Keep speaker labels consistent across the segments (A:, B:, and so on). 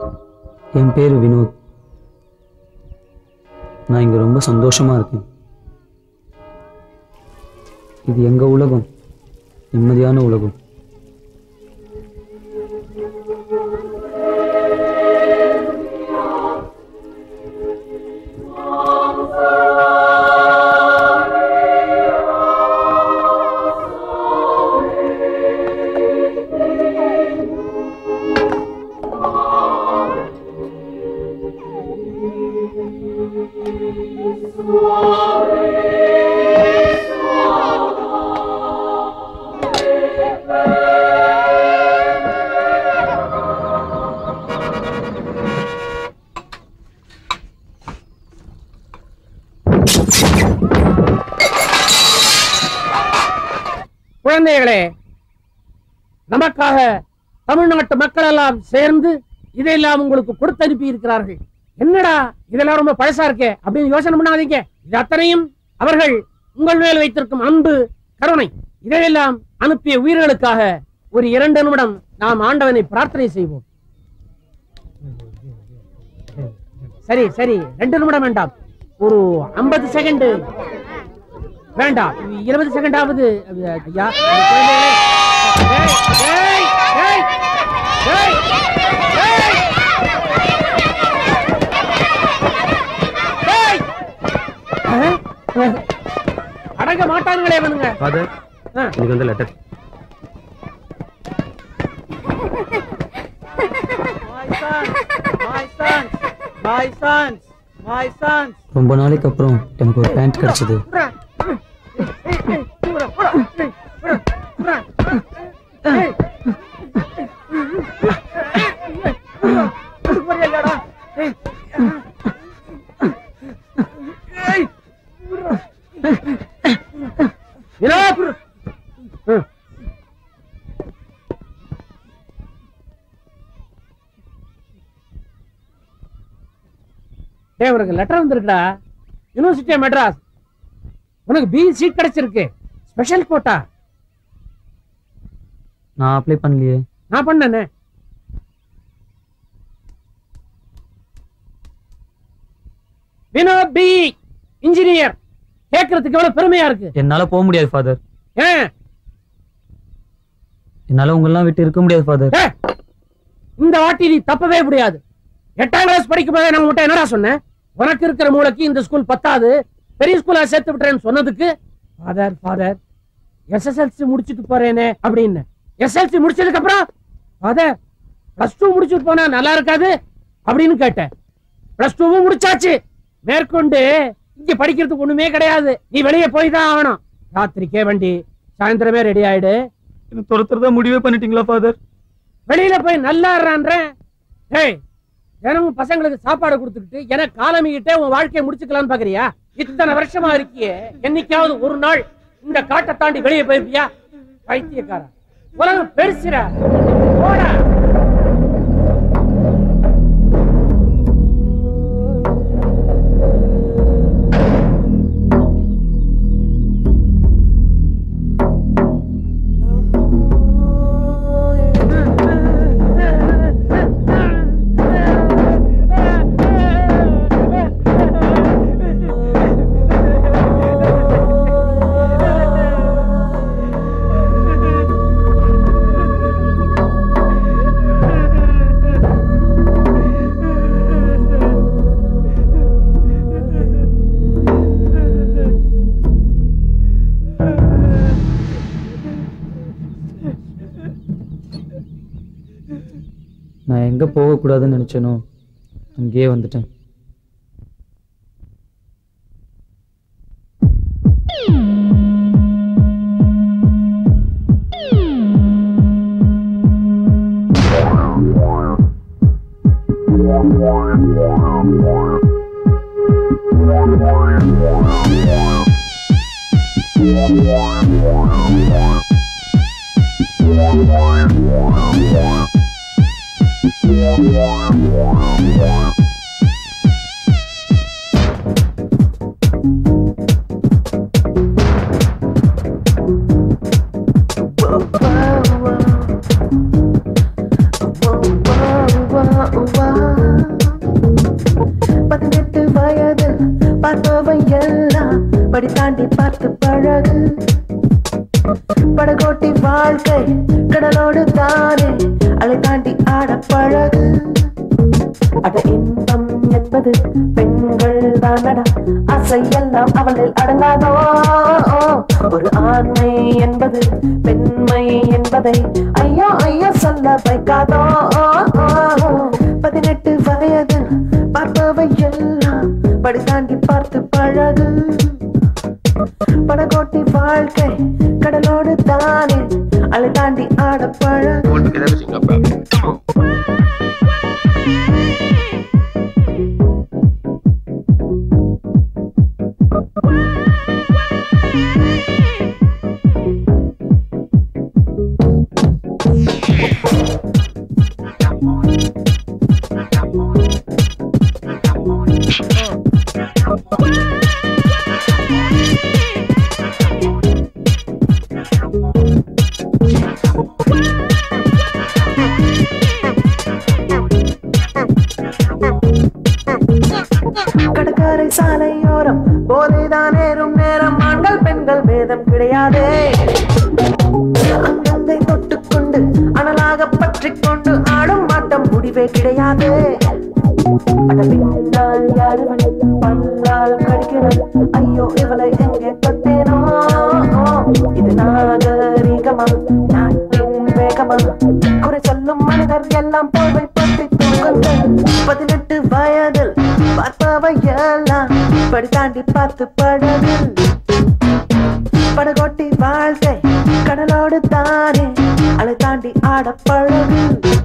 A: என் பேர் வினோத் நான் இங்கே ரொம்ப சந்தோஷமாக இருக்கேன் இது எங்கள் உலகம் நிம்மதியான உலகம்
B: குழந்தைகளே நமக்காக தமிழ்நாட்டு மக்கள் எல்லாம் சேர்ந்து இதையெல்லாம் உங்களுக்கு கொடுத்து அனுப்பி இருக்கிறார்கள் என்னடா இதெல்லாம் ரொம்ப பழசா இருக்கே அப்படின்னு யோசனை பண்ணாதீங்க இது அத்தனையும் அவர்கள் உங்கள் மேல் வைத்திருக்கும் அன்பு கருணை இதையெல்லாம் அனுப்பிய உயிர்களுக்காக ஒரு இரண்டு நிமிடம் நாம் ஆண்டவனை பிரார்த்தனை செய்வோம் சரி சரி ரெண்டு நிமிடம் வேண்டாம் ஒரு ஐம்பது செகண்ட் வேண்டாம் இருபது செகண்ட் ஆகுது ஐயா டேய், டேய், டேய், டேய், டேய். டேய். அஹ், அடங்க மாட்டானுங்களே இவனுங்க
A: ஃபாதர்
B: ஆ.
A: எனக்கு வந்து லெட்டர் ரொம்ப நாளைக்கு அப்புறம் எனக்கு ஒரு பேண்ட் கிடைச்சது
B: வினோத்! ம். டேய் உனக்கு லெட்டர் வந்திருக்குடா யூனிவர்சிட்டி ஆஃப் மெட்ராஸ் உனக்கு பி சீட் கிடைச்சிருக்கு ஸ்பெஷல் கோட்டா
A: நான் அப்ளை பண்ணலையே
B: நான் பண்ணனே வினோத் பி இன்ஜினியர் கேட்கறதுக்கு எவ்வளவு பெருமையா இருக்கு
A: என்னால போக முடியாது ஃபாதர்
B: ஏன்
A: என்னால உங்களெல்லாம் விட்டு இருக்க முடியாது ஃபாதர்
B: ஏய், இந்த வாட்டி நீ தப்பவே முடியாது எட்டாம் கிளாஸ் படிக்கும் போதே நான் உன்கிட்ட என்னடா சொன்னேன் உனக்கு இருக்கிற மூளைக்கு இந்த ஸ்கூல் பத்தாது பெரிய ஸ்கூல்ல சேர்த்து விட்டுறேன்னு சொன்னதுக்கு ஃபாதர் ஃபாதர் எஸ்எஸ்எல்சி முடிச்சுட்டு போறேனே அப்படின்னு எஸ்எல்சி முடிச்சதுக்கு அப்புறம் ஃபாதர் பிளஸ் டூ முடிச்சுட்டு போனா நல்லா இருக்காது அப்படின்னு கேட்டேன் பிளஸ் டூவும் முடிச்சாச்சு மேற்கொண்டு இங்க படிக்கிறதுக்கு ஒண்ணுமே கிடையாது நீ வெளியே போய் தான் ஆகணும் ராத்திரிக்கே வண்டி சாயந்தரமே ரெடி ஆயிடு
A: எனக்கு துரத்துறதா முடிவே பண்ணிட்டீங்களா ஃபாதர்
B: வெளியில போய் நல்லா இருறான்றேன் ஏய் தினமும் பசங்களுக்கு சாப்பாடு கொடுத்துக்கிட்டு எனக்கு காலமிக்கிட்டே உன் வாழ்க்கையை முடிச்சுக்கலாம்னு பாக்குறியா இத்தனை வருஷமா இருக்கியே என்னைக்காவது ஒரு நாள் இந்த காட்டை தாண்டி வெளியே போயிருப்பியா பைத்தியக்காரா உலகம் பெருசுடா போடா
A: நான் எங்க போகக்கூடாதுன்னு நினைச்சேனோ அங்கேயே வந்துட்டேன்
C: Whoa, whoa, whoa, whoa. அட இன்பம் என்பது பெண்கள் தானடா அசையெல்லாம் அவளில் அடங்காதோ ஒரு ஆண்மை என்பது பெண்மை என்பதை ஐயோ ஐயோ சொல்ல வைக்காதோ பதினெட்டு வயது பார்ப்பவை எல்லாம் படி தாண்டி பார்த்து பழகு படகோட்டி வாழ்க்கை கடலோடு தானே அலை தாண்டி ஆட பழகு
D: Hold together everything, no problem. Come on.
C: கடற்கரை சாலையோரம் போதைதான் ஏறும் நேரம் ஆண்கள் பெண்கள் பேதம் கிடையாதே அங்கங்கை தொட்டுக்கொண்டு அனலாக பற்றிக் கொண்டு ஆடும் ஆட்டம் முடிவே கிடையாது அட பின்னால் யாருவன் பல்லால் கடிக்கிறான் ஐயோ இவளை எங்கே தொட்டேனோ இது நாகரீகமா நாட்டின் வேகமா குறை சொல்லும் மனிதர் எல்லாம் போர்வை பற்றி தூங்குங்கள் பதினெட்டு வயதில் பார்ப்பவை எல்லாம் படி தாண்டி பார்த்து படகு படகோட்டி வாழ்க்கை கடலோடு தானே அலை தாண்டி ஆட பழகு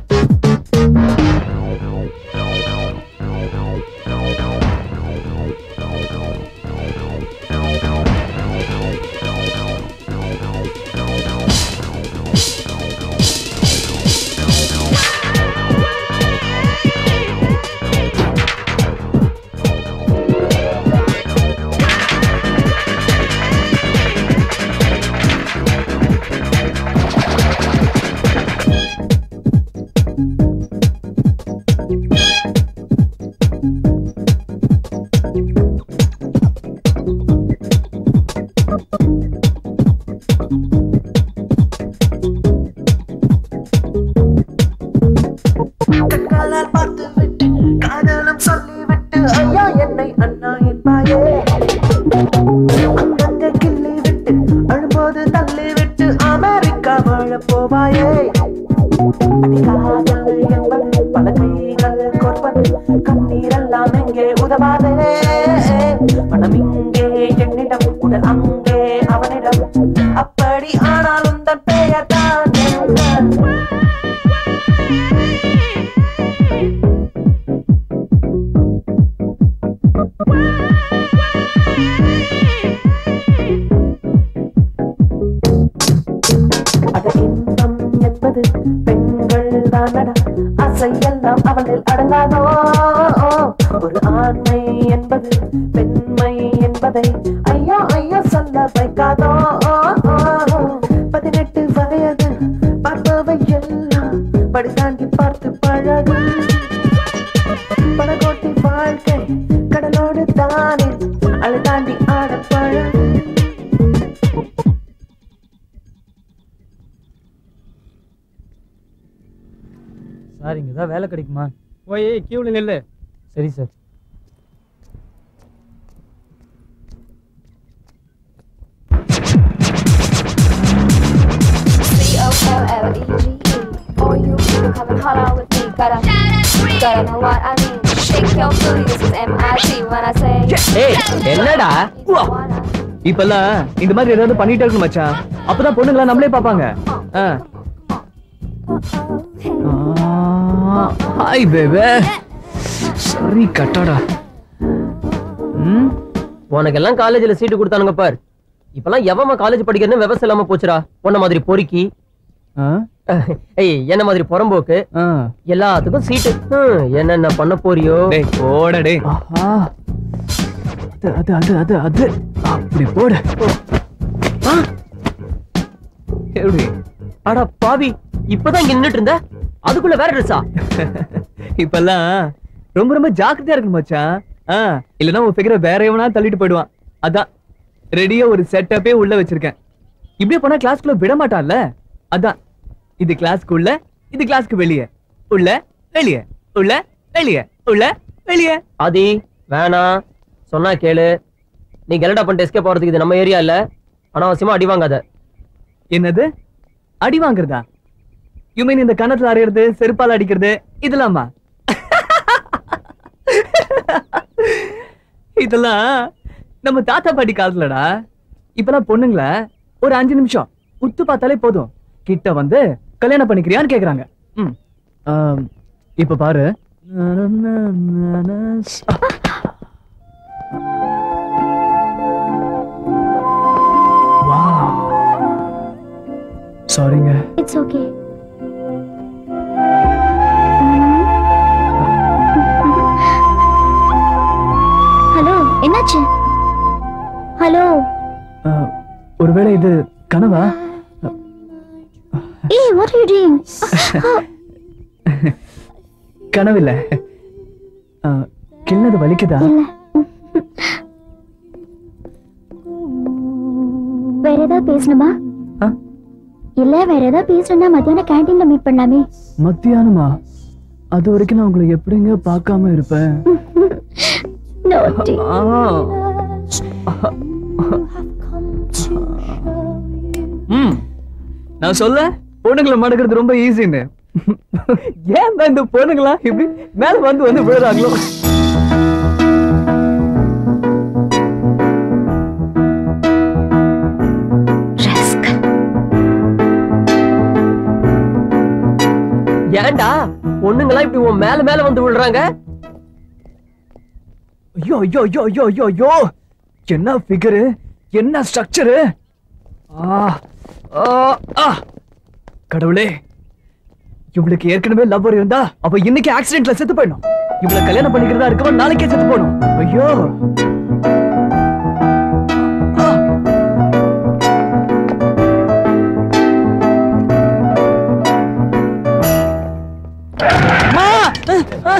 C: கண்களால் பார்த்து விட்டு காதலும் சொல்லிவிட்டு ஐயா என்னை அண்ணா என்பாயே அங்கங்க கிள்ளி விட்டு அழும்போது தள்ளி விட்டு அமெரிக்கா வாழ போவாயே அடி காதல் என்பது பல கைகள் கோர்ப்பது கண்ணீரெல்லாம் எங்கே உதவாதே பணம் இங்கே என்னிடம் உடல் அங்கே அவனிடம் அப்படி ஆனாலும் தன் பெயர் தான் என்ன? அட இன்பம் என்பது பெண்கள் தானடா அசையெல்லாம் அவளில் அடங்காதோ ஒரு ஆண்மை என்பது பெண்மை என்பதை ஐயோ ஐயோ சொல்ல வைக்காதோ பதினெட்டு வயது பார்ப்பவை எல்லாம் படி தாண்டி பார்த்து பழகு படகோட்டி வாழ்க்கை கடலோடு தானே அலை தாண்டி ஆட பழகு
A: சார் இங்கே தான் வேலை கிடைக்குமா
B: போய் கியூல நில்லு
A: சரி sir
E: C-O-L-L-E-G-E Or you can come and holler with me Gotta, gotta know what I mean Shake your booty, this is M-I-T When I say
F: ஏய் என்னடா
E: you wanna
F: இப்பெல்லாம் இந்த மாதிரி ஏதாவது பண்ணிட்டே இருக்கணும் மச்சான் அப்பதான் பொண்ணுங்களா நம்மளே பாப்பாங்க ஆ. ஆ, ஹாய் பேபே சரி கட்டாடா ம்
G: உனக்கெல்லாம் காலேஜ்ல சீட்டு கொடுத்தானுங்க பார் இப்பெல்லாம் எவமா காலேஜ் படிக்கிறதுன்னு விவசாயம் இல்லாம போச்சுடா உன்ன மாதிரி பொறுக்கி
F: ஆ,
G: ஏய் என்ன மாதிரி புறம்போக்கு
F: ஆ.
G: எல்லாத்துக்கும் சீட்டு ஹம், என்னென்ன பண்ண போறியோ
F: டேய் போடா டேய் ஆஹா. அது அது அது அது அது அப்படி போடு
G: ஆ,
F: எப்படி
G: அட பாவி இப்பதான் இங்க நின்னுட்டு இருந்த அதுக்குள்ள வேற ட்ரெஸ்ஸா
F: இப்பெல்லாம் ரொம்ப ரொம்ப ஜாக்கிரதையா இருக்கணும் மச்சான் ஆ இல்லனா உன் ஃபிகரை வேற எவனா தள்ளிட்டு போயிடுவான் அதான் ரெடியா ஒரு செட்டப்பே உள்ள வச்சிருக்கேன் இப்படியே போனா கிளாஸ்க்குள்ள விட மாட்டான்ல அதான் இது கிளாஸ்க்கு உள்ள இது கிளாஸ்க்கு வெளியே உள்ள வெளியே உள்ள வெளியே உள்ள வெளியே
G: ஆதி வேணாம் சொன்னா கேளு நீ கெலடா பண்ணிட்டு எஸ்கேப் போறதுக்கு இது நம்ம ஏரியா இல்ல அனாவசியமா அடி வாங்காத
F: என்னது அடி வாங்குறதா யூ மீன் இந்த கணத்துல அறையிறது செருப்பால அடிக்கிறது இதெல்லாமா இதெல்லாம் நம்ம தாத்தா பாட்டி காலத்துலடா இப்பெல்லாம் பொண்ணுங்கள ஒரு அஞ்சு நிமிஷம் உத்து பார்த்தாலே போதும் கிட்ட வந்து கல்யாணம் பண்ணிக்கிறியான்னு கேக்குறாங்க ம் ஆம், இப்ப பாரு சாரிங்க
E: இட்ஸ் ஓகே ஹலோ என்னாச்சு ஹலோ
F: ஒருவேளை இது கனவா
E: ஏய் வாட் ஆர் யூ டூயிங்
F: கனவில்ல ஆ, கிள்ளது வலிக்குதா
E: இல்ல வேற ஏதாவது பேசணுமா
F: ஆ?
E: இல்ல வேற ஏதாவது பேசணும்னா மத்தியானம் கேண்டீன்ல மீட் பண்ணலாமே
F: மத்தியானமா அது வரைக்கும் நான் உங்களை எப்படிங்க பார்க்காம இருப்பேன்
E: நோட்டி
F: ஆ, ம் நான் சொல்ல பொண்ணுங்களை மடக்கிறது ரொம்ப ஈஸின்னு ஏன் தான் இந்த பொண்ணுங்களா இப்படி மேல வந்து வந்து விழுறாங்களோ
G: ஏன்டா பொண்ணுங்களா இப்படி உன் மேல மேல வந்து விழுறாங்க
F: ஐயோ ஐயோ ஐயோ ஐயோ ஐயோ ஐயோ என்ன ஃபிகரு என்ன ஸ்ட்ரக்சரு ஆ ஆ ஆ கடவுளே இவளுக்கு ஏற்கனவே லவ்வர் இருந்தா அப்ப இன்னைக்கு ஆக்சிடென்ட்ல செத்து போயிடும் இவள கல்யாணம் பண்ணிக்கிறதா இருக்கவன் நாளைக்கே செத்து போயிடும் ஐயோ ஆ. அம்மா! ஆ,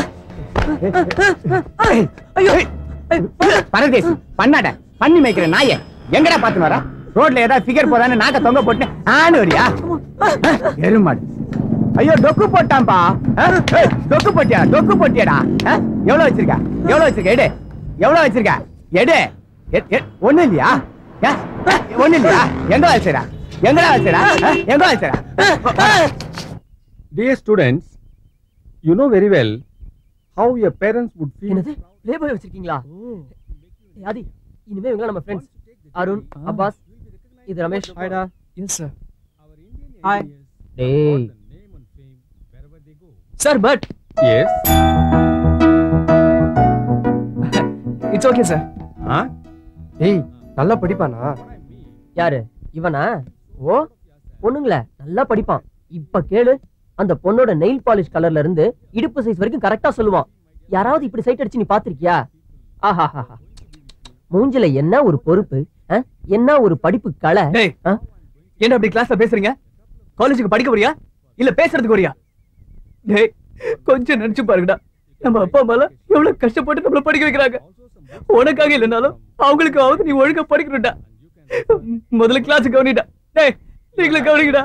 F: ஆ. ஐயோ
B: பரதேசி பண்ணாட பண்ணி மேய்க்கிற நாய எங்கடா பாத்து வர ரோட்ல ஏதாவது ஃபிகர் போதான்னு நாக்க தொங்க போட்டு ஆனு வரியா எருமாடு ஐயோ டொக்கு போட்டான்பா ஆ? ஏய், டொக்கு போட்டியா டொக்கு போட்டியாடா ஆ? எவ்வளவு வச்சிருக்க எவ்வளவு வச்சிருக்க எடு எவ்வளவு வச்சிருக்க எடு எ- எ- ஒண்ணு இல்லையா ஆ? ஆ, ஒண்ணு இல்லையா எங்க வச்சிரா எங்கடா வச்சிரா ஆ? எங்க வச்சிரா
H: Dear students, you know very well how your parents would feel.
G: என்னது ப்ளே பாய் வச்சிருக்கீங்களா ஏய், ஆதி இனிமே இவங்க நம்ம ஃப்ரெண்ட்ஸ் அருண் அப்பாஸ் இது Ramesh
H: Haida.
F: Yes sir
H: Hi.
G: டேய்
F: sir but
H: Yes.
F: It's okay sir
H: Huh?
I: ஏய் நல்லா படிப்பானா
G: யாரு இவனா ஓ பொண்ணுங்கள நல்லா படிப்பான் இப்ப கேளு அந்த பொண்ணோட நெயில் பாலிஷ் கலர்ல இருந்து இடுப்பு சைஸ் வரைக்கும் கரெக்டா சொல்லுவான் யாராவது இப்படி சைட் அடிச்சு நீ பாத்திருக்கியா ஆஹாஹாஹா மூஞ்சில என்ன ஒரு பொறுப்பு ஆ? என்ன ஒரு படிப்பு கலை
F: டேய்
G: ஆ?
F: என்ன அப்படி கிளாஸ்ல பேசுறீங்க காலேஜுக்கு படிக்க வரியா இல்ல பேசுறதுக்கு வரியா டேய் கொஞ்சம் நினைச்சு பாருங்கடா நம்ம அப்பா அம்மா எல்லாம் எவ்வளவு கஷ்டப்பட்டு நம்மள படிக்க வைக்கிறாங்க உனக்காக இல்லைனாலும் அவங்களுக்காவது நீ ஒழுங்கா படிக்கணும்டா முதல்ல கிளாஸ் கவனிடா டேய் நீங்களும் கவனிக்கடா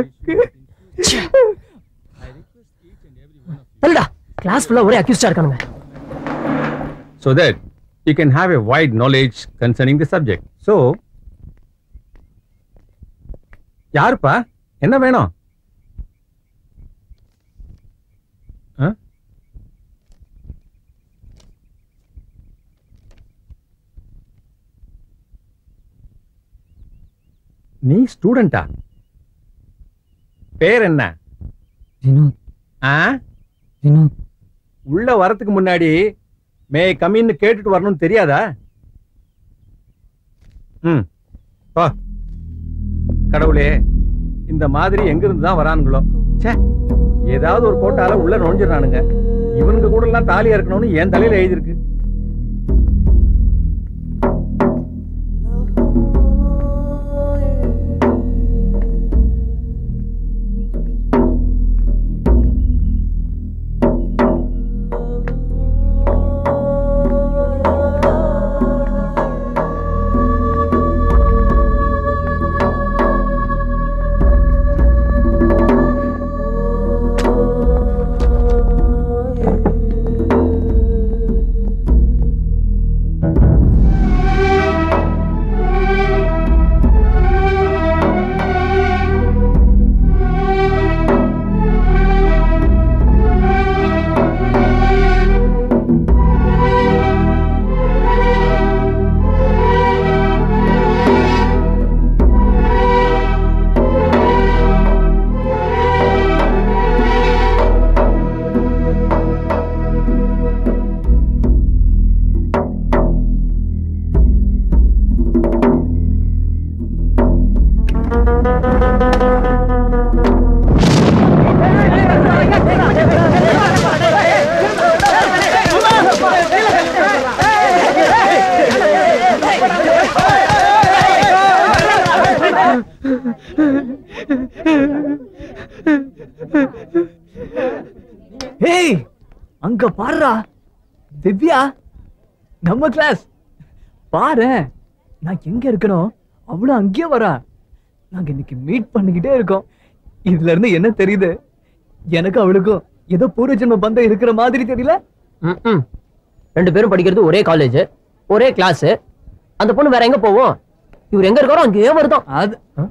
G: தள்ளுடா கிளாஸ் ஃபுல்லா ஒரே அக்யூஸ்டா இருக்கானுங்க
H: So that you can have a wide knowledge concerning the subject. So, யாருப்பா என்ன வேணும் ஆ? நீ ஸ்டூடெண்டா பேர் என்ன
A: வினோத்
H: ஆ
A: வினோத்
H: உள்ள வரதுக்கு முன்னாடி மே கமின்னு கேட்டுட்டு வரணும்னு தெரியாதா ம் பா கடவுளே இந்த மாதிரி எங்க இருந்து தான் வரானுங்களோ ச்சே ஏதாவது ஒரு கோட்டால உள்ள நுழைஞ்சிடறானுங்க இவனுங்க கூட எல்லாம் தாலியா இருக்கணும்னு என் தலையில எழுதியிருக்கு
F: ஏய் அங்க பாருடா திவ்யா நம்ம கிளாஸ் பாரு நான் எங்க இருக்கணும் அவளும் அங்கேயே வரா நாங்க இன்னைக்கு மீட் பண்ணிக்கிட்டே இருக்கோம் இதுல இருந்து என்ன தெரியுது எனக்கு அவளுக்கும் ஏதோ பூர்வ ஜென்ம பந்தம் இருக்கிற மாதிரி தெரியல
G: ம்ம். ரெண்டு பேரும் படிக்கிறது ஒரே காலேஜ் ஒரே கிளாஸ் அந்த பொண்ணு வேற எங்க போவோம் இவர் எங்க இருக்காரோ அங்கேயே வருதான்
F: அது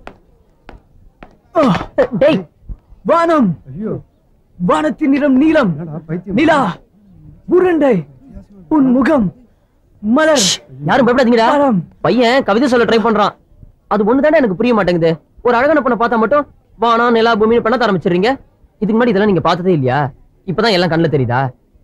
G: டேய்
F: வானம் வானத்தின் நிறம் நீலம் நிலா உருண்டை உன் முகம் மலர்
G: யாரும் பயப்படாதீங்கடா
F: மரம்.
G: பையன் கவிதை சொல்ல ட்ரை பண்றான் அது ஒண்ணு தானே எனக்கு புரிய மாட்டேங்குது ஒரு அழகான பொண்ணை பார்த்தா மட்டும் வானம் நிலா பூமி பண்ண ஆரம்பிச்சிடுறீங்க இதுக்கு முன்னாடி இதெல்லாம் நீங்க பார்த்ததே இல்லையா இப்பதான் எல்லாம் கண்ணுல தெரியுதா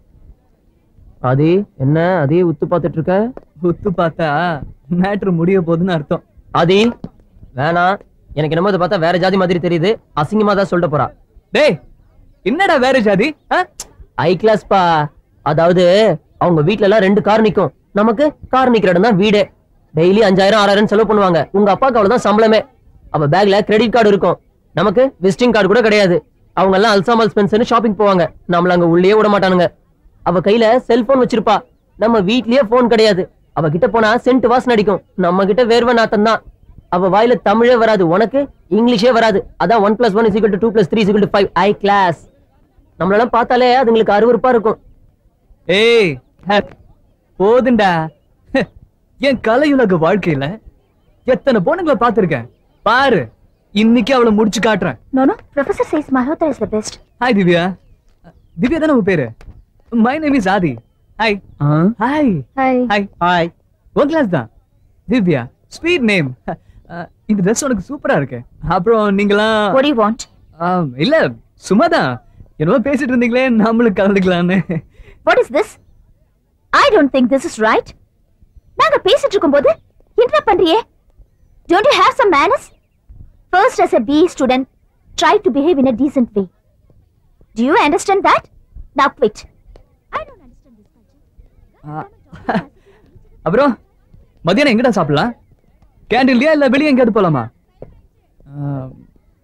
G: அது என்ன அதே உத்து பார்த்துட்டு இருக்க
F: ஒத்து பார்த்தா மேட்ரு முடிய போகுதுன்னு அர்த்தம்
G: ஆதி வேணாம் எனக்கு என்னமோ இதை பார்த்தா வேற ஜாதி மாதிரி தெரியுது அசிங்கமா தான் சொல்லிட்டு போறா
F: டேய் என்னடா வேற ஜாதி ஆ?
G: ஐ கிளாஸ் பா அதாவது அவங்க வீட்ல எல்லாம் ரெண்டு கார் நிக்கும் நமக்கு கார் நிக்கிற இடம் தான் வீடே டெய்லி அஞ்சாயிரம் ஆறாயிரம் செலவு பண்ணுவாங்க உங்க அப்பாக்கு அவ்வளவுதான் சம்பளமே அவ பேக்ல கிரெடிட் கார்டு இருக்கும் நமக்கு விசிட்டிங் கார்டு கூட கிடையாது அவங்க எல்லாம் அல்சாமல் ஸ்பென்சர்னு ஷாப்பிங் போவாங்க நம்மள அங்க உள்ளே விட மாட்டானுங்க அவ கையில செல்போன் வச்சிருப்பா நம்ம வீட்லயே போன் கிடையாது அவ கிட்ட போனா சென்ட் வாசனை அடிக்கும் நம்ம கிட்ட வேர்வை நாத்தம் தான் அவ வாயில தமிழே வராது உனக்கு இங்கிலீஷே வராது அதான் one plus one is two plus three is five I class நம்மளெல்லாம் பார்த்தாலே அதுங்களுக்கு அருவருப்பா இருக்கும்
F: ஏய் ஹ, போதுண்டா ஹ, என் கலையுலக வாழ்க்கையில எத்தனை பொண்ணுங்களை பார்த்திருக்கேன் பாரு இன்னைக்கு அவளை முடிச்சு காட்டுறேன்
E: No, no. Professor says Malhotra is the best.
F: Hi Divya Divya தானே உன் பேரு my name is Aadhi hi hi
E: Hi.
F: Hi hi உன் கிளாஸ் தான் திவ்யா ஸ்வீட் நேம் இந்த ட்ரெஸ் உனக்கு சூப்பரா இருக்கு அப்புறம் நீங்களாம்
E: What do you want?
F: ஆம், இல்ல சும்மாதான் என்னமோ பேசிட்டு இருந்தீங்களே நம்மளும் கலந்துக்கலான்னு
E: What is this? I don't think this is right. நாங்க பேசிட்டு இருக்கும்போது என்ன பண்றியே Don't you have some manners? First, as a B student, try to behave in a decent way. Do you understand that? Now quit. I don't understand this culture.
F: அப்புறம் மதியானம் எங்கடா சாப்பிடலாம் கேண்டீன்லயா இல்ல வெளியே எங்கேயாவது போலாமா ஆம்.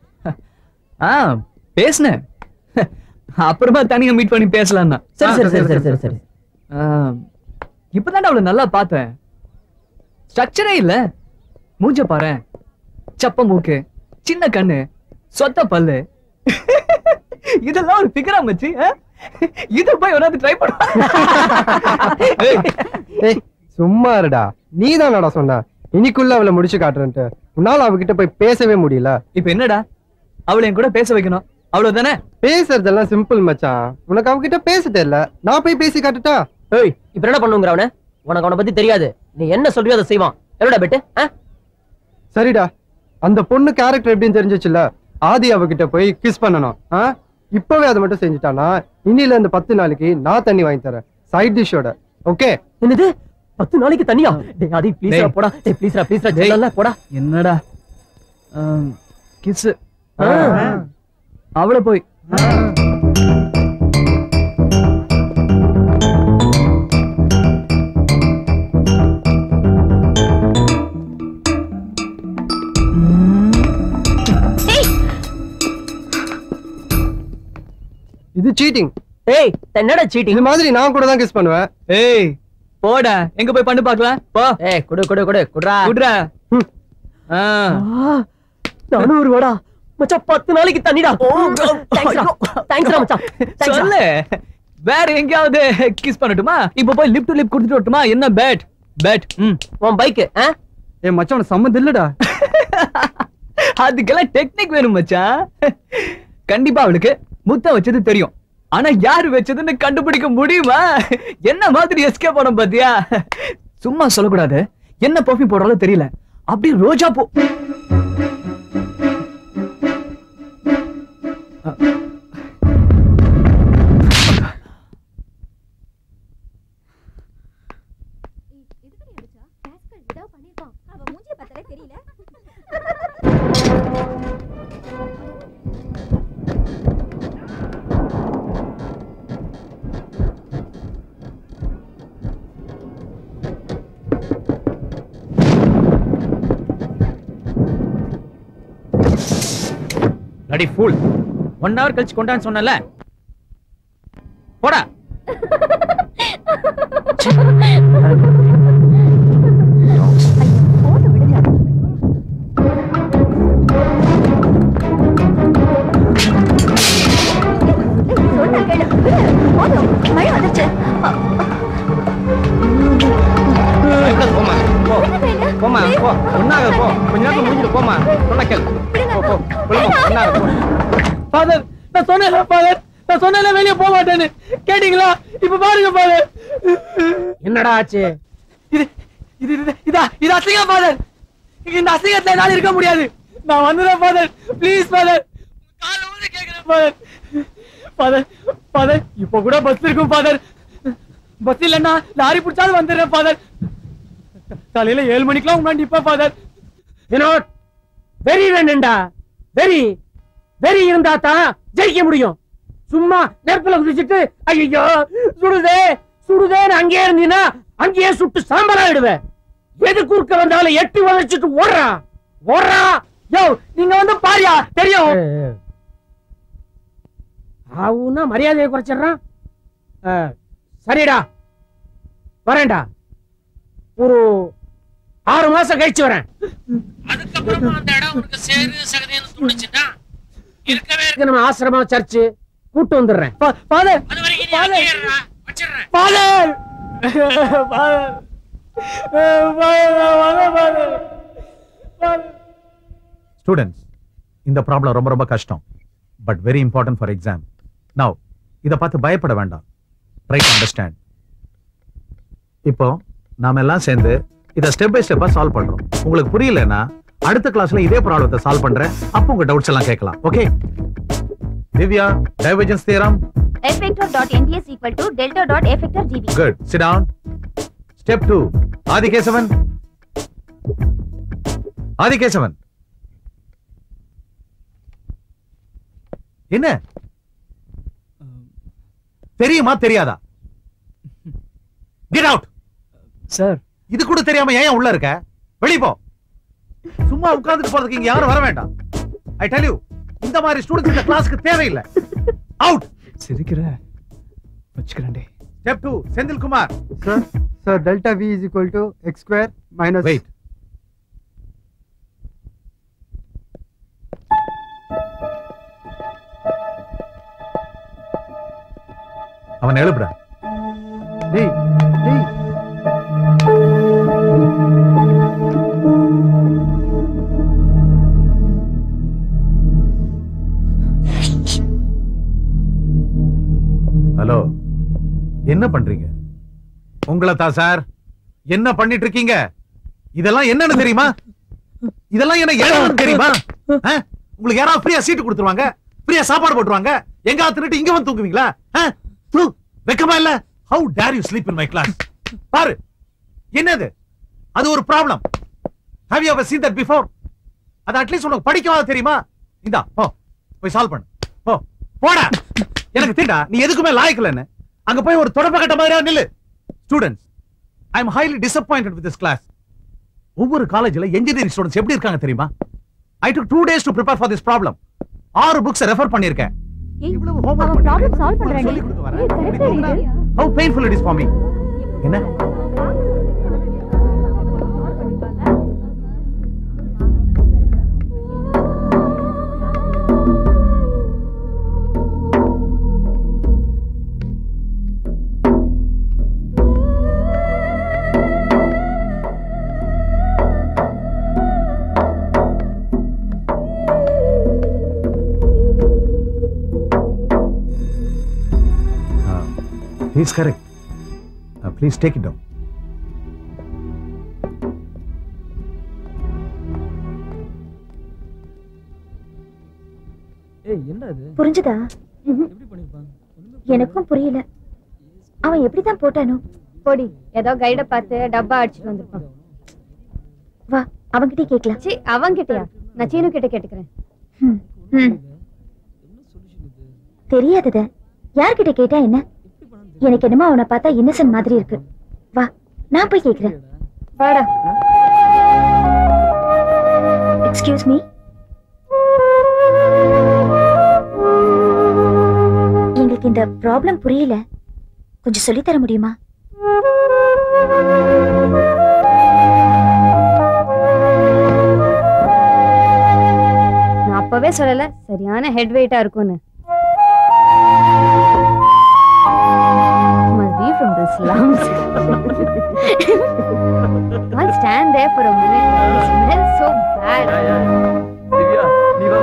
F: ஆ பேசுனேன் அப்புறமா தனியா மீட் பண்ணி பேசலாம் தான்
G: சரி சரி சரி சரி சரி சரி
F: இப்பதான் அவளை நல்லா பார்த்தேன் ஸ்ட்ரக்சரே இல்ல மூஞ்ச பாரு சப்ப மூக்கு சின்ன கண்ணு சொத்த பல்லு இதெல்லாம் ஒரு பிகரா மச்சி ஆ? இத போய் ஒரு ட்ரை பண்ண
I: ஏய் சும்மா இருடா நீ தானடா சொன்ன இன்னைக்குள்ள அவளை முடிச்சு காட்டுறேன்ட்டு உன்னால அவகிட்ட போய் பேசவே முடியல
F: இப்ப என்னடா அவளை என் கூட பேச வைக்கணும் அவ்வளவுதானே
I: பேசுறதெல்லாம் சிம்பிள் மச்சான் உனக்கு அவகிட்ட பேச தெரியல நான் போய் பேசி காட்டுட்டா
G: ஏய் இப்ப என்ன பண்ணுங்கிற அவன உனக்கு அவனை பத்தி தெரியாது நீ என்ன சொல்றியோ அதை செய்வான் எவ்வளோடா பெட்டு ஆ?
I: சரிடா அந்த பொண்ணு கேரக்டர் எப்படின்னு தெரிஞ்சிச்சுல ஆதி அவகிட்ட போய் கிஸ் பண்ணணும் ஆ? இப்பவே அதை மட்டும் செஞ்சுட்டானா இன்னில இந்த பத்து நாளைக்கு நான் தண்ணி வாங்கி தரேன் சைட் டிஷ்ஷோட ஓகே
G: என்னது பத்து நாளைக்கு தனியா டேய் ஆதி ப்ளீஸ்ரா
F: டேய்.
G: போடா டேய் ப்ளீஸ்ரா ப்ளீஸ்ரா
F: டேய்.
G: ஜெல்லல போடா
F: என்னடா கிஸ்
G: ஆ.
F: அவளை போய்
I: இது சீட்டிங்
G: ஏய் என்னடா சீட்டிங்
I: இது மாதிரி நான் கூட தான் கிஸ் பண்ணுவேன்
F: ஏய் போடா எங்க போய் பண்ணு பார்க்கலாம் போ
G: ஏய் குடு குடு குடு குடுறா
F: குட்ரா
I: ம்.
F: ஆ
G: நானும் ஒரு வாடா மச்சான் பத்து நாளைக்கு தண்ணிடா தேங்க்ஸ்டா தேங்க்ஸ்டா மச்சான் தேங்க்ஸ்டா
F: சொல்லு வேற எங்கேயாவது கிஸ் பண்ணட்டுமா இப்ப போய் லிப் டு லிப் கொடுத்துட்டு வரட்டுமா என்ன பேட் பேட் ம்
G: உன் பைக்கு
I: ஏ மச்சான் சம்மந்தம் இல்லடா
F: அதுக்கெல்லாம் டெக்னிக் வேணும் மச்சான் கண்டிப்பா அவளுக்கு முத்தம் வச்சது தெரியும் ஆனா யாரு வச்சதுன்னு கண்டுபிடிக்க முடியுமா என்ன மாதிரி எஸ்கே படம் பாத்தியா சும்மா சொல்லக்கூடாது என்ன பர்ஃபியூம் போடுறாலும் தெரியல அப்படியே ரோஜா பூ
H: அடி ஃபூல் ஒன் ஹவர் கழிச்சு கொண்டான்னு சொன்னல போடா
E: சொன்னா கேளு விடு. போதும் மழை வந்துருச்சு
H: போமா போ போமா போ ஒன்னாக போ கொஞ்ச நேரத்துல முடிஞ்சிட்டு போமா சொன்ன கேள் போ போ ஒழுங்கா ஒன்னாக போ
B: ஃபாதர் நான் சொன்னேன்ல ஃபாதர் நான் சொன்னேன்ல வெளிய போக மாட்டேன்னு கேட்டீங்களா இப்ப பாருங்க ஃபாதர் என்னடா ஆச்சு இது இது இது இதா இது அசிங்கம் ஃபாதர் இந்த அசிங்கத்துல என்னால இருக்க முடியாது நான் வந்துடுறேன் ஃபாதர் ப்ளீஸ் ஃபாதர் கால ஊதி கேக்குறேன் ஃபாதர் ஃபாதர் ஃபாதர் இப்போ கூட பஸ் இருக்கும் ஃபாதர் பஸ் இல்லைன்னா லாரி பிடிச்சாலும் வந்துடுறேன் ஃபாதர் காலையில ஏழு மணிக்கெல்லாம் முன்னாடி நிப்பேன் ஃபாதர் வினோத் வெறி வேணும்டா வெறி வெறி இருந்தா தான் ஜெயிக்க முடியும் சும்மா நெருப்புல குதிச்சுட்டு ஐயோ சுடுதே சுடுதேன்னு அங்கேயே இருந்தீங்கன்னா அங்கேயே சுட்டு சாம்பலாயிடுவேன் எது குறுக்க வந்தாலும் எட்டி வளைச்சிட்டு ஓடுறா ஓடுறா யோ நீங்க வந்து பாரியா தெரியும் ஆவுன்னா மரியாதையை குறைச்சிடுறான் ஆ, சரிடா வரேன்டா ஒரு ஆறு மாசம் கழிச்சு வரேன் அதுக்கப்புறமா அந்த இடம் உனக்கு சேரு சகதின்னு தோணுச்சுன்னா இருக்கவே இருக்கு நம்ம ஆசிரமம் சர்ச்சு கூட்டு வந்துடுறேன் ஃபாதர் அது வரைக்கும் நீ அங்கேயே இருடா. வச்சிடுறேன் ஃபாதர் ஃபாதர்
H: ஸ்டூடெண்ட்ஸ் இந்த ப்ராப்ளம் ரொம்ப ரொம்ப கஷ்டம் but very important for exam now இதை பார்த்து பயப்பட வேண்டாம் ட்ரை டு அண்டர்ஸ்டாண்ட் இப்போ நாம எல்லாம் சேர்ந்து இதை ஸ்டெப் பை ஸ்டெப்பா சால்வ் பண்றோம் உங்களுக்கு புரியலன்னா அடுத்த கிளாஸ்ல இதே ப்ராப்ளத்தை சால்வ் பண்றேன் அப்போ உங்க டவுட்ஸ் எல்லாம் கேட்கலாம் okay Divya divergence theorem
E: F vector dot ND is equal to delta dot F vector dV.
H: Good sit down step 2 Aadhikesavan Aadhikesavan என்ன தெரியுமா தெரியாதா கெட் அவுட்
F: சார்
H: இது கூட தெரியாம ஏன் உள்ள இருக்க வெளிய போ சும்மா உட்கார்ந்துட்டு போறதுக்கு இங்க யாரும் வர வேண்டாம் ஐ டெல் யூ இந்த மாதிரி ஸ்டூடண்ட்ஸ் இந்த கிளாஸ்க்கு தேவையில்லை அவுட்
F: சிரிக்கிற வச்சுக்கிறேன்டே
H: step 2 Senthil Kumar
I: sir sir delta V is equal to X square minus
H: wait அவன் எழுப்புடா
I: டேய் டேய்
H: ஹலோ என்ன பண்றீங்க உங்களை தான் சார் என்ன பண்ணிட்டு இருக்கீங்க இதெல்லாம் என்னன்னு தெரியுமா இதெல்லாம் என்ன ஏழான்னு தெரியுமா ஆ? உங்களுக்கு யாராவது ஃப்ரீயா சீட்டு கொடுத்துருவாங்க ஃப்ரீயா சாப்பாடு போட்டுருவாங்க எங்க தின்னுட்டு இங்க வந்து தூங்குவீங்களா ஆ? தூ, வெக்கமா இல்ல how dare you sleep in my class பாரு என்னது அது ஒரு problem have you ever seen that before அது அட்லீஸ்ட் உனக்கு படிக்கவாது தெரியுமா இந்தா போ போய் சால்வ் பண்ணு போ போடா எனக்கு தீண்டா நீ எதுக்குமே லாய்க்கலன்னு அங்க போய் ஒரு தொடப்ப கட்ட மாதிரியா நில்லு students I am highly disappointed with this class ஒவ்வொரு காலேஜ்ல இன்ஜினியரிங் ஸ்டூடெண்ட்ஸ் எப்படி இருக்காங்க தெரியுமா I took two days to prepare for this problem ஆறு புக்ஸ் ரெஃபர் பண்ணிருக்கேன் இவ்வளவு homework
E: அவன் problem
H: பண்ணிருக்கேன்.
E: solve பண்றானே.
H: சொல்லிக் கொடுக்க வரேன்.
E: ஏய், correct
H: உனக்கு தோணுதா?
E: இது.
H: How painful it is for me. என்ன He's correct. Uh, please take it down.
G: ஏய் என்ன இது
E: புரிஞ்சுதா
G: எப்படி பண்ணிருப்பான்
E: எனக்கும் புரியல அவன் எப்படிதான் போட்டானோ
J: போடி ஏதோ கைட பார்த்து டப்பா அடிச்சிட்டு வந்திருப்பான்
E: வா அவன்கிட்ட கேட்கலாம்
J: சி அவன்கிட்டயா நான் சீனு கிட்ட கேட்டுக்கிறேன்
E: ம், ம். தெரியாதத யார்கிட்ட கேட்டா என்ன எனக்கு என்னமோ அவனை பார்த்தா இன்னசென்ட் மாதிரி இருக்கு வா நான் போய் கேக்குறேன்
J: வாடா
E: எக்ஸ்கியூஸ் மீ எங்களுக்கு இந்த ப்ராப்ளம் புரியல கொஞ்சம் சொல்லித் தர முடியுமா
J: நான் அப்பவே சொல்லல சரியான ஹெட் வெயிட்டா இருக்கும்னு Must be from the slums. Can't stand there for a minute. It smells so bad.
F: Divya நீ வா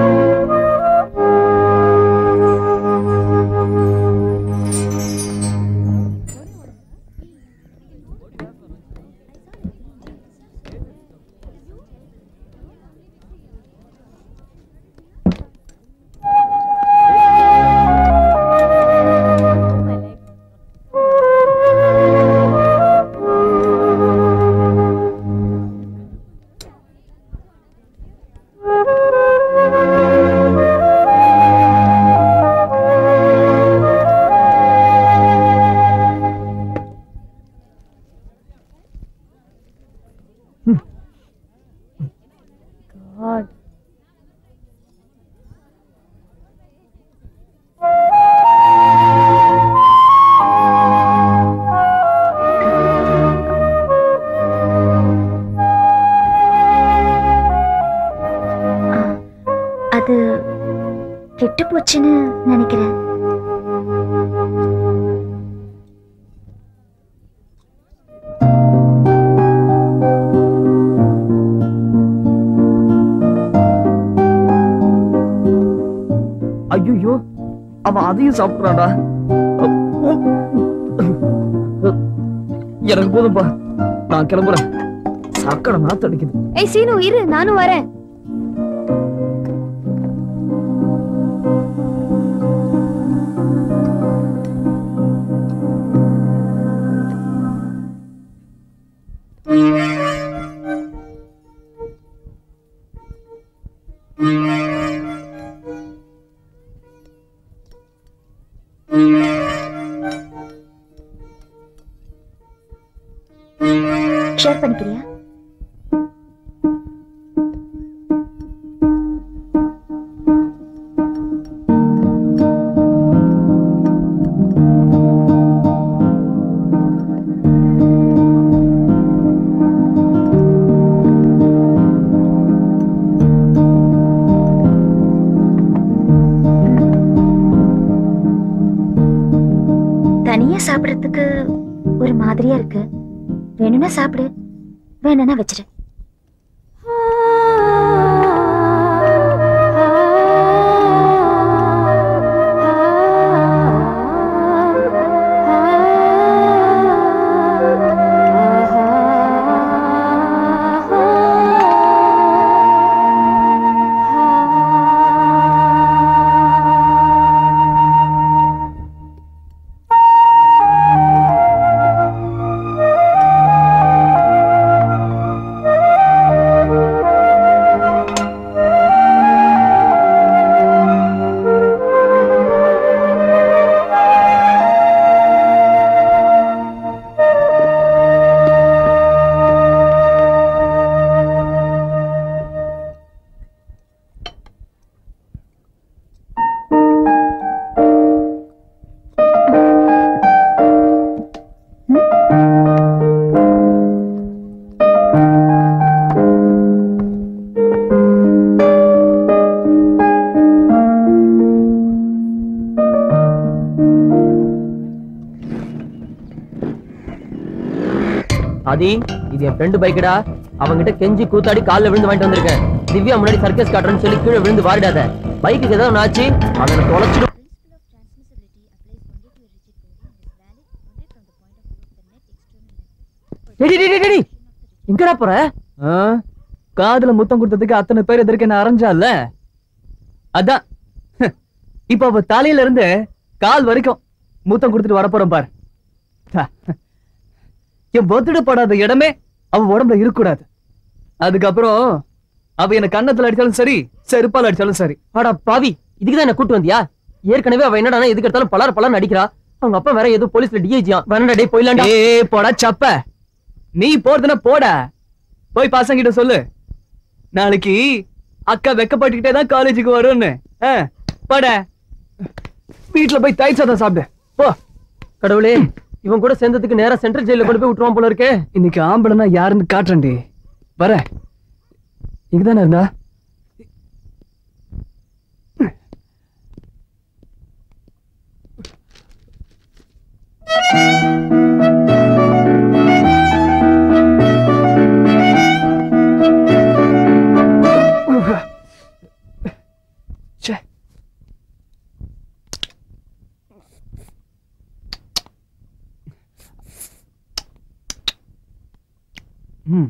J: God.
E: அது கெட்டு போச்சுன்னு நினைக்கிறேன்
F: ஐயோ அவன் அதையும் சாப்பிடுறான்டா எனக்கு போதும்பா நான் கிளம்புறேன் சாக்கடை நாத்து அடிக்குது
J: ஏய் சீனு இரு நானும் வரேன்
E: ஷேர் பண்ணிக்கிறியா தனியா சாப்பிடறதுக்கு ஒரு மாதிரியா இருக்கு வேணும்னா சாப்பிடு வேணும்னா வச்சிரு
G: ஆதி இது என் ஃப்ரெண்டு பைக்கடா அவன்கிட்ட கெஞ்சி கூத்தாடி கால்ல விழுந்து வாங்கிட்டு வந்திருக்கேன் திவ்யா முன்னாடி சர்க்கஸ் காட்டுறேன்னு சொல்லி கீழே விழுந்து வாரிடாத பைக்குக்கு ஏதாவது ஒன்று ஆச்சு அவனை தொலைச்சிடும் டேடி டேடி டேடி எங்கடா போற
F: ஆ, காதுல முத்தம் கொடுத்ததுக்கு அத்தனை பேர் எதிர்க்க என்ன அரைஞ்சால அதான் இப்ப அவ தலையில இருந்து கால் வரைக்கும் முத்தம் கொடுத்துட்டு வரப்போறோம் பார் ஹ. என் பர்த்டே படாத இடமே அவ உடம்புல இருக்கக்கூடாது அதுக்கப்புறம் அவ என்ன கன்னத்துல அடிச்சாலும் சரி செருப்பால் அடிச்சாலும் சரி
G: அடா பாவி இதுக்கு தான் என்ன கூட்டு வந்தியா ஏற்கனவே அவ என்னடா எதுக்கு எடுத்தாலும் பலர் பலர் நடிக்கிறா அவங்க அப்பா வேற ஏதோ போலீஸ்ல டிஐஜியா வேணடா டேய் போயிலாண்டா
F: ஏய் போடா சப்ப நீ போறதுன்னா போடா போய் பசங்கிட்ட சொல்லு நாளைக்கு அக்கா வெக்கப்பட்டுக்கிட்டே தான் காலேஜுக்கு வரும்னு ஆ, போடா வீட்டுல போய் தயிர் சாதம் சாப்பிடு போ
G: கடவுளே இவன் கூட சேர்ந்ததுக்கு நேரா சென்ட்ரல் ஜெயில கொண்டு போய் விட்டுருவான் போல இருக்கே
F: இன்னைக்கு ஆம்பளைனா யாருன்னு காட்டுறேன்டி வர இங்கதானே இருந்தா ச்சே. ம்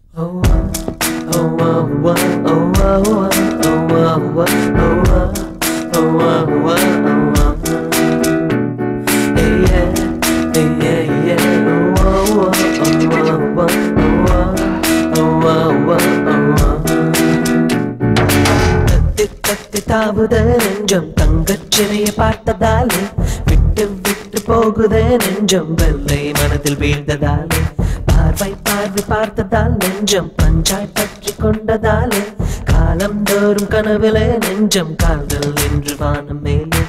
C: தாவுத நெஞ்சம் தங்கச் சிலைய பார்த்ததாலே விட்டு விட்டு போகுத நெஞ்சம் வெள்ளை மனதில் வீழ்ந்ததாலே பார்வை பார்வை பார்த்ததால் நெஞ்சம் பஞ்சாய் பற்றி கொண்டதாலே காலம் தோறும் கனவிலே நெஞ்சம் காதல் என்று வானம் மேலே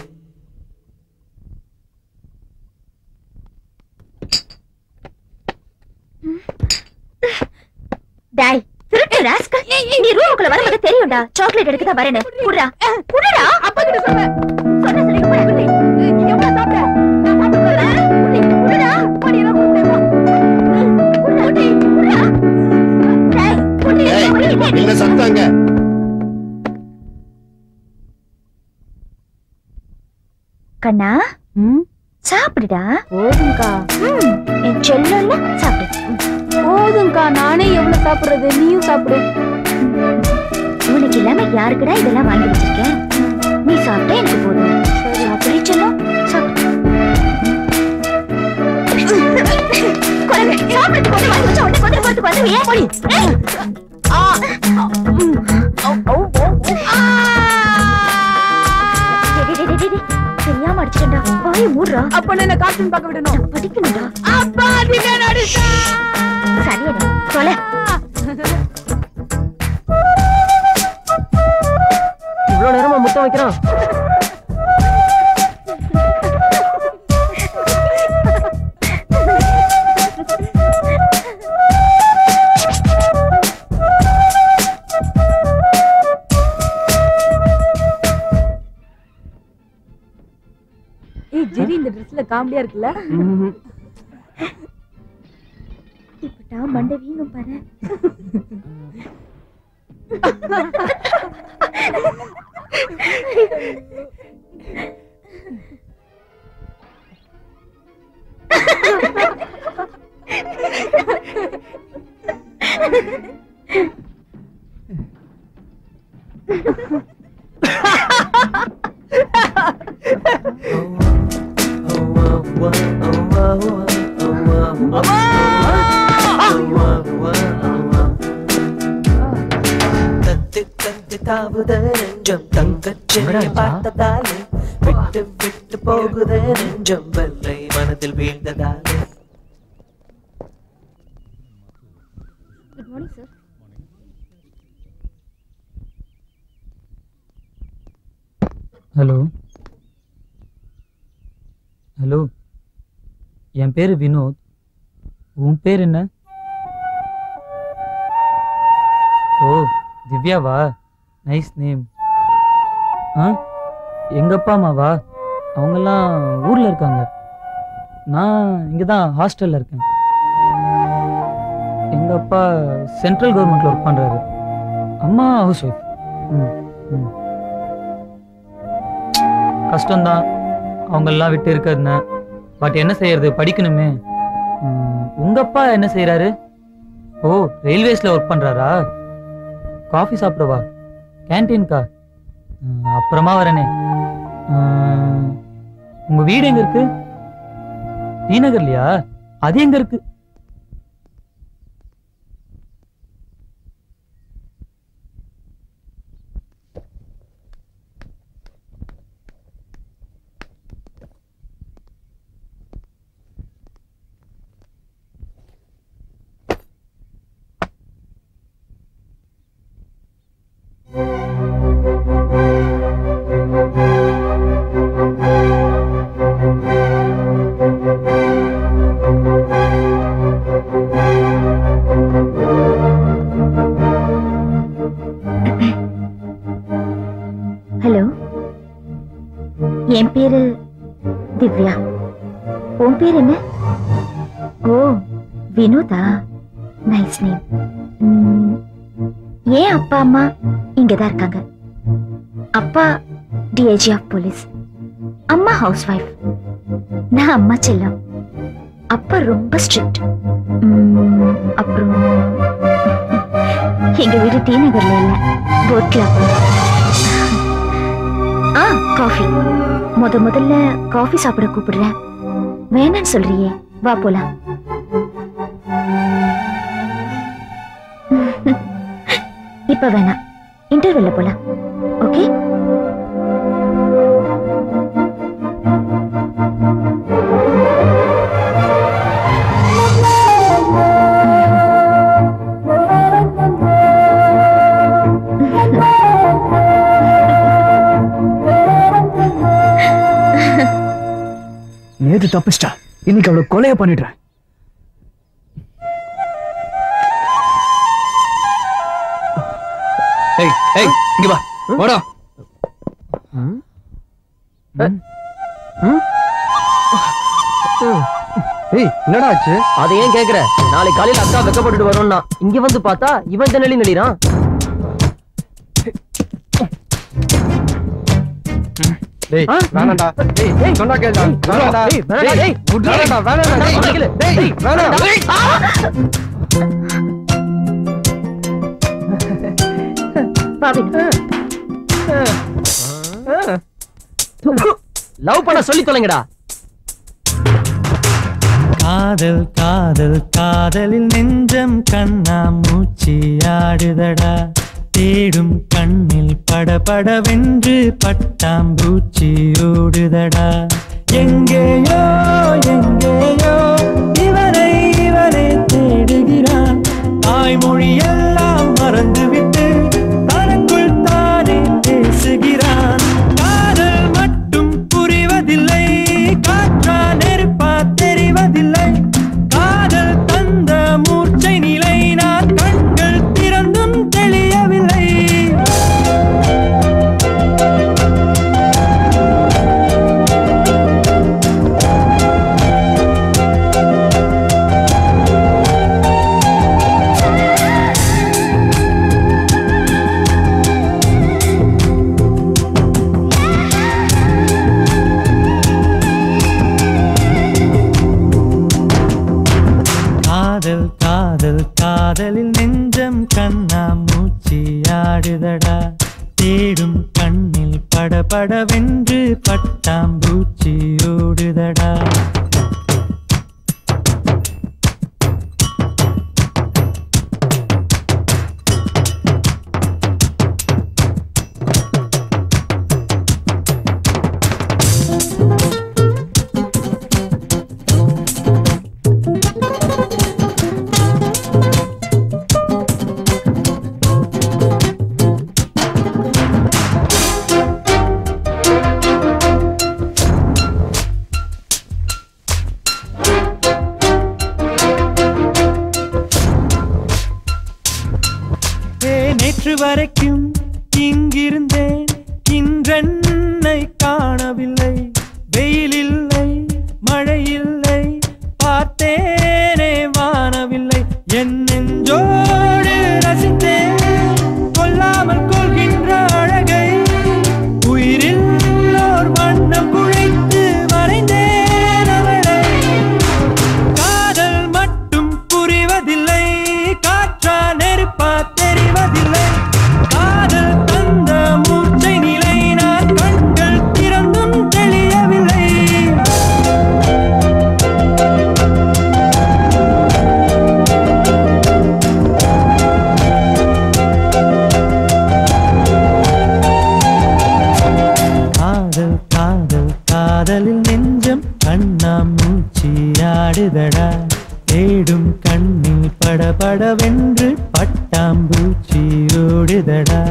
E: டாய் திருட்டு ராஸ்கல் நீ ரூமுக்குள்ள வரும்போது தெரியும்டா சாக்லேட் எடுக்க தான் வரேன்னு குடுடா குடுடா அப்பா கிட்ட சொன்ன சொன்ன சொல்லி குடு குடு நீ எவ்வளவு சாப்பிட்ட நான் சாப்பிடுறேன் குடுடா போடி எல்லாம் குடுடா குடுடா குடி குடுடா டாய் குடி
K: என்ன சத்தாங்க
E: கண்ணா சாப்பிடுடா போதுங்கா என் செல்லல்ல சாப்பிடு போதுங்கா நானே எவ்வளவு சாப்பிடுறது நீயும் சாப்பிடு உனக்கு இல்லாம யாருக்குடா இதெல்லாம் வாங்கி வச்சிருக்கேன் நீ சாப்பிட்டா எனக்கு போதும் சாப்பிடு செல்லம் சாப்பிடு குழந்தை, சாப்பிடுறதுக்கு ஒண்ணு வாங்கி வச்சா உடனே கொண்டு போறதுக்கு வந்துருவியே? போடி. ஏய். ஆ. ம். ஓ, ஓ, ஓ, ஓ. ஆ. டேய், டேய், டேய், டேய், டேய். தெரியாம அடிச்சிட்டேன்டா வாயை மூடுறா அப்ப என்ன கார்ட்டூன் பார்க்க விடணும் படிக்கணும்டா அப்பா நீங்க நடிச்சா சரியா தொலை
G: இவ்வளவு நேரமா முத்தம் வைக்கிறான்
J: ஏய் ஜெரி இந்த ட்ரெஸ்ல காமெடியா இருக்குல்ல
E: இப்பட்டா மண்டை வீங்கும் பாரு
C: தத்து தத்து தாவுத நெஞ்சம் தங்கச் சிலைய பார்த்ததாலே விட்டு விட்டு போகுத நெஞ்சம் வெள்ளை மனதில் வீழ்ந்ததாலே
E: good morning sir
A: hello hello என் பேர் வினோத் உன் பேர் என்ன ஓ திவ்யாவா நைஸ் நேம் ஆ எங்க அப்பா அம்மாவா அவங்கெல்லாம் ஊர்ல இருக்காங்க நான் இங்கே தான் ஹாஸ்டல்ல இருக்கேன் எங்க அப்பா சென்ட்ரல் கவர்மெண்ட்ல ஒர்க் பண்றாரு அம்மா ஹவுஸ் ஒய்ஃப் ம் ம் கஷ்டம்தான் அவங்கெல்லாம் விட்டு இருக்கிறதுன பட் என்ன செய்யறது படிக்கணுமே ம், உங்க அப்பா என்ன செய்யறாரு ஓ ரயில்வேஸ்ல ஒர்க் பண்றாரா காஃபி சாப்பிடவா கேன்டீன்கா ம், அப்புறமா வரேனே ம், உங்க வீடு எங்க இருக்கு டி நகர்லயா அது எங்க இருக்கு
E: ஹலோ என் பேரு திவ்யா உன் பேர் என்ன ஓ வினோதா நைஸ் நேம் ஏன் அப்பா அம்மா இங்கதான் இருக்காங்க அப்பா டிஐஜி ஆஃப் போலீஸ் அம்மா ஹவுஸ் ஒய்ஃப் நான் அம்மா செல்லம் அப்பா ரொம்ப ஸ்ட்ரிக்ட் அப்புறம் எங்க வீடு டி நகர்ல இல்ல போட் கிளப் ஆ காஃபி முத முதல்ல காஃபி சாப்பிட கூப்பிடுறேன் வேணான்னு சொல்றியே வா போலாம் இப்ப வேணாம் இன்டர்வெல்ல போலாம் ஓகே
F: நேத்து தப்பிச்சிட்டா இன்னைக்கு அவளை கொலைய பண்ணிடுறேன்
G: ஏய் ஏய் இங்க வா வாடா
I: ஏய் என்னடா ஆச்சு
G: அதை ஏன் கேக்குற நாளைக்கு காலையில அக்கா வெக்கப்பட்டுட்டு வரோம்னா இங்க வந்து பார்த்தா இவன் திணறி நடிறான்
I: டேய் வேணாம்டா டேய் சொன்னா கேளுடா வேணாம்டா
G: டேய், வேணாம்டா, டேய்.
I: வேணாம்டா வேணாம்டா
G: வேணாம்டா,
I: டேய்.
G: சொன்னா கேளு.
I: டேய்
G: டேய்,
I: வேணாம்
G: வேணாம்டா. லவ் பண்ண சொல்லி தொலைங்கடா
K: காதல் காதல் காதலில் நெஞ்சம் கண்ணா மூச்சி ஆடுதடா தேடும் கண்ணில் படபடவென்று பட்டாம்பூச்சி ஓடுதடா எங்கேயோ எங்கேயோ இவனை இவனை தேடுகிறான் தாய்மொழி எல்லாம் மறந்துவிட்டு தனக்குள் தானே பேசுகிறான் காதல் மட்டும் புரிவதில்லை காற்றா நெருப்பா தெரிவதில்லை காதல் தந்த மூர்ச்சை நிலை நான் கண்கள் திறந்தும் தெளியவில்லை காதல் காதல் காதலில் நெஞ்சம் கண்ணா மூச்சி ஆடுதடா தேடும் கண்ணில் படபடவென்று பட்டாம்பூச்சி ஓடுதடா ஏ, நேற்று வரைக்கும் இங்கிருந்தேன் இன்றென்னை காணவில்லை வெயில் இல்லை மழை இல்லை பார்த்தேனே வானவில்லை என் நெஞ்சோடு ரசித்தேன் கொல்லாமல் கொள்கின்ற அழகை உயிரில் ஓர் வண்ணம் குழைத்து வரைந்தேன் அவளை காதல் தேடும் கண்ணில் படபடவென்று பட்டாம்பூச்சி ஓடுதடா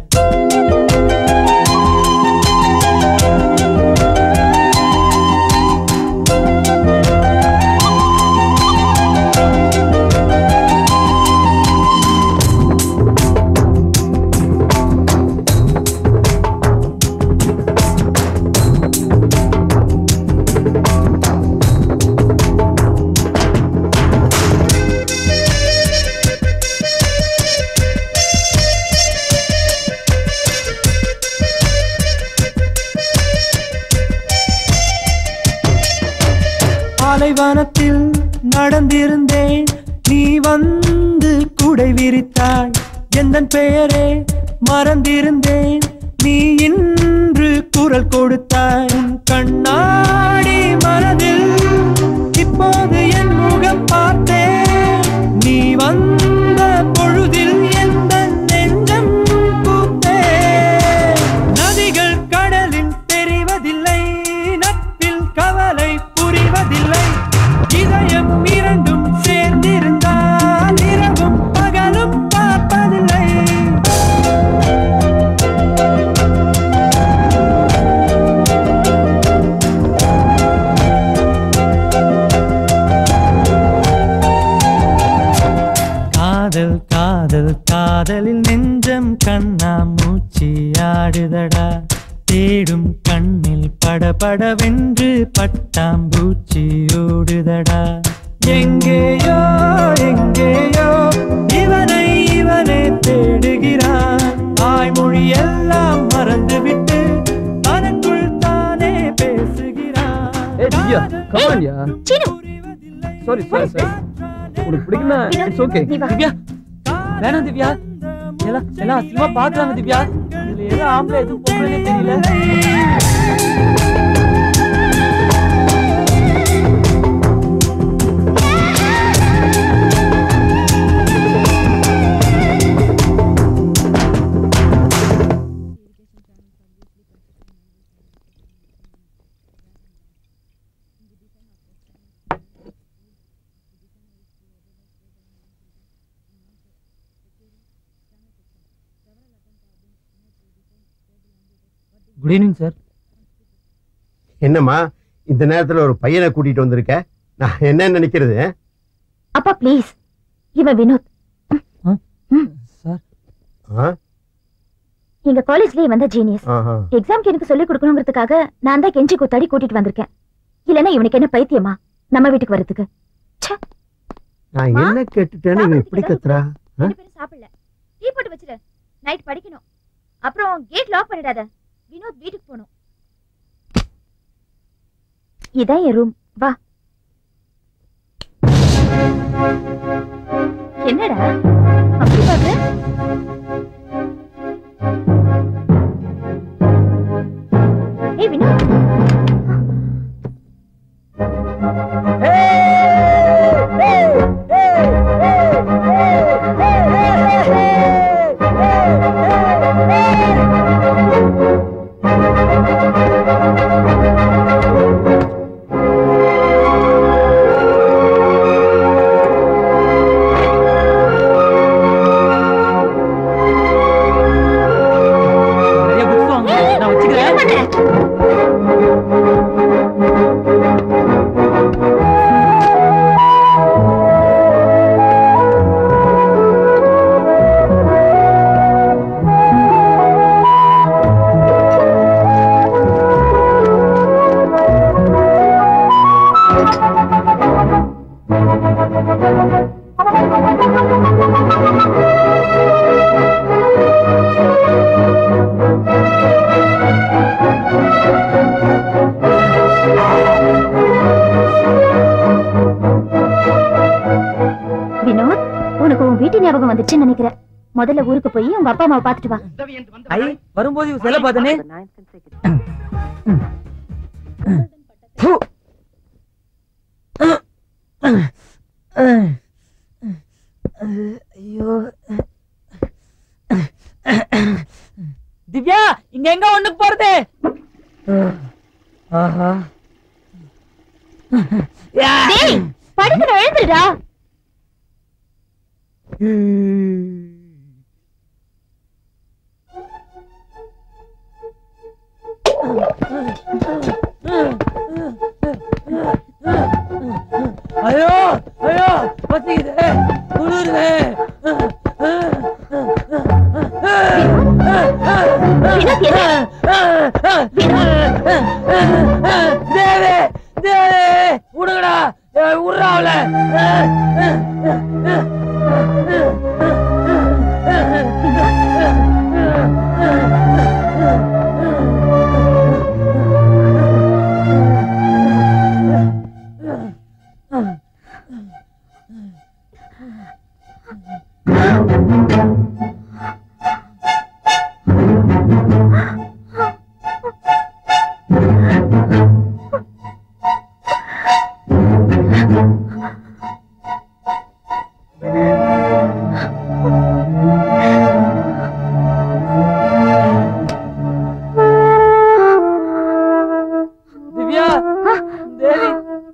K: பாலைவனத்தில் நடந்திருந்தேன் நீ வந்து குடை விரித்தாய் எந்தன் பெயரே மறந்திருந்தேன் நீ இன்று குரல் கொடுத்தாய் உன் கண்ணாடி மனதில் இப்போது என் முகம் பார்த்தேன் நீ வந்த பொழுதில் எந்த நெஞ்சம் பூத்தேன் நதிகள் கடலில் தெரிவதில்லை நட்பில் கவலை புரிவதில்லை இதயம் இரண்டும் சேர்ந்திருந்தால் இரவும் பகலும் பார்ப்பதில்லை காதல் காதல் காதலில் நெஞ்சம் கண்ணா மூச்சி ஆடுதடா தேடும் கண்ணில் படபடவென்று பட்டாம்பூச்சி ஓடுதடா எங்கேயோ எங்கேயோ இவனை இவனே தேடுகிறான் தாய்மொழி எல்லாம் மறந்துவிட்டு தனக்குள் தானே பேசுகிறான்
F: ஏய் திவ்யா கமான்யா
E: சீனு
F: சாரி சாரி சாரி உனக்கு பிடிக்குன்னா இட்ஸ் ஓகே
E: நீ வா
A: திவ்யா வேணாம் திவ்யா எல்லாம் எல்லாம் அசிங்கமா பாக்குறாங்க திவ்யா இதுல ஏதோ ஆம்பளை எதுவும் பொம்பளைனே தெரியல குட் ஈவினிங் சார்
L: என்னம்மா இந்த நேரத்துல ஒரு பையனை கூட்டிட்டு வந்திருக்க நான் என்ன நினைக்கிறது
E: அப்பா ப்ளீஸ் இவன் வினோத்
A: சார்
L: ஆ?
E: எங்க காலேஜ்லயே வந்த ஜீனியஸ்
L: ஆஹா.
E: எக்ஸாம்க்கு எனக்கு சொல்லிக் கொடுக்கணுங்கிறதுக்காக நான் தான் கெஞ்சி கூத்தாடி கூட்டிட்டு வந்திருக்கேன் இல்லனா இவனுக்கு என்ன பைத்தியமா நம்ம வீட்டுக்கு வரதுக்கு
L: நான் என்ன கேட்டுட்டேன்னு இவன் இப்படி கத்துறா ஆ?
E: ரெண்டு பேரும் சாப்பிடல டீ போட்டு வச்சிரு நைட் படிக்கணும் அப்புறம் கேட் லாக் பண்ணிடாத வினோத் வீட்டுக்கு போகணும் இதான் என் ரூம் வா என்னடா அப்படி பாக்குற ஏய் வினோத்
A: நிறைய புக்ஸ் வாங்க நான் வச்சுக்கிறேன்
E: வினோத் உனக்கு உன் வீட்டு ஞாபகம் வந்துச்சுன்னு நினைக்கிறேன் முதல்ல ஊருக்கு போய் உங்க அப்பா அம்மாவை பார்த்துட்டு வா
A: ஐ வரும்போது இவ செல்ல பார்த்தனே ஐயோ திவ்யா இங்க எங்க ஒண்ணுக்கு போறது ஆஹா
E: டேய் படிக்கிற எழுந்துடா
B: ஐயோ ஐயோ பசிக்குது குளிருது தேவே தேவே விடுங்கடா விடுறாவுல திவ்யா தேவி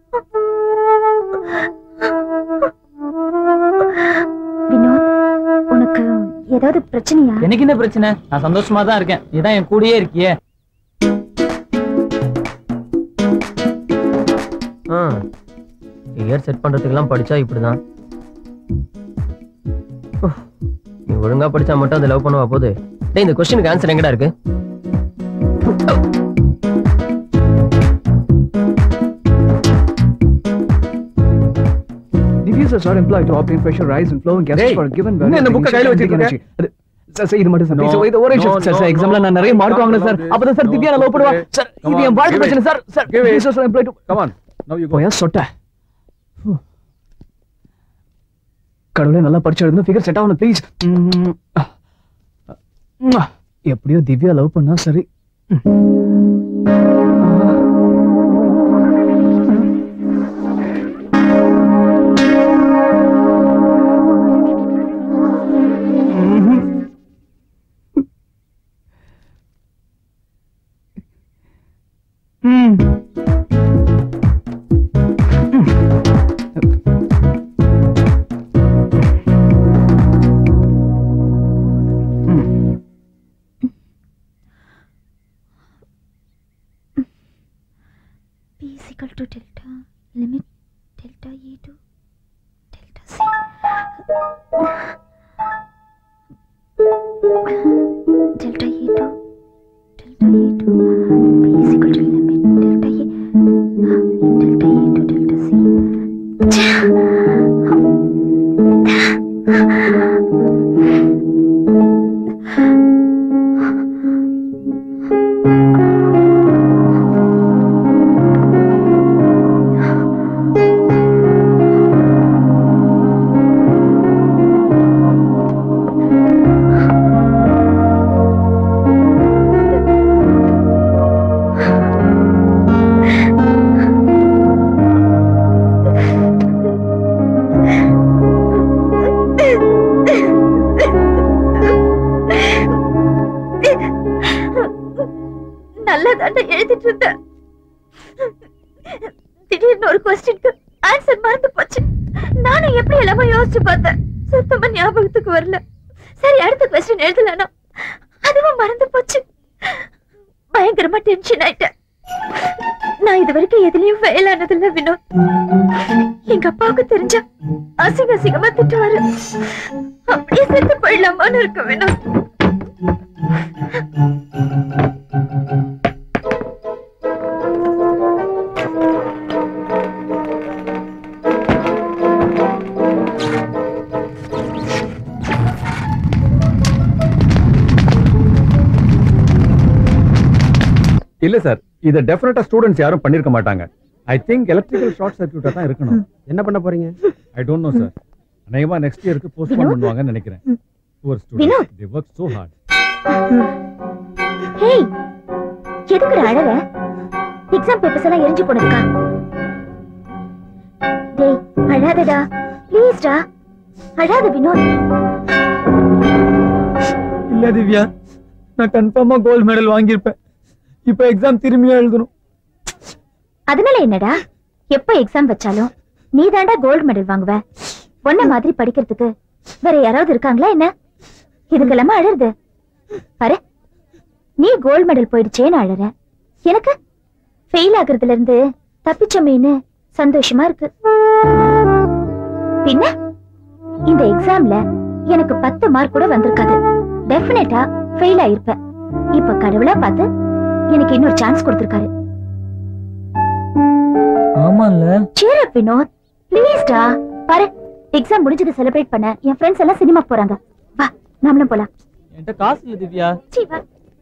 E: வினோத் உனக்கு ஏதாவது பிரச்சனையா
A: எனக்கு என்ன பிரச்சனை நான் சந்தோஷமா தான் இருக்கேன் நீதான் என் கூடயே இருக்கியே
G: இயர் செட் பண்றதுக்கெல்லாம் படிச்சா இப்படிதான் உஃப். நீ ஒழுங்கா படிச்சா மட்டும் அதை லவ் பண்ணுவா போது டேய் இந்த கொஸ்டினுக்கு ஆன்சர் எங்கடா இருக்கு
F: Diffusers are employed to obtain pressure rise and flow in gases
H: Hey,
F: for a given
H: என்ன
F: value
H: இந்த
F: of
H: book-அ கையில
F: initial
H: வச்சிருக்க?
F: energy. அது- சார் சார் இது மட்டும் சார்
H: No,
F: please, இது ஒரே நிமிஷம்
H: no,
F: சார்
H: no,
F: சார் எக்ஸாம்ல நான் நிறைய
H: no,
F: மார்க்
H: can't
F: வாங்கினேன் சார்
H: allow
F: அப்பதான் sir
H: this.
F: Divya
H: No,
F: love பண்ணுவா
H: give it.
F: சார்
H: Come
F: இது என்
H: on,
F: வாழ்க்கை
H: give it.
F: பிரச்சனை sir sir
H: Give it.
F: diffusers are employed to
H: Come on. Now you go.
F: போயா சொட்ட கடவுளே நல்லா படிச்சு எழுதணும் ஃபிகர் செட் ஆகணும் ப்ளீஸ் எப்படியோ திவ்யா லவ் பண்ணா சரி
E: P is equal to delta limit delta E to delta C. delta E to delta E to P is equal to limit delta E delta E to delta நல்லா தாண்டா எழுதிட்டு இருந்தேன் திடீர்னு ஒரு கொஸ்டினுக்கு ஆன்சர் மறந்து போச்சு நானும் எப்படி எல்லாமே யோசிச்சு பார்த்தேன் சுத்தமா ஞாபகத்துக்கு வரல சரி அடுத்த கொஸ்டின் எழுதலானா அதுவும் மறந்து போச்சு பயங்கரமா டென்ஷன் ஆயிட்டேன் நான் இது வரைக்கும் எதுலயும் ஃபெயில் ஆனதில்ல வினோத் எங்க அப்பாவுக்கு தெரிஞ்சா அசிங்க அசிங்கமா திட்டுவாரு அப்படியே செத்து போயிடலாமான்னு இருக்கு வினோத்
H: இல்ல சார் இத டெஃபினட்டா ஸ்டூடெண்ட்ஸ் யாரும் பண்ணிருக்க மாட்டாங்க ஐ திங்க் எலக்ட்ரிக்கல் ஷார்ட் சர்க்யூட்டா தான் இருக்கணும்
I: என்ன பண்ண போறீங்க
H: ஐ டோன்ட் நோ சார் அநேகமா நெக்ஸ்ட் இயருக்கு போஸ்ட்போன் பண்ணுவாங்கன்னு நினைக்கிறேன் poor
E: Vinod.
H: Students the work so hard
E: hey எதுக்குடா அழற எக்ஸாம் பேப்பர்ஸ் எல்லாம் எரிஞ்சு போனதுக்கா டேய் அழாதடா ப்ளீஸ் டா அழாத வினோத்
F: இல்ல திவ்யா நான் கன்ஃபார்மா கோல்ட் மெடல் வாங்கியிருப்பேன் இப்போ எக்ஸாம் திரும்பியும் எழுதணும்
E: அதனால என்னடா எப்ப எக்ஸாம் வச்சாலும் நீ தாண்டா கோல்டு மெடல் வாங்குவ பொண்ண மாதிரி படிக்கிறதுக்கு வேற யாராவது இருக்காங்களா என்ன இதுக்கெல்லாமா அழறது பாரு நீ கோல்டு மெடல் போயிடுச்சேன்னு அழற எனக்கு ஃபெயில் ஆகுறதுல இருந்து தப்பிச்சமேன்னு சந்தோஷமா இருக்கு பின்ன இந்த எக்ஸாம்ல எனக்கு பத்து மார்க் கூட வந்திருக்காது டெஃபினட்டா ஃபெயில் ஆயிருப்பேன் இப்ப கடவுளா பார்த்து எனக்கு இன்னொரு சான்ஸ் கொடுத்திருக்காரு
A: ஆமால்ல
E: cheer up வினோத் ப்ளீஸ் டா பாரு எக்ஸாம் முடிஞ்சதை செலிப்ரேட் பண்ண என் ஃப்ரெண்ட்ஸ் எல்லாம் சினிமா போறாங்க வா நாமளும் போலாம்
A: என்கிட்ட காசு இல்ல திவ்யா
E: சீ வா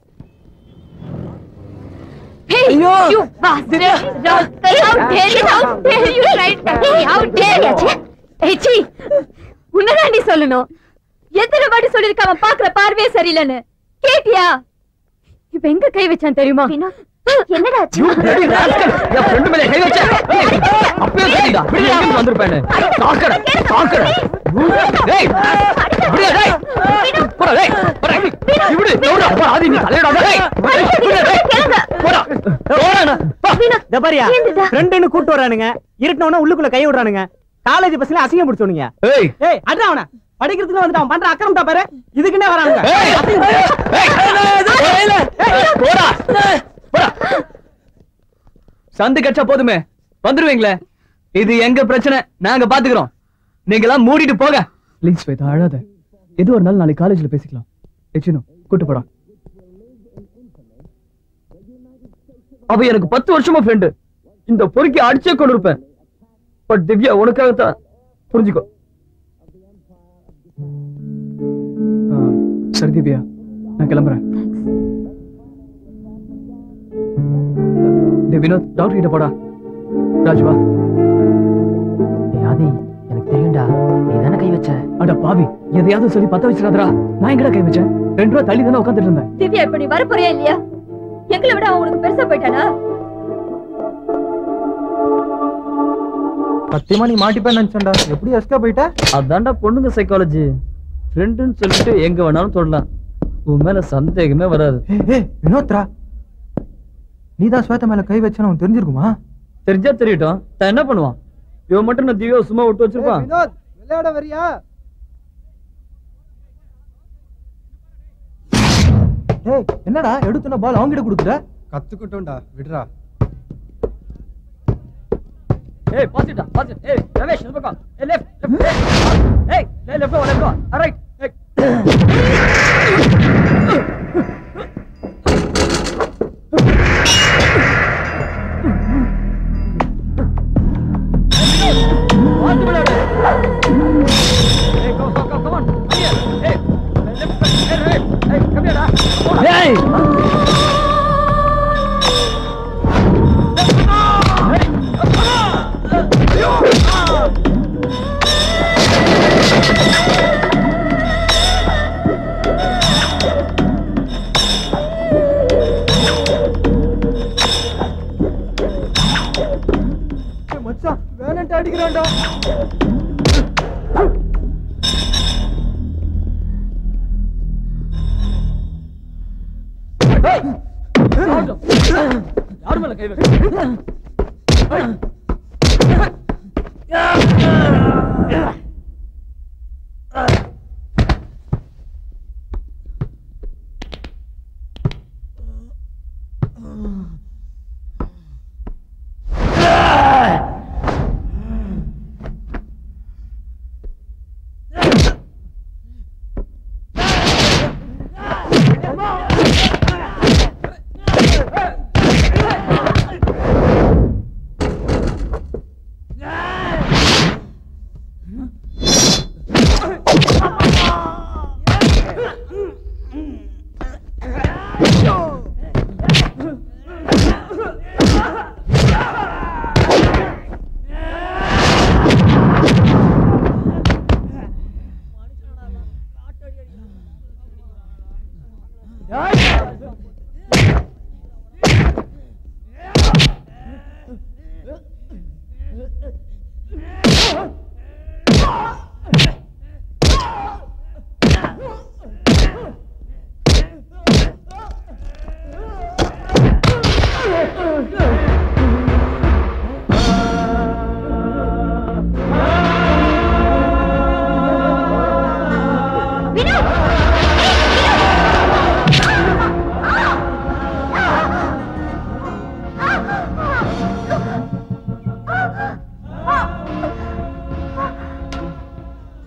J: Hey, you bastard! Rascal, how dare you? How dare you write that? How dare you? Hey, சீ, உன்னதான் நீ சொல்லணும் எத்தனை வாட்டி சொல்லிருக்க அவன் பாக்குற பார்வையே சரியில்லைன்னு கேட்டியா இப்ப எங்க கை வச்சான் தெரியுமா
E: வினோத் என்னடா ஆச்சு
F: என் ஃப்ரெண்டு மேல கை வச்ச அப்பவே சொல்லிடா இப்படி எங்க வந்திருப்பேன்னு சாக்கட சாக்கட டேய் இப்படியா டேய் போடா டேய் போடா இப்படி போடா போடா ஆதி நீ தலையடா டேய் இப்படியா, டேய் போடா போடா
M: இந்த பாரியா
E: ஏந்துடா.
M: ஃப்ரெண்டுன்னு கூட்டு வரானுங்க இருட்டினவன உள்ளுக்குள்ள கை விடுறானுங்க காலேஜ் பஸ்ல அசிங்கம் பிடிச்சோனுங்க
F: ஏய்
M: ஏய் அதான் அவன படிக்கிறதுக்கு வந்துட்டு அவன் பண்ற அக்கறம் தான் பாரு இதுக்குன்னே வரானுங்க
F: ஏய் ஏய் போடா போடா சந்து கச்சா போதுமே வந்துருவீங்களே இது எங்க பிரச்சனை நாங்க பாத்துக்கிறோம் நீங்க எல்லாம் மூடிட்டு போக ப்ளீஸ் ஸ்வேதா அழாத எது ஒரு நாள் நாளைக்கு காலேஜ்ல பேசிக்கலாம் எச்சினோ கூட்டு போடா அவ எனக்கு பத்து வருஷமா ஃப்ரெண்டு இந்த பொறுக்கி அடிச்சே கொண்டு இருப்பேன் பட் திவ்யா உனக்காகத்தான் புரிஞ்சுக்கோ ஆ, சரி திவ்யா நான் கிளம்புறேன் டேய் வினோத் டாக்டர் கிட்ட போடா ராஜ் வா
G: டேய் ஆதி எனக்கு தெரியும்டா நீ தானே கை வச்ச
F: அட பாவி எதையாவது சொல்லி பத்த வச்சிடாதடா நான் எங்கடா கை வச்சேன் ரெண்டு ரூபா தள்ளி தானே உட்காந்துட்டு இருந்தேன்
J: திவ்யா இப்ப நீ வரப்போறியா இல்லையா எங்களை விட அவன் உனக்கு பெருசா போயிட்டானா
A: சத்தியமா நீ மாட்டிப்பேன்னு நினைச்சேன்டா எப்படி எஸ்கா போயிட்ட
F: அதான்டா பொண்ணுங்க சைக்காலஜி ஃப்ரெண்டுன்னு சொல்லிட்டு எங்க வேணாலும் தொடலாம் உன் மேல சந்தேகமே வராது
A: ஏய் வினோத்ரா நீ தான் ஸ்வேதா மேல கை வச்சேன்னு உனக்கு தெரிஞ்சிருக்குமா
F: தெரிஞ்சா தெரியட்டும் தான் என்ன பண்ணுவான் இவன் மட்டும் நான் திவ்யா சும்மா விட்டு வச்சிருப்பான்
I: வினோத் விளையாட வரியா
A: ஏய் என்னடா எடுத்துன பால் அவங்கிட்ட கொடுக்குற
I: கத்துக்கிட்டோம்டா விடுறா
F: ஏய் பாசிட்டா பாசிட் ஏய் ரமேஷ் இந்த பக்கம் ஏய் லெஃப்ட் லெஃப்ட் ஏய் ஏய் லெஃப்ட் வா லெஃப்ட் வா ரைட் பாத்து விளையாடு ஏய் come come come come on here ஏய் லெஃப்ட் ஏய் ஏய் கம் ஹியர் ஏய்
A: மச்சான் வேணான்ட்டு அடிக்கிறான்டா
F: யார் மேல கை வைக்க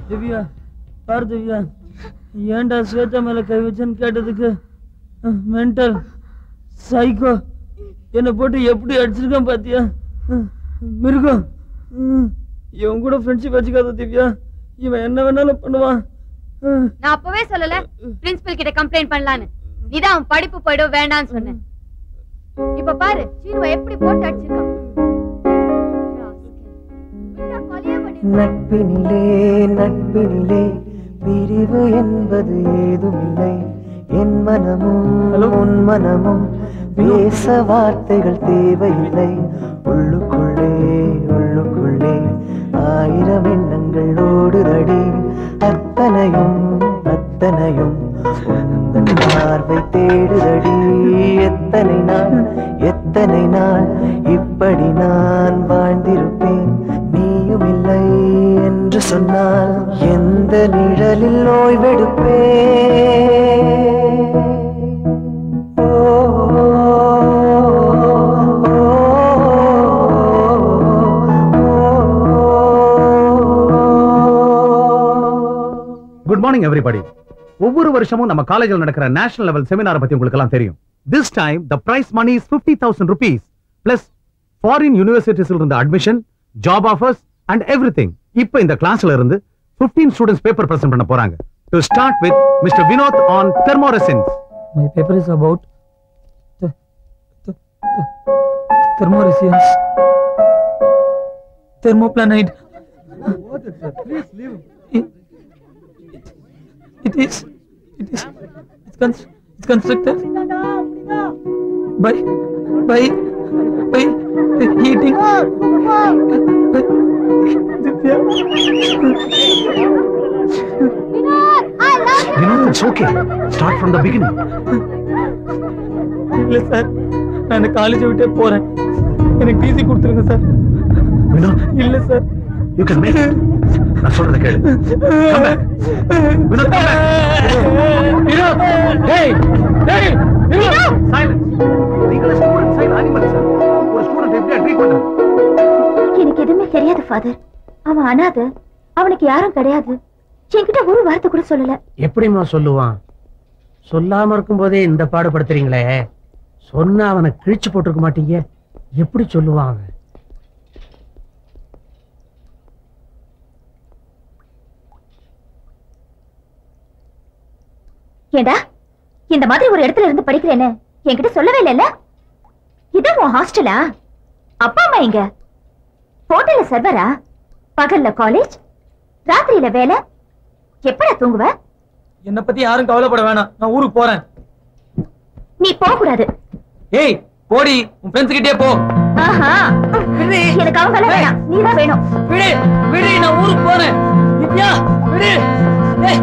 A: திவ்யா பாரு திவ்யா ஏன்டா ஸ்வேதா மேல கை வச்சேன்னு கேட்டதுக்கு மென்டல் சைக்கோ என்னை போட்டு எப்படி அடிச்சிருக்கான் பாத்தியா அஹ், மிருகம் உம், இவன் கூட ஃப்ரெண்ட்ஷிப் வச்சுக்காத திவ்யா இவன் என்ன வேணாலும் பண்ணுவான் அஹ்,
J: நான் அப்பவே சொல்லல பிரின்சிபல் கிட்ட கம்ப்ளைண்ட் பண்ணலான்னு நீதான் அவன் படிப்பு போயிடும் வேண்டாம்னு சொன்னேன் இப்ப பாரு சீனுவை எப்படி போட்டு அடிச்சிருக்கான் விட்டா கொலையே பண்ணிடுவான்.
C: நட்பினிலே நட்பினிலே பிரிவு என்பது ஏதுமில்லை என் மனமும் உன் மனமும் பேச வார்த்தைகள் தேவையில்லை உள்ளுக்குள்ளே உள்ளுக்குள்ளே ஆயிரம் எண்ணங்கள் ஓடுதடி அத்தனையும் அத்தனையும் உந்தன் பார்வை தேடுதடி எத்தனை நாள் எத்தனை நாள் இப்படி நான் வாழ்ந்திருப்பேன் நீயும் இல்லை என்று சொன்னால் எந்த நிழலில் ஓய்வெடுப்பேன் ஓ,
H: குட் மார்னிங் எவ்ரிபடி ஒவ்வொரு வருஷமும் நம்ம காலேஜில் நடக்கிற நேஷனல் லெவல் செமினார் பத்தி உங்களுக்கு எல்லாம் தெரியும் this time the prize money is fifty thousand rupees plus foreign யூனிவர்சிட்டிஸ்ல இருந்த admission job offers and everything இப்போ இந்த கிளாஸ்ல இருந்து 15 ஸ்டூடெண்ட்ஸ் பேப்பர் பிரசன்ட் பண்ண போறாங்க to start with mister Vinod on thermoresonance
A: My paper is about the, the, the thermoresins. Thermoplanide.
I: Please leave.
A: It, it is. It is. It's, cons- it's constructed by by by heating.
H: Vinod it's okay start from the beginning
A: இல்ல sir நான் இந்த காலேஜை விட்டே போறேன் எனக்கு DC கொடுத்துருங்க sir
H: Vinod
A: இல்ல sir
H: you can make நான் சொல்றத கேளு Come back. Vinod come back.
B: Vinod டேய் டேய் வினோத்
H: Silence. நீங்களே ஸ்டூடெண்ட் சைடு அனிமல் சார் ஒரு ஸ்டூடெண்ட் எப்படி ட்ரீட் பண்றாங்க
E: எனக்கு எதுவுமே தெரியாது ஃபாதர் அவன் அனாதை அவனுக்கு யாரும் கிடையாது என்கிட்ட ஒரு வார்த்தை கூட சொல்லல
B: எப்படிம்மா சொல்லுவான் சொல்லாம இருக்கும்போதே இந்த பாடுபடுத்துறீங்களே சொன்னா அவனை கிழிச்சு போட்டிருக்க மாட்டீங்க எப்படி சொல்லுவான் அவன்
E: ஏண்டா இந்த மாதிரி ஒரு இடத்துல இருந்து படிக்கிறேன்னு என்கிட்ட சொல்லவே இல்லைல்ல இதான் உன் ஹாஸ்டலா அப்பா அம்மா எங்க ஹோட்டல்ல சர்வரா பகல்ல காலேஜ் ராத்திரியில வேலை எப்படா தூங்குவ
A: என்னை பத்தி யாரும் கவலைப்பட வேணாம் நான் ஊருக்கு போறேன்
E: நீ போக கூடாது
A: ஏய் போடி உன் ஃப்ரெண்ட்ஸ் கிட்டே போ
E: ஆஹா எனக்கு அவங்க எல்லாம் வேணாம் நீதான் வேணும்
A: விடு விடு நான் ஊருக்கு போறேன் நித்யா விடு ஏய்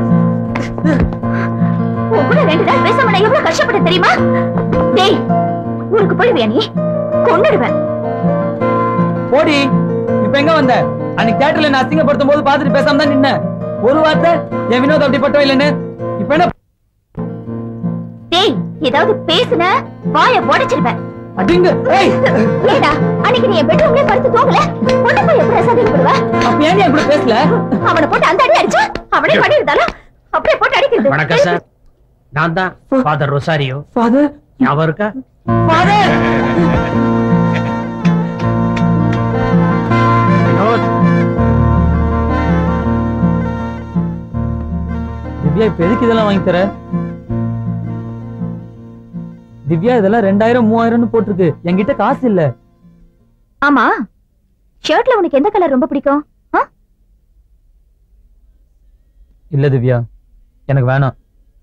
E: உன் கூட ரெண்டு நாள் பேசாம நான் எவ்வளவு கஷ்டப்பட்ட தெரியுமா டேய் ஊருக்கு போயிடுவியா நீ கொன்னுடுவேன்
A: போடி இப்ப எங்க வந்த அன்னைக்கு தியேட்டர்ல நான் அசிங்கப்படுத்தும் போது பாத்துட்டு பேசாம தான் நின்ன ஒரு வார்த்தை என் வினோத் அப்படிப்பட்டவ இல்லைன்னு இப்ப என்ன
E: டேய் ஏதாவது பேசுன வாய உடைச்சிருப்பேன்
A: அடிங்க ஏய்
E: ஏடா அன்னைக்கு நீ என் பெட்ரூம்ல படுத்து தூங்கல பொண்ணு போய் எப்படி சந்தேகப்படுவ
A: அப்ப ஏன் என் கூட பேசல
E: அவனை போட்டு அந்த அடி அடிச்சா அவனே பண்ணிருந்தாலும் அப்படியே போட்டு அடிக்கிறது
B: வணக்கம் சார் நான் தான் ஃபாதர் ரொசாரியோ
A: ஃபாதர்
B: ஞாபகம் இருக்கா
A: ஃபாதர்
B: வினோத்
A: திவ்யா இப்ப எதுக்கு இதெல்லாம் வாங்கி தர திவ்யா இதெல்லாம் ரெண்டாயிரம் மூவாயிரம்னு போட்டிருக்கு என்கிட்ட காசு இல்ல
E: ஆமா ஷர்ட்ல உனக்கு எந்த கலர் ரொம்ப பிடிக்கும் ஆ?
A: இல்ல திவ்யா எனக்கு வேணாம்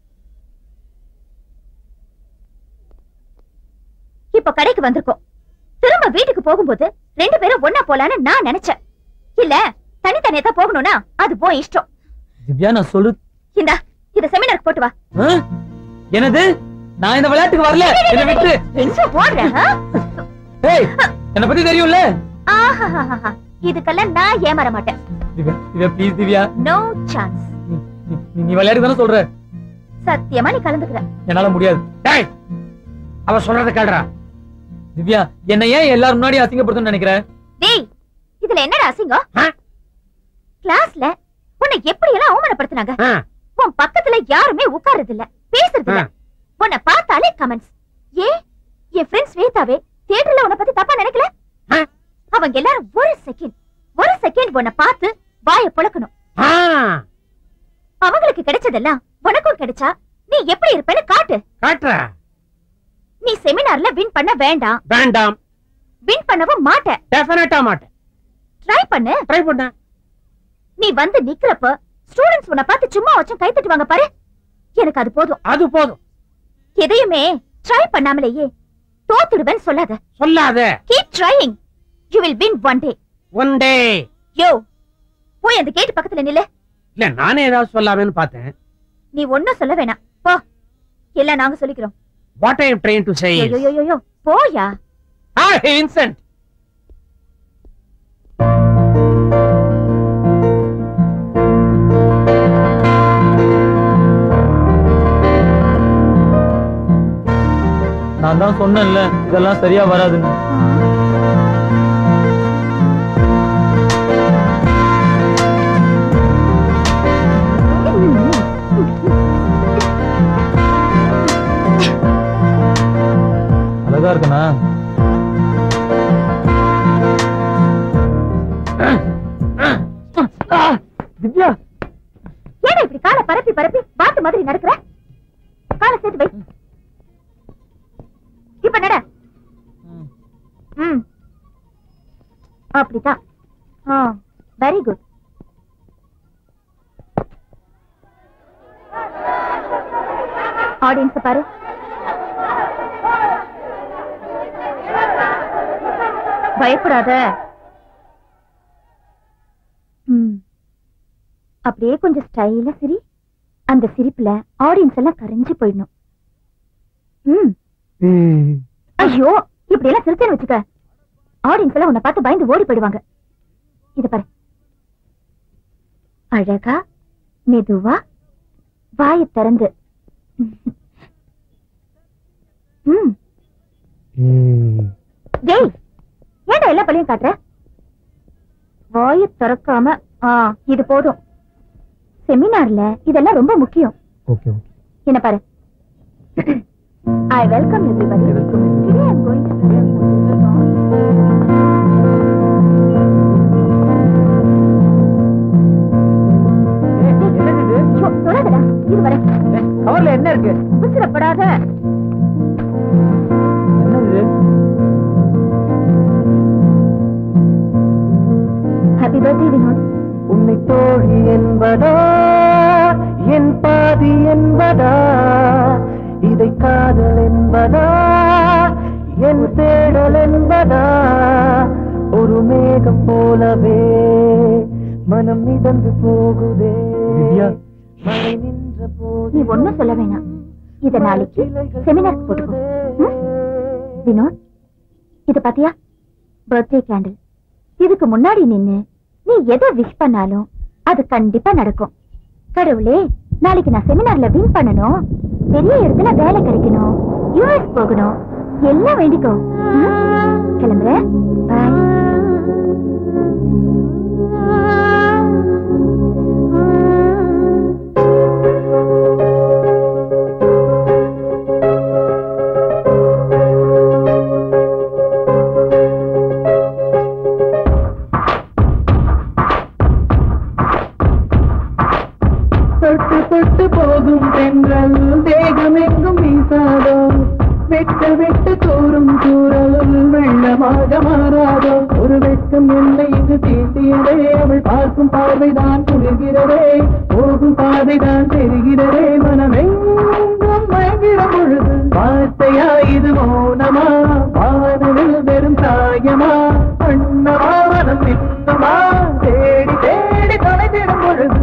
E: இப்ப கடைக்கு வந்திருக்கோம் திரும்ப வீட்டுக்கு போகும்போது ரெண்டு பேரும் ஒண்ணா போலான்னு நான் நினைச்சேன் இல்ல தனித்தனியா தான் போகணும்னா அது போய் இஷ்டம்
A: திவ்யா நான் சொல்லு
E: இந்தா இத செமினாருக்கு போட்டு வா
A: ஆ? என்னது நான் இந்த விளையாட்டுக்கு வரல என்ன விட்டு
E: எங்க ஓடுற ஆ?
A: ஏய் என்ன பத்தி தெரியும்ல
E: ஆஹாஹாஹா. இதுக்கெல்லாம் நான் ஏமாற மாட்டேன்
A: Divya Divya please Divya
E: no chance
A: நீ- நீ- நீ விளையாட்டு தானே சொல்ற
E: சத்தியமா நீ கலந்துக்கிற
A: என்னால முடியாது
B: டேய் அவ சொல்றத கேளுடா
A: திவ்யா என்ன ஏன் எல்லாரும் முன்னாடி அசிங்கப்படுத்தணும்னு நினைக்கிற
E: டேய் இதுல என்னடா அசிங்கம்
B: ஆ?
E: கிளாஸ்ல உன்னை எப்படி எல்லாம் அவமானப்படுத்துனாங்க
B: ஆ,
E: உன் பக்கத்துல யாருமே உட்கார்றது இல்ல பேசுறது இல்ல
B: ஆ.
E: உன்னை பார்த்தாலே கமெண்ட்ஸ் ஏ என் ஃப்ரெண்ட் ஸ்வேதாவே தியேட்டர்ல உன்னை பத்தி தப்பா நினைக்கல
B: ஆ.
E: அவங்க எல்லாரும் ஒரு செகண்ட் ஒரு செகண்ட் உன்னை பார்த்து வாய புழக்கணும்
B: ஆ,
E: அவங்களுக்கு கிடைச்சதெல்லாம் உனக்கும் கிடைச்சா நீ எப்படி இருப்பேன்னு காட்டு
B: காட்டுற
E: நீ செமினார்ல வின் பண்ண வேண்டாம்
B: வேண்டாம்
E: வின் பண்ணவும் மாட்ட
B: டெஃபினட்டா மாட்டேன்
E: ட்ரை பண்ணு
B: ட்ரை பண்ண
E: நீ வந்து நிக்கிறப்ப ஸ்டூடண்ட்ஸ் உன்னை பார்த்து சும்மா வச்சும் கை தட்டுவாங்க பாரு எனக்கு அது போதும்
B: அது போதும்
E: எதையுமே ட்ரை பண்ணாமலேயே தோத்துடுவேன்னு சொல்லாத
B: சொல்லாத
E: keep trying you will win one day
B: one day
E: யோ போய் அந்த கேட் பக்கத்துல நில்லு
B: இல்ல நானே ஏதாவது சொல்லாமேன்னு பார்த்தேன்
E: நீ ஒன்னும் சொல்ல வேணாம் போ எல்லாம் நாங்க சொல்லிக்கிறோம்
B: what I am trying to say
E: யோ, யோ, யோ, யோ, போயா
B: ஆ வின்சென்ட்
A: நான் தான் சொன்னேன்ல இதெல்லாம் சரியா வராதுன்னு அழகா இருக்கனா திவ்யா
E: ஏன்னா இப்படி காலை பரப்பி பரப்பி பாத்து மாதிரி நடக்கிற காலை சேர்த்து வை இப்ப நட ம் அப்படிதான் ஆ வெரி குட் ஆடியன்ஸ் பாரு பயப்படாத ம் அப்படியே கொஞ்சம் ஸ்டைலா சிரி அந்த சிரிப்புல ஆடியன்ஸ் எல்லாம் கரைஞ்சு போயிடணும் ம் ஐயோ இப்படி எல்லாம் சிரிச்சேன்னு வச்சுக்க ஆடியன்ஸ் எல்லாம் உன்னை பார்த்து பயந்து ஓடி போயிடுவாங்க இத பாரு அழகா மெதுவா வாயை திறந்து ம் டேய் ஏன்டா எல்லா பள்ளியும் காட்டுற வாயை திறக்காம ஆ இது போதும் செமினார்ல இதெல்லாம் ரொம்ப முக்கியம்
A: ஓகே ஓகே
E: என்ன பாரு I welcome everybody today I am going to தொடாதடா இது வர
G: கவர்ல என்ன இருக்கு
E: அவசரப்படாத
A: என்னது
E: ஹாப்பி பர்த்டே வினோத்
C: உன்னை தோழி என்பதா என் பாதி என்பதா இதை காதல் என்பதா என் தேடல் என்பதா ஒரு மேகம் போலவே மனம் மிதந்து போகுதே
A: திவ்யா.
C: மழை நின்ற போது
E: நீ ஒண்ணும் சொல்ல வேணாம் இத நாளைக்கு செமினாருக்கு போட்டுக்கோ ம்? வினோத் இது பாத்தியா பர்த்டே கேண்டில் இதுக்கு முன்னாடி நின்னு நீ எதை விஷ் பண்ணாலும் அது கண்டிப்பா நடக்கும் கடவுளே நாளைக்கு நான் செமினார்ல வின் பண்ணணும் பெரிய இடத்துல வேலை கிடைக்கணும் யூஎஸ் போகணும் எல்லாம் வேண்டிக்கோ ம்? கிளம்புறேன் பாய்
C: தொட்டு தொட்டு போகும் தென்றல் தேகமெங்கும் வீசாதோ வெட்டு வெட்டு தூரும் தூரல் வெள்ளமாக மாறாதோ ஒரு வெட்கம் என்னை இது தீட்டியதே அவள் பார்க்கும் பார்வைதான் குளிர்கிறதே போகும் பாதைதான் தெரிகிறதே மனமெங்கும் மயங்கிற பொழுது வார்த்தையா இது மௌனமா வானவில் வெறும் சாயமா அண்ணமா மனம் நின்னமா தேடி தேடி தொலைத்திடும் பொழுது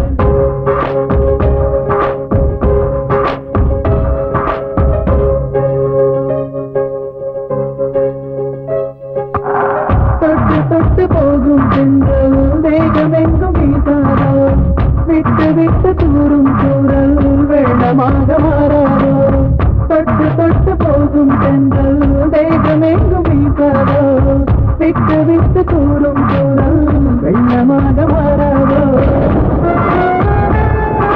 C: தொட்டு தொட்டு போகும் சென்றல் வேகமெங்கும் வீசாதோ விட்டு விட்டு தூரும் தூரல் வெள்ளமாக மாறாதோ தொட்டு தொட்டு போகும் சென்றல் வேகமெங்கும் வீசாதோ விட்டு விட்டு தூரும் தூரல் வெள்ளமாக மாறாதோ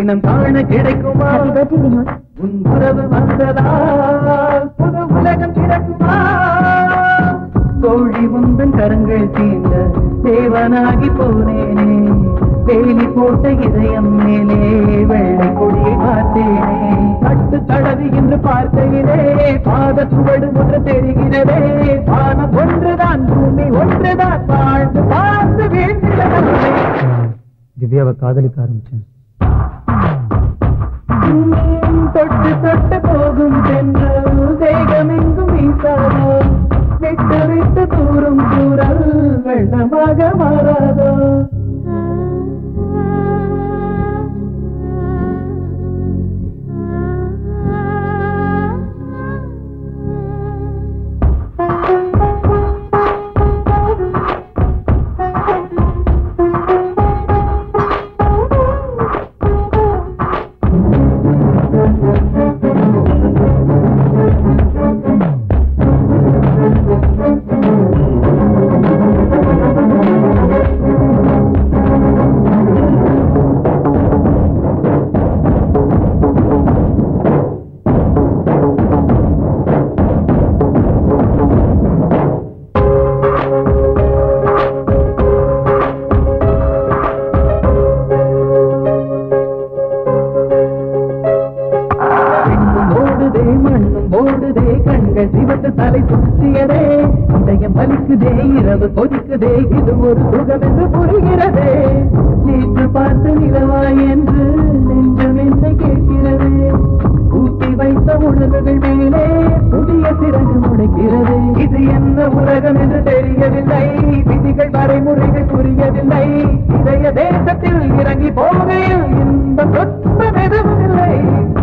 N: தினம் காண கிடைக்குமா உன் உறவு வந்ததால் புது உலகம் பிறக்குமா கோழி உந்தன் கரங்கள் தீண்ட தேவனாகி போனேனே வேலி போட்ட இதயம் மேலே வெள்ளை கொடியை பார்த்தேனே கட்டு தடவி என்று பார்க்கையிலே பாத சுவடு ஒன்று தெரிகிறதே வானம் ஒன்றுதான் பூமி ஒன்றுதான் வாழ்ந்து பார்த்து வீழ்ந்திடலாமே
A: திவ்யாவை காதலிக்க ஆரம்பிச்சேன்
N: தொட்டு தொட்டு போகும் தென்றல் தேகமெங்கும் வீசாதோ விட்டு விட்டு தூரும் தூரல் வெள்ளமாக மாறாதோ விண்ணும் ஓடுதே மண்ணும் ஓடுதே கண்கள் சிவத்து தலை சுற்றியதே இதயம் வலிக்குதே இரவு கொதிக்குதே இது ஒரு சுகம் என்று புரிகிறதே நேற்று பார்த்து நிலவாய் என்று நெஞ்சம் என்ன கேட்கிறதே ஊட்டி வைத்த உணர்வுகள் மேலே புதிய சிறகு முளைக்கிறது இது என்ன உலகம் என்று தெரியவில்லை விதிகள் வரைமுறைகள் புரியவில்லை இதய தேசத்தில் இறங்கி போகையில் இந்த சொற்பம் எதுவும் இல்லை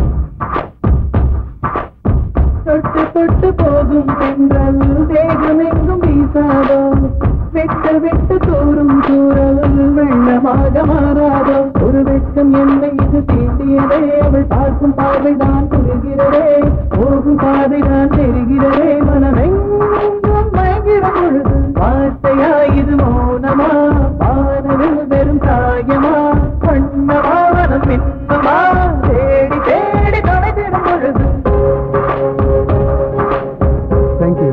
N: தொட்டு தொட்டு போகும் பெண்கள் தேகம் எங்கும் வீசாதோ விட்டு விட்டு தூரும் தூரல் வெள்ளமாக மாறாதோ ஒரு வெட்கம் என்னை இது தீண்டியதே அவள் பார்க்கும் பார்வைதான் புரிகிறதே போகும் பாதைதான் தெரிகிறதே மனமெங்கும் மயங்கிற பொழுது வார்த்தையா இது மௌனமா வானவில் வெறும் சாயமா வண்ணமா மனம் பின்னமா தேடி தேடி தொலைத்திடும் பொழுது
I: thank you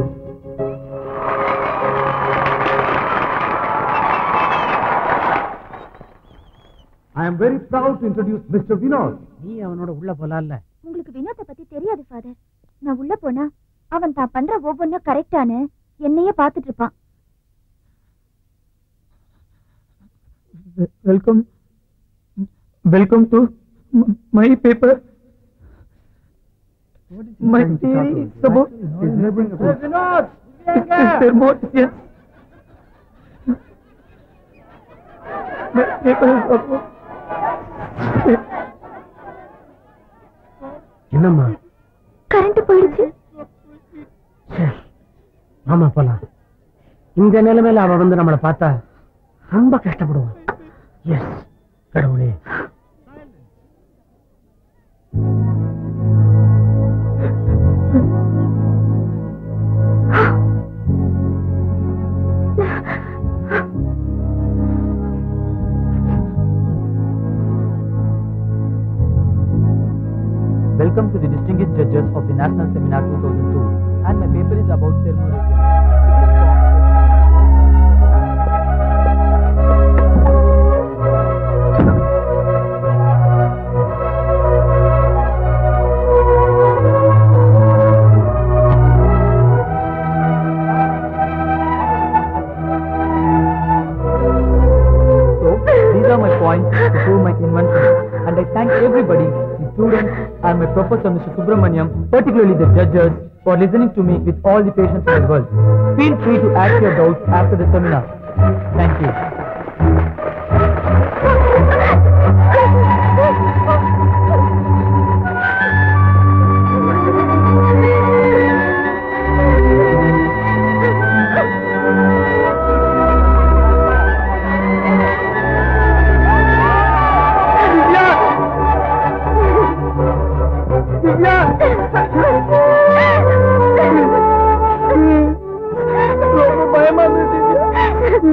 O: I am very proud to introduce Mr. Vinod.
B: நீ அவனோட உள்ள போலாம்ல
E: உங்களுக்கு வினோத்தை பத்தி தெரியாது ஃபாதர் நான் உள்ள போனா அவன் தான் பண்ற ஒவ்வொன்றும் கரெக்டானு என்னையே பார்த்துட்டு இருப்பான்
A: welcome welcome to my paper my theory is about
N: Vinod!
A: thermodynamics. My paper is about
B: என்னம்மா
E: கரண்ட் போயிடுச்சு
B: ஆமா போலாம் இந்த நிலைமையில அவ வந்து நம்மளை பார்த்தா ரொம்ப கஷ்டப்படுவான் எஸ் கடவுளே
A: Welcome to the distinguished judges of the National Seminar 2002 and my paper is about thermodynamics. So, these are my points to prove my invention. And I thank everybody, the students and my professor, Mr. Subramaniam, particularly the judges, for listening to me with all the patience in the world. Feel free to ask your doubts after the seminar. Thank you.
N: ரொம்ப பயமா இருந்துச்சு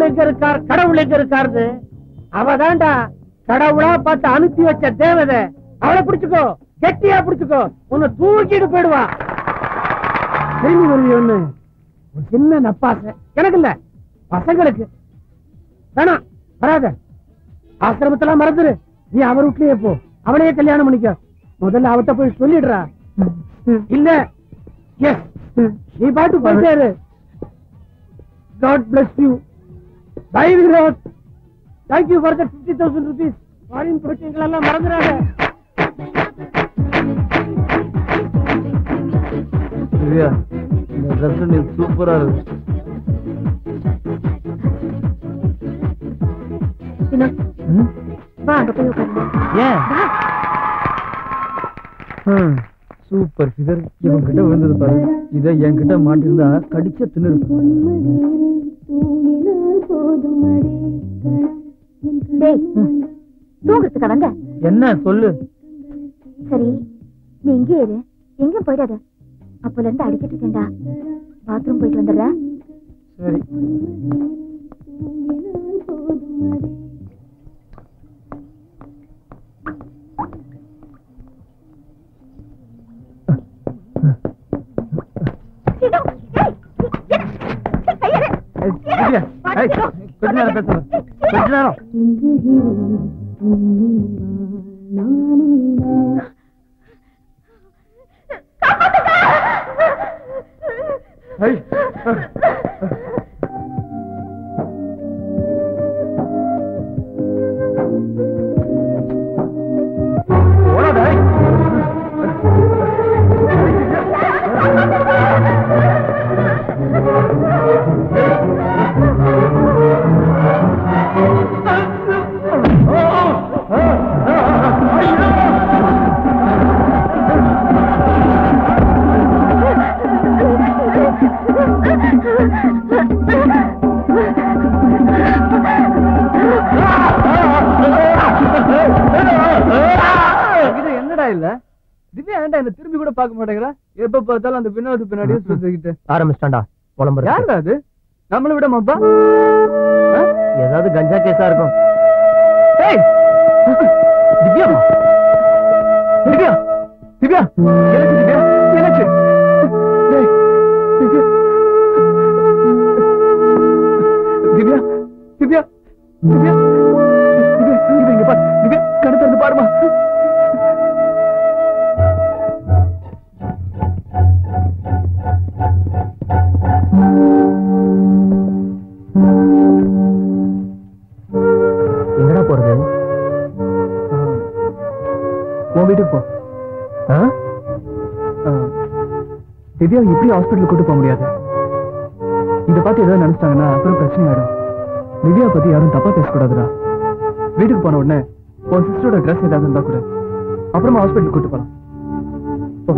B: கடவுள் எங்க இருக்கார் கடவுள் எங்க இருக்காருன்னு அவ தாண்டா கடவுளா பார்த்து அனுப்பி வச்ச தேவதை அவளை பிடிச்சுக்கோ கெட்டியா பிடிச்சுக்கோ உன்னை தூக்கிட்டு போயிடுவா திரும்பி வருவி ஒண்ணு ஒரு சின்ன நப்பாசை எனக்கு இல்ல பசங்களுக்கு வேணாம் வராத ஆசிரமத்தெல்லாம் மறந்துரு நீ அவர் வீட்லயே போ அவளையே கல்யாணம் பண்ணிக்க முதல்ல அவட்ட போய் சொல்லிடுறா இல்ல எஸ் நீ பாட்டு போயிட்டாரு God bless you bye Virodh thank you for the fifty thousand rupees foreign புரோட்டீன்கள் எல்லாம் மறந்துடாத
F: திவ்யா இந்த ட்ரெஸ் நீ சூப்பரா இருக்கு
J: வினோத்
F: ம்?
J: வா அங்க போய் உட்காருங்க
F: ஏன் ம், சூப்பர் ஃபிகர் இவன் கிட்ட விழுந்தது பாரு இதை என்கிட்ட மாட்டிருந்தா கடிச்ச தின்னு
E: டேய் தூங்குறதுக்கா வந்த
F: என்ன சொல்லு
E: சரி நீ இங்கே இரு எங்கேயும் போயிடாத அப்போல இருந்து அடிக்கிட்டு இருக்கேன்டா பாத்ரூம் போயிட்டு வந்துடுறேன்
F: சரி ஏய், திவ்யா, ஏய், கொஞ்ச நேரம் பேசுறேன் கொஞ்ச நேரம் ஏய், ஓடாத, ஏய். இது என்னடா இல்ல திவ்யா ஏன்டா என்ன திரும்பி கூட பார்க்க மாட்டேங்கிறா எப்ப பார்த்தாலும் அந்த வினோத் பின்னாடியே சுத்திக்கிட்டு
G: ஆரம்பிச்சிட்டான்டா புலம்புற
F: யாருடா அது நம்மள விட மாப்பா
G: ஏதாவது கஞ்சா கேஸா இருக்கும்
F: ஏய் திவ்யா திவ்யா திவ்யா எனக்கு திவ்யா எனக்கு ஏய், திவ்யா திவ்யா திவ்யா திவ்யா திவ்யா திவ்யா இங்க பாரு திவ்யா கண்ணு திறந்து பாருமா
G: எங்கடா போறது
F: உன் வீட்டுக்கு போ
G: ஆ?
F: திவ்யா இப்படி ஹாஸ்பிட்டல் கூட்டு போக முடியாது இத பார்த்து ஏதாவது நினைச்சிட்டாங்கன்னா அப்புறம் பிரச்சனை ஆயிடும் திவ்யா பத்தி யாரும் தப்பா பேசக்கூடாதுடா வீட்டுக்கு போன உடனே உன் சிஸ்டரோட ட்ரெஸ் ஏதாவது இருந்தா கூட அப்புறமா ஹாஸ்பிட்டல் கூட்டு போலாம் போ.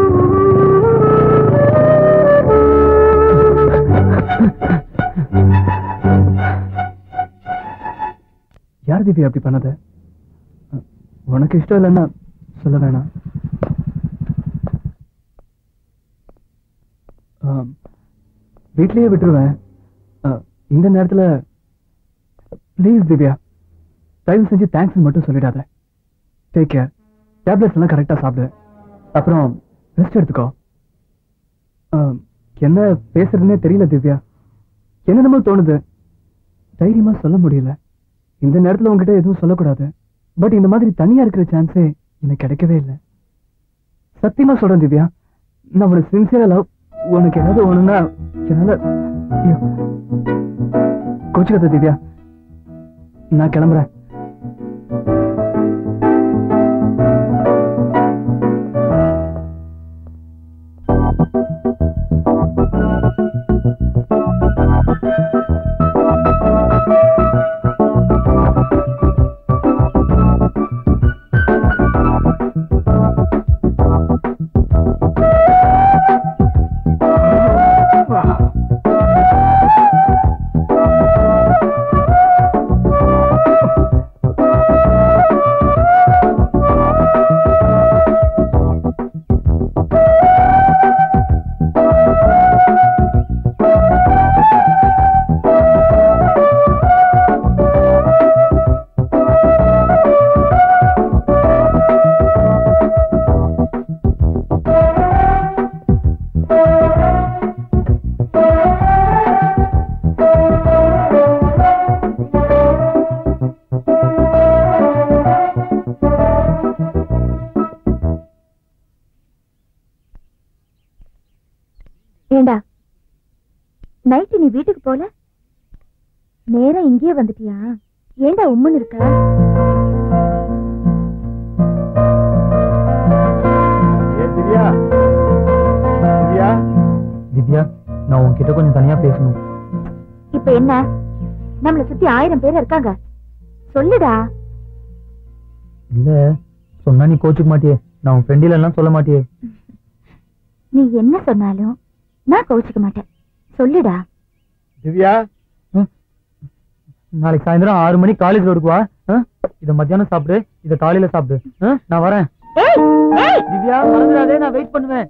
F: யார் திவ்யா அப்படி பண்ணது உனக்கு இஷ்டம் இல்லைன்னா சொல்ல வேணாம் ஆம், வீட்லயே விட்டுருவேன் ஆ, இந்த நேரத்துல ப்ளீஸ் திவ்யா தயவு செஞ்சு தேங்க்ஸ் மட்டும் சொல்லிடாத டேக் கேர் டேப்லெட்ஸ் எல்லாம் கரெக்டா சாப்பிடு அப்புறம் ரெஸ்ட் எடுத்துக்கோ ஆம், என்ன பேசுறதுன்னே தெரியல திவ்யா என்னென்னமோ தோணுது தைரியமா சொல்ல முடியல இந்த நேரத்துல உங்ககிட்ட எதுவும் சொல்லக்கூடாது பட் இந்த மாதிரி தனியா இருக்கிற சான்ஸே எனக்கு கிடைக்கவே இல்லை சத்தியமா சொல்றேன் திவ்யா நான் உனக்கு சின்சியரா லவ் உனக்கு ஏதாவது ஒண்ணுன்னா என்னால ஐயோ. கோச்சுக்காத திவ்யா நான் கிளம்புறேன்
E: ஏண்டா நைட்டு நீ வீட்டுக்கு போல நேரா இங்கேயே வந்துட்டியா ஏண்டா உம்முன்னு இருக்க
L: திவ்யா திவ்யா
A: திவ்யா நான் உன்கிட்ட கொஞ்சம் தனியா பேசணும்
E: இப்ப என்ன நம்மள சுத்தி ஆயிரம் பேர் இருக்காங்க சொல்லுடா
A: இல்ல சொன்னா நீ கோச்சுக்க மாட்டியே நான் உன் ஃப்ரெண்டில எல்லாம் சொல்ல மாட்டியே
E: நீ என்ன சொன்னாலும் நான் கோச்சிக்க மாட்டேன் சொல்லுடா
L: திவ்யா
A: நாளைக்கு சாயந்தரம் ஆறு மணிக்கு காலேஜ் ரோடுக்கு வா ஆ? இத மத்தியானம் சாப்பிடு இத காலையில சாப்பிடு ஆ? நான் வரேன் திவ்யா மறந்துடாதே நான் வெயிட் பண்ணுவேன்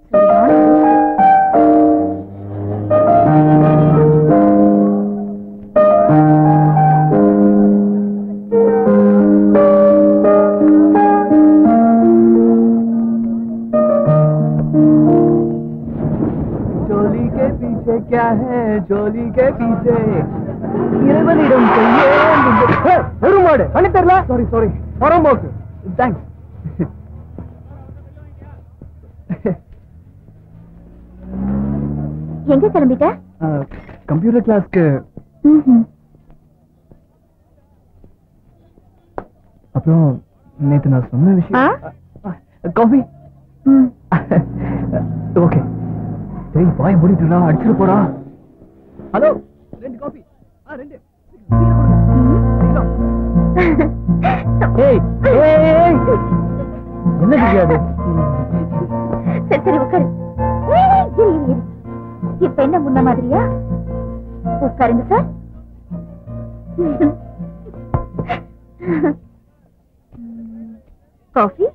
K: चोली के पीछे क्या है चोली के पीछे இறைவனிடம் பெருமாடு பண்ணி தெரியல சாரி சாரி பரம்போக்கு தேங்க்ஸ்
E: எங்க கிளம்பிட்ட
K: கம்ப்யூட்டர் கிளாஸ்க்கு
E: ம்ஹும்.
K: அப்புறம் நேத்து நான் சொன்ன
E: ஆ?
K: விஷயம் காஃபி
E: ம்.
K: ஓகே டேய் பாய் மூடிட்டுடா அடிச்சிட போறா ஹலோ ரெண்டு காஃபி ஆ ரெண்டு
A: ஏய் ஏய், ஏய் என்ன திவ்யா அது
E: சரி சரி உட்காரு ஏய், ஏய், இரு, இரு, இரு. இப்ப என்ன முன்ன மாதிரியா உட்காருங்க சார் காஃபி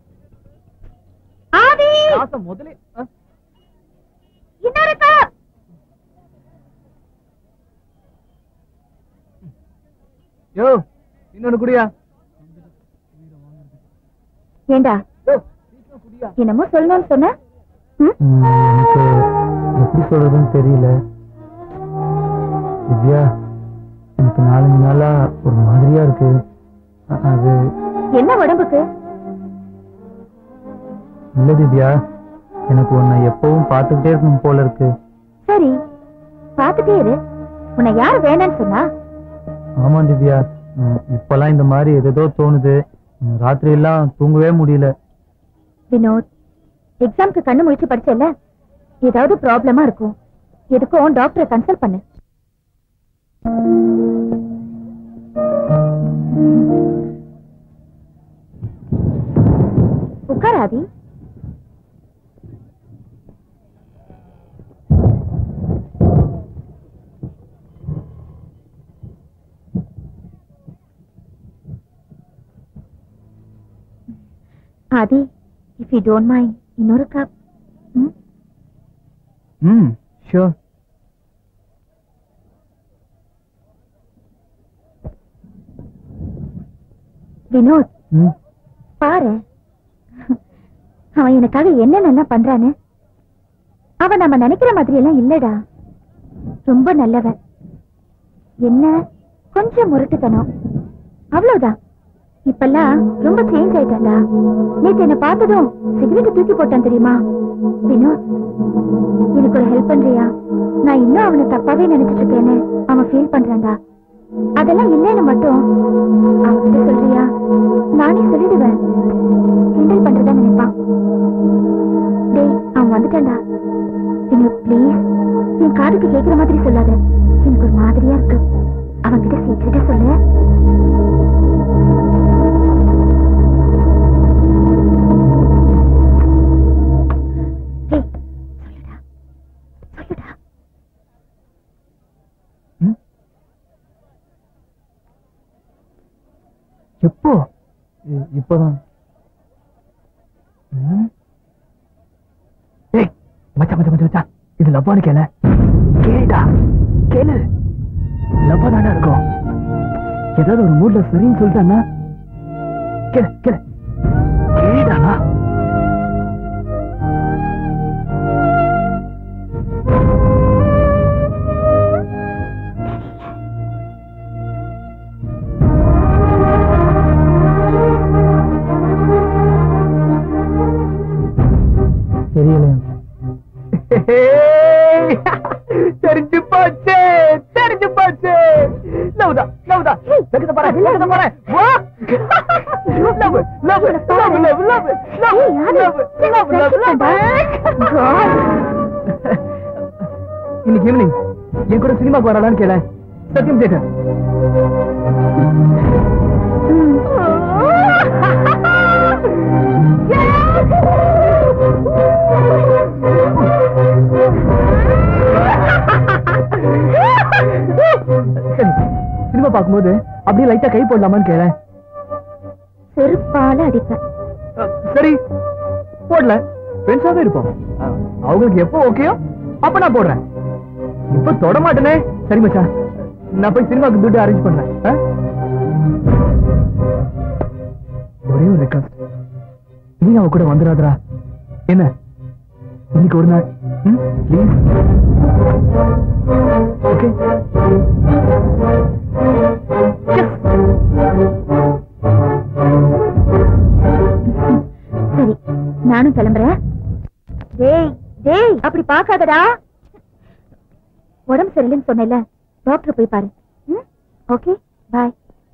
E: ஆதி
K: முதலே
E: இன்னொரு கப்
K: யோ இன்னொன்னு குடியா
E: ஏண்டா என்னமோ சொல்லணும்னு சொன்ன
A: ம், எனக்கு எப்படி சொல்றதுன்னு தெரியல திவ்யா எனக்கு நாலஞ்சு நாளா ஒரு மாதிரியா இருக்கு அ- அது
E: என்ன உடம்புக்கு
A: இல்ல திவ்யா எனக்கு உன்னை எப்பவும் பார்த்துக்கிட்டே இருக்கணும் போல இருக்கு
E: சரி பாத்துட்டே இரு உன்னை யார் வேணாம்னு சொன்னா
A: ஆமா திவ்யா ம், இப்பெல்லாம் இந்த மாதிரி எதேதோ தோணுது ம், ராத்திரி எல்லாம் தூங்கவே முடியல
E: வினோத் எக்ஸாம்க்கு கண்ணு முழிச்சு படிச்சல ஏதாவது ப்ராப்ளமா இருக்கும் எதுக்கும் டாக்டரை கன்சல்ட் பண்ணு உட்கார் Aadhi Aadhi if you don't mind இன்னொரு கப்
K: ம் ஷூர்
E: வினோத்
A: ம்
E: பாரு அவன் எனக்காக என்னென்னலாம் பண்றான்னு அவன் நம்ம நினைக்கிற மாதிரி எல்லாம் இல்லடா ரொம்ப நல்லவன் என்ன கொஞ்சம் முரட்டுத்தனம் அவ்வளவுதான் இப்பெல்லாம் ரொம்ப சேஞ்ச் ஆயிட்டான்டா நேத்து என்ன பார்த்ததும் சிகரெட் தூக்கி போட்டான் தெரியுமா வினோத் எனக்கு ஒரு ஹெல்ப் பண்றியா நான் இன்னும் அவனை தப்பாவே நினைச்சிட்டு இருக்கேன்னு அவன் ஃபீல் பண்றான்டா அதெல்லாம் இல்லைன்னு மட்டும் அவன்கிட்ட சொல்றியா நானே சொல்லிடுவேன் கிண்டல் பண்றதா நினைப்பான் டேய் அவன் வந்துட்டான்டா வினோத் ப்ளீஸ் என் காதுக்கு கேக்குற மாதிரி சொல்லாத எனக்கு ஒரு மாதிரியா இருக்கு அவன்கிட்ட சீக்கிரட்டா சொல்லு டேய், சொல்லுடா சொல்லுடா
A: எப்போ இ- இப்பதான்
K: ம். ஏய் மச்சான் மச்சான் மச்சான் மச்சான் இது லவ்வான்னு கேள கேளுடா கேளு லவ்வா தானே இருக்கும் ஏதாவது ஒரு மூட்ல சரின்னு சொல்லிட்டானா கேளு கேளு கேளுடானா
A: தெரியல
K: இன்னைக்கு ஈவினிங் என் கூட சினிமாக்கு வரலான்னு கேள சத்யம் தேட்டர் சரி சினிமா பார்க்கும்போது அப்படியே லைட்டா கை போடலாமான்னு கேள
E: செருப்பால அடிப்பேன்
K: சரி போடல ஃப்ரெண்ட்ஸாவே இருப்போம் அஹ், அவங்களுக்கு எப்போ ஓகேயோ அப்ப நான் போடுறேன் இப்ப தொட மாட்டேனே சரி மச்சான் நான் போய் சினிமாக்கு துட்டு அரேஞ்ச் பண்றேன் ஆ? ஒரே ஒரு ரெக்வஸ்ட் நீ அவ கூட வந்துடாதடா என்ன இன்னைக்கு ஒரு நாள் ப்ளீஸ் ஓகே
E: சரி நானும் கிளம்புறேன் டேய் டேய் அப்படி பார்க்காதடா உடம்பு சரியில்லைன்னு சொன்னேன்ல டாக்டர் போய் பாரு ம் ஓகே பாய்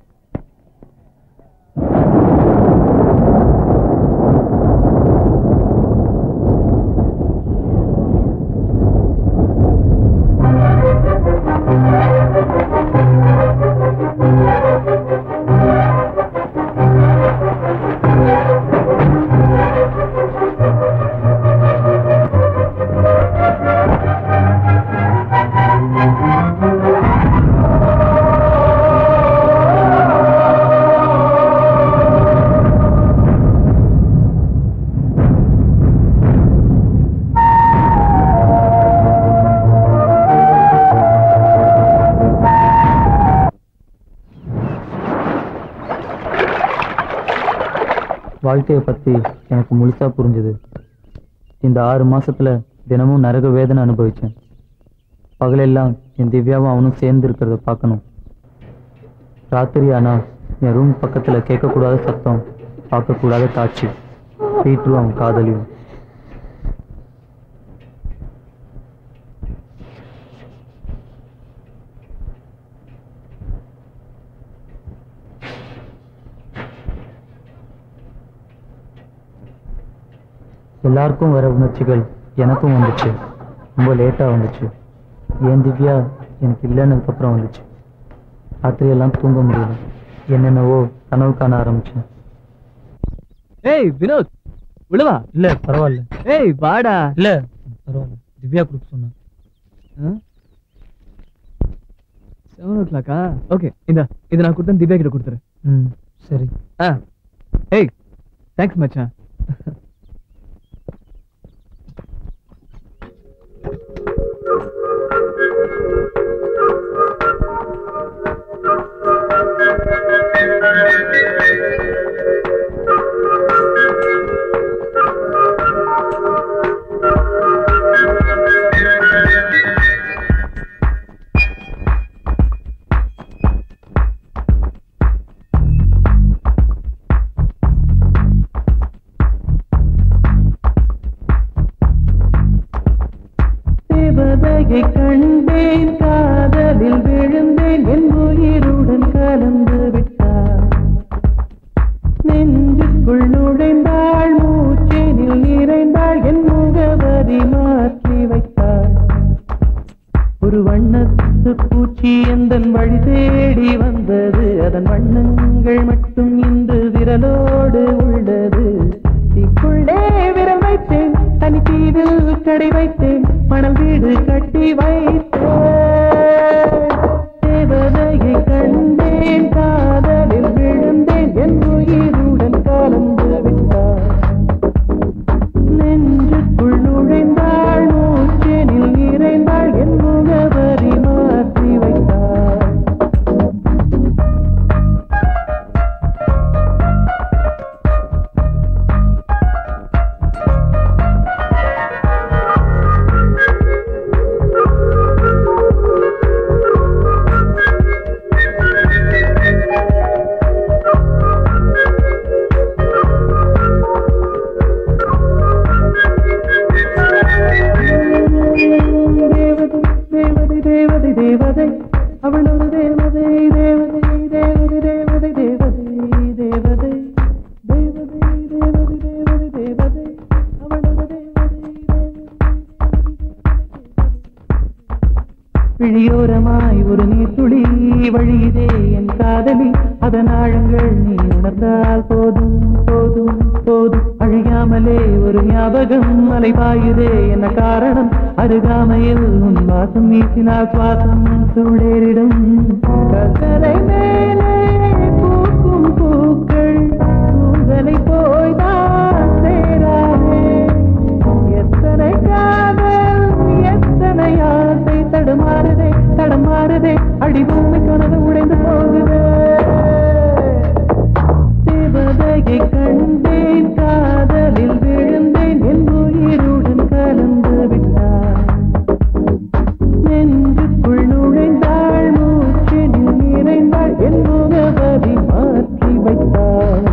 A: வாழ்க்கையை பத்தி எனக்கு முழுசா புரிஞ்சுது இந்த ஆறு மாசத்துல தினமும் நரக வேதனை அனுபவிச்சேன் பகலெல்லாம் என் திவ்யாவும் அவனும் சேர்ந்து இருக்கிறத பார்க்கணும் ராத்திரி ஆனா என் ரூம் பக்கத்துல கேட்கக்கூடாத சத்தம் பார்க்கக்கூடாத காட்சி பீட்ரும் அவன் காதலியும் எல்லாருக்கும் வர உணர்ச்சிகள் எனக்கும் வந்துச்சு ரொம்ப லேட்டாக வந்துச்சு என் திவ்யா எனக்கு இல்லைன்னதுக்கு அப்புறம் வந்துச்சு ராத்திரியெல்லாம் தூங்க முடியல என்னென்னவோ கனவு காண ஆரம்பிச்சேன்
F: ஏய் வினோத் விழுவா
A: இல்ல பரவாயில்ல
F: ஏய் வாடா
A: இல்ல பரவாயில்ல திவ்யா கொடுக்க சொன்னேன்
F: செவன் ஓ கிளாக்கா ஓகே இந்த இதை நான் கொடுத்தேன் திவ்யா கிட்ட கொடுத்துரு
A: ம் சரி
F: ஆ ஏய் தேங்க்ஸ் மச்சான்
N: தேவதையை கண்டேன் காதலில் விழுந்தேன் என் உயிருடன் கலந்து விட்டார் நெஞ்சுக்குள் நுழைந்தாள் மூச்சேனில் நிறைந்தாள் என் முகவரி மாற்றி வைத்தாள் ஒரு வண்ணத்து பூச்சி எந்தன் வழி தேடி வந்தது அதன் வண்ணங்கள் மட்டும் இன்று விரலோடு உள்ளது தீக்குள்ளே விரல் வைத்தேன் தனி தீவில் கடை வைத்தேன் மணல் வீடு கட்டி வைத்தேன் தேவதையை கண்டேன் காதலில் விழுந்தேன் என் உயிருடன் கலந்து விட்டார் நெஞ்சுக்குள் நுழைந்தாள் மூச்செனில் நிறைந்தாள் என் முகவரி மாற்றி வைத்தாள் தேவதை தேவதை தேவதை அவள் ஒரு தேவதை தேவதை தேவதை தேவதை தேவதை தேவதை தேவதை தேவதை தேவதை தேவதை அவள் ஒரு தேவதை விழியோரமாய் ஒரு நீர்த்துளி வழியுதே என் காதலி அதன் ஆழங்கள் நீ உணர்ந்தால் போதும் போதும் போதும் அழியாமலே ஒரு ஞாபகம் அலைபாயுதே என்ன காரணம் அருகாமையில் உன் வாசம் வீசினால் சுவாசம் சூடேறிடும் கசரை மேலே பூக்கும் பூக்கள் கூந்தலை போய்தான் சேராதே எத்தனை காதல் எத்தனை ஆசை தடுமாறுதே தடுமாறுதே அடிபூமி கனவு உடைந்து போகுதே தேவதையை கண்டேன் காதலில் விழுந்தேன் என் உயிருடன் கலந்து விட்டார் நெஞ்சுக்குள் நுழைந்தாள் மூச்சினில் நிறைந்தாள் என் முகவரி மாற்றி வைத்தாள்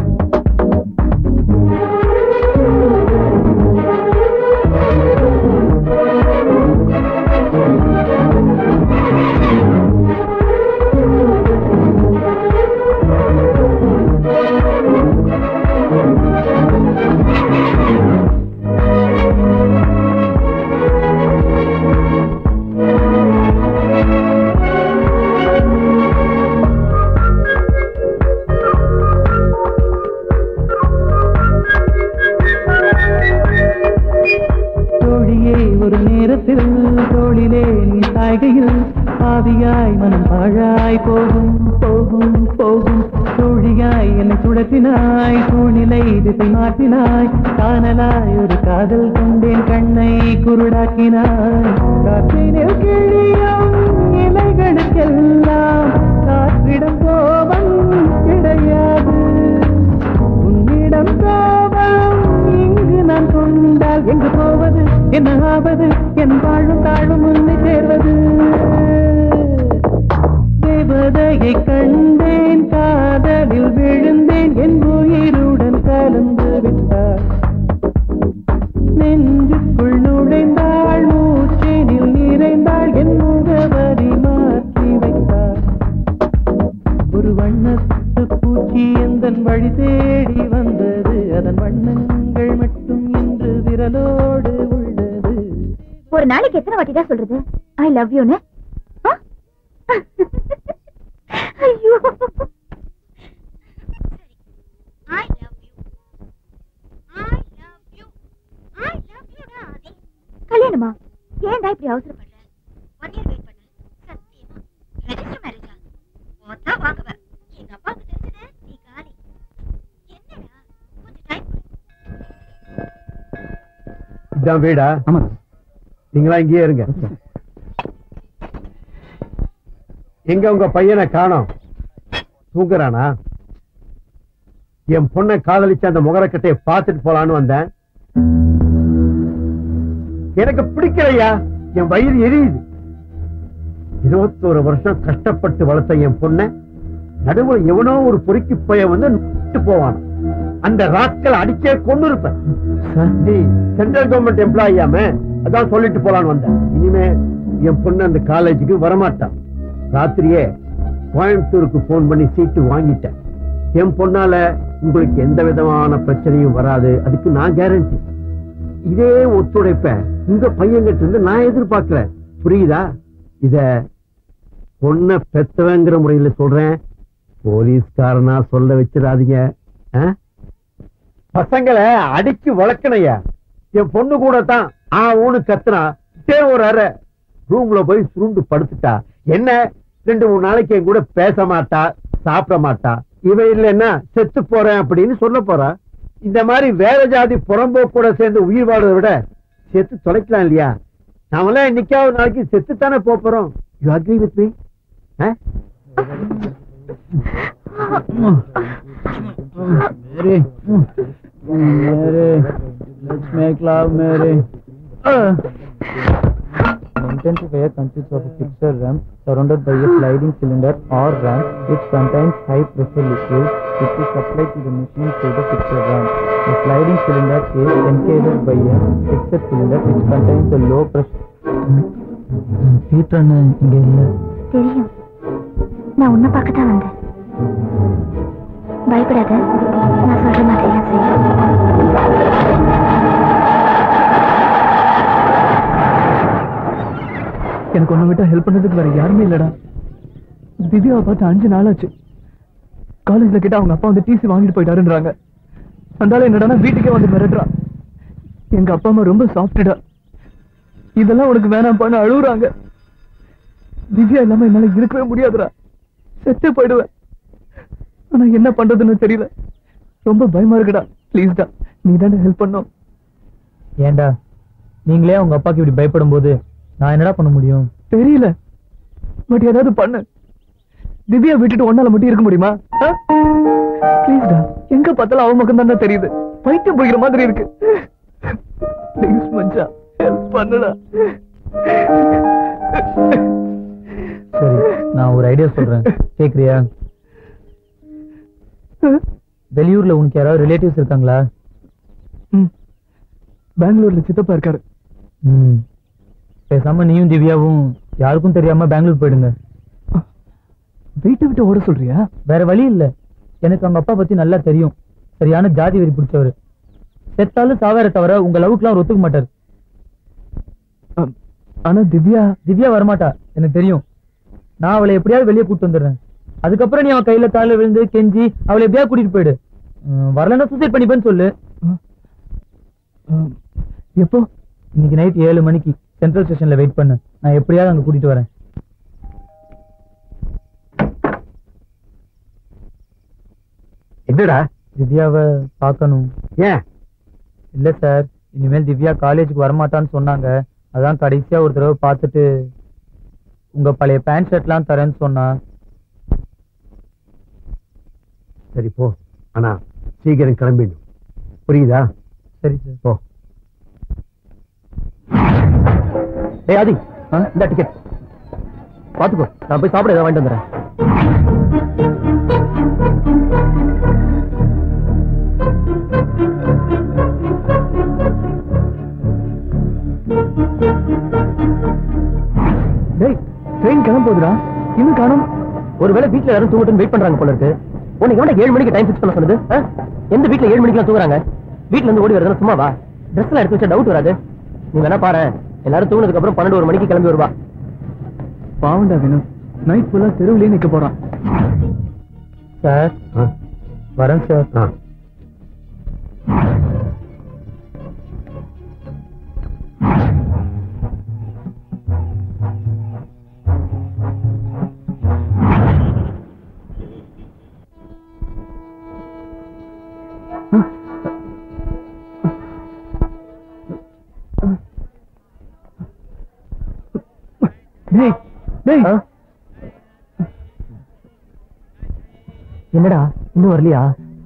N: தோழியே ஒரு நேரத்தில் தோளிலே நீ சாய்கையில் ஆவியாய் மனம் பாழாய் போகும் போகும் போகும் தோழியாய் என்னை சுழற்றினாய் சூழ்நிலை திசை மாற்றினாய் காணலாய் ஒரு காதல் கொண்டேன் கண்ணை குருடாக்கினாய் காற்றினில் கிழியும் இலைகளுக்கெல்லாம் காற்றிடம் கோபம் கிடையாது உன்னிடம் கோபம் இங்கு நான் கொண்டால் எங்கு போவது என்ன ஆவது என் வாழும் தாழும் உன்னை சேர்வது தேவதையை கண்டேன் காதலில் விழுந்தேன் என் உயிருடன் கலந்து விட்டார் நெஞ்சுக்குள் நுழைந்தாள் மூச்சினில் நிறைந்தாள் என் முகவரி மாற்றி வைத்தார் ஒரு வண்ணத்து பூச்சி எந்தன் வழி தேடி வந்தது அதன் வண்ணங்கள் மட்டும் இன்று விரலோடு உள்ளது
E: ஒரு நாளைக்கு எத்தனை வாட்டி தான் சொல்றது ஐ லவ் யூன்னு ஐயோ கல்யாணமா ஏன்டா இப்படி அவசரப்படுற ஒன் இயர் வெயிட் பண்ணு சத்தியமா ரெஜிஸ்டர் மேரேஜா மொத்தா வாங்குவ எங்க அப்பாவுக்கு தெரிஞ்சது நீ காலி என்னடா கொஞ்சம் டைம்
L: இதான் வீடா
H: ஆமா
L: நீங்களா இங்கேயே இருங்க எங்க உங்க பையனை காணோம் தூங்குறானா என் பொண்ணை காதலிச்ச அந்த முகரக்கட்டையை பார்த்துட்டு போலான்னு வந்தேன் எனக்கு பிடிக்கலையா என் வயிறு எரியுது இருபத்தோரு வருஷம் கஷ்டப்பட்டு வளர்த்த என் பொண்ணை நடுவுல எவனோ ஒரு பொறுக்கி பைய வந்து விட்டு போவான் அந்த ராட்கள் அடிச்சே கொண்டு இருப்பேன் நீ சென்ட்ரல் கவர்மெண்ட் எம்ப்ளாயியாம அதான் சொல்லிட்டு போலான்னு வந்தேன் இனிமே என் பொண்ணு அந்த காலேஜுக்கு வரமாட்டான் ராத்திரியே கோயம்புத்தூருக்கு போன் பண்ணி சீட்டு வாங்கிட்டேன் என் பொண்ணால உங்களுக்கு எந்த விதமான பிரச்சனையும் வராது அதுக்கு நான் கேரண்டி இதே ஒத்துழைப்ப உங்க பையன்கிட்ட இருந்து நான் எதிர்பார்க்கல புரியுதா இத பொண்ண பெத்தவங்கிற முறையில சொல்றேன் போலீஸ்காரனா சொல்ல வச்சிடாதீங்க ஆ? பசங்களை அடிச்சு வளர்க்கணையா என் பொண்ணு கூட தான் ஆ ஊனு கத்துனா இதே ஒரு அறை ரூம்ல போய் சுருண்டு படுத்துட்டா என்ன ரெண்டு மூணு நாளைக்கு என் கூட பேச மாட்டா சாப்பிட மாட்டா இவ இல்லைன்னா செத்து போறேன் அப்படின்னு சொல்ல போறா இந்த மாதிரி வேற ஜாதி புறம்போக்கு கூட சேர்ந்து உயிர் வாழ்றதை விட செத்து தொலைக்கலாம் இல்லையா நாமெல்லாம் இன்னைக்காவது நாளைக்கு செத்து தானே போறோம் you agree with me
K: Mary, Mary, let's make love, Mary.
A: An intensifier consists of a fixed ramp surrounded by a sliding cylinder or ramp which contains high pressure liquid which is supplied to the machine through the fixed ramp. The sliding cylinder is encased by a fixed cylinder which contains a low pressure. Peter இங்க இல்ல
E: தெரியும் நான் உன்னை பார்க்க தான் வந்தேன் பயப்படாத நான் சொல்ற மாதிரி எல்லாம் செய்ய
K: எனக்கு ஒண்ணு விட்டா ஹெல்ப் பண்ணதுக்கு வேற யாருமே இல்லடா திவ்யாவை பார்த்து அஞ்சு நாள் ஆச்சு காலேஜ்ல கிட்ட அவங்க அப்பா வந்து டிசி வாங்கிட்டு போயிட்டாருன்றாங்க அந்தாலும் என்னடா வீட்டுக்கே வந்து மிரட்டுறான் எங்க அப்பா அம்மா ரொம்ப சாஃப்டடா இதெல்லாம் உனக்கு வேணாம்ப்பான்னு அழுகுறாங்க திவ்யா இல்லாம என்னால இருக்கவே முடியாதுடா செத்தே போயிடுவேன் ஆனா என்ன பண்றதுன்னு தெரியல ரொம்ப பயமா இருக்குடா ப்ளீஸ்டா நீ தானே ஹெல்ப் பண்ணும்
A: ஏன்டா நீங்களே உங்க அப்பாக்கு இப்படி பயப்படும் போது நான் என்னடா பண்ண முடியும்
K: தெரியல பட் ஏதாவது பண்ணு திவ்யா விட்டுட்டு ஒன்னால மட்டும் இருக்க முடியுமா ப்ளீஸ்டா எங்க பார்த்தாலும் அவன் பக்கம் தானே தெரியுது பைத்தியம் போகிற மாதிரி இருக்கு ப்ளீஸ் மச்சான் ஹெல்ப் பண்ணுடா
A: சரி நான் ஒரு ஐடியா சொல்றேன் கேக்குறியா வெளியூர்ல உனக்கு யாராவது ரிலேட்டிவ்ஸ் இருக்காங்களா
K: பெங்களூர்ல சித்தப்பா இருக்காரு
A: ம் பேசாம நீயும் திவ்யாவும் யாருக்கும் தெரியாம பெங்களூர் போயிடுங்க
K: வீட்டை விட்டு ஓட சொல்றியா
A: வேற வழி இல்ல எனக்கு அவங்க அப்பா பத்தி நல்லா தெரியும் சரியான ஜாதி வெறி பிடிச்சவர் செத்தாலும் சாவேற தவிர உங்க லவ்க்குலாம் அவர் ஒத்துக்க மாட்டார்
K: ஆனா திவ்யா
A: திவ்யா வரமாட்டா எனக்கு தெரியும் நான் அவளை எப்படியாவது வெளியே கூட்டு வந்துடுறேன் அதுக்கப்புறம் நீ அவன் கையில கால விழுந்து கெஞ்சி அவளை எப்படியாவது கூட்டிட்டு போயிடு ம், வரலைன்னா சூசைட் பண்ணிப்பேன்னு சொல்லு
K: எப்போ
A: இன்னைக்கு நைட் ஏழு மணிக்கு சென்ட்ரல் ஸ்டேஷன்ல வெயிட் பண்ணு நான் எப்படியாவது அங்க கூட்டிட்டு வரேன்
L: என்னடா
A: திவ்யாவை பார்க்கணும்
L: ஏன்
A: இல்ல சார் இனிமேல் திவ்யா காலேஜுக்கு வரமாட்டான்னு சொன்னாங்க அதான் கடைசியா ஒரு தடவை பார்த்துட்டு உங்க பழைய பேண்ட் ஷர்ட்லாம் தரேன்னு சொன்னா
L: சரி போ ஆனா சீக்கிரம் கிளம்பிடணும் புரியுதா
A: சரி சார்
L: போ
G: டேய் ஆதி இந்த டிக்கெட் பாத்துக்கோ நான் போய் சாப்பிட ஏதாவது வாங்கிட்டு வந்துடுறேன்
K: டேய் ட்ரெயின் கிளம்ப போகுதுடா இன்னும் காணும்
G: ஒருவேளை வீட்ல யாரும் தூங்கட்டும் வெயிட் பண்றாங்க போல இருக்கு உனக்கு எவன்டா ஏழு மணிக்கு டைம் ஃபிக்ஸ் பண்ண சொன்னது ஆ? எந்த வீட்ல ஏழு மணிக்கு தூங்குறாங்க வீட்ல இருந்து ஓடி வரதுனா சும்மா வா ட்ரெஸ் எல்லாம் எடுத்து வச்சா டவுட் வராது நீ வேணா பாரு எல்லாரும் தூங்குனதுக்கு அப்புறம் பன்னெண்டு ஒரு மணிக்கு கிளம்பி வருவா
K: பாவண்டா வினோத் நைட் ஃபுல்லா தெருவுலயே நிக்க போறான்
A: சார் வரேன் சார்
K: டேய் டேய்
G: என்னடா இன்னும் வரலையா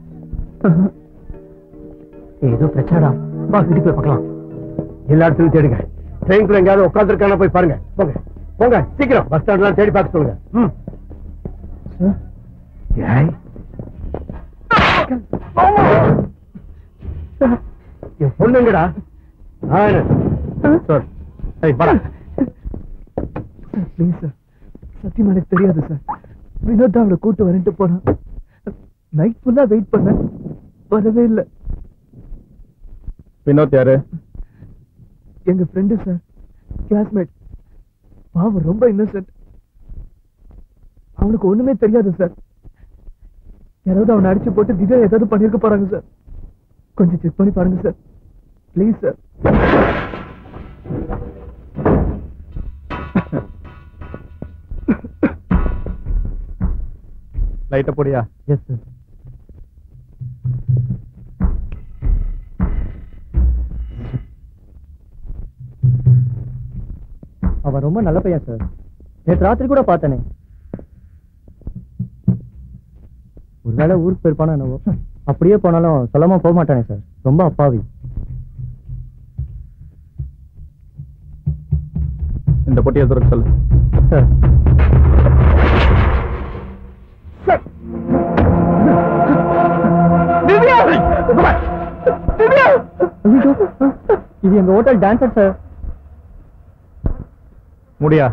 G: ஏதோ பிரச்சனைடா வா வீட்டுக்கு போய் பார்க்கலாம்
L: எல்லா இடத்துலயும் தேடுங்க ட்ரெயின்குள்ள எங்கேயாவது உட்காந்துருக்கான போய் பாருங்க போங்க போங்க சீக்கிரம் பஸ் ஸ்டாண்ட்லாம் தேடி பார்க்க சொல்லுங்க ம் ஏய் என் பொண்ணுங்கடா சார் ஏய் வாடா
K: ப்ளீஸ் சார் சத்தியமா எனக்கு தெரியாது சார் வினோத் தான் அவளை கூட்டு வரேன்ட்டு போனான் நைட் ஃபுல்லா வெயிட் பண்ணேன் வரவே இல்லை
H: வினோத் யாரு
K: எங்க ஃப்ரெண்டு சார் கிளாஸ்மேட் பாவம் ரொம்ப இன்னசென்ட் அவனுக்கு ஒண்ணுமே தெரியாது சார் யாராவது அவனை அடிச்சு போட்டு திவ்யா ஏதாவது பண்ணிருக்க போறாங்க சார் கொஞ்சம் செக் பண்ணி பாருங்க சார் ப்ளீஸ் சார்
H: லைட்ட போடியா
A: எஸ் சார்
G: அவன் ரொம்ப நல்ல பையன் சார் நேற்று ராத்திரி கூட பார்த்தனே ஒருவேளை ஊருக்கு போயிருப்பானோ என்னவோ அப்படியே போனாலும் சொல்லாம போக மாட்டானே சார் ரொம்ப அப்பாவி
H: இந்த பொட்டியை துறக்க சொல்லு
G: சார்
K: திவ்யா திவ்யா
G: இது எங்க ஹோட்டல் டான்சர் சார்
H: முடியா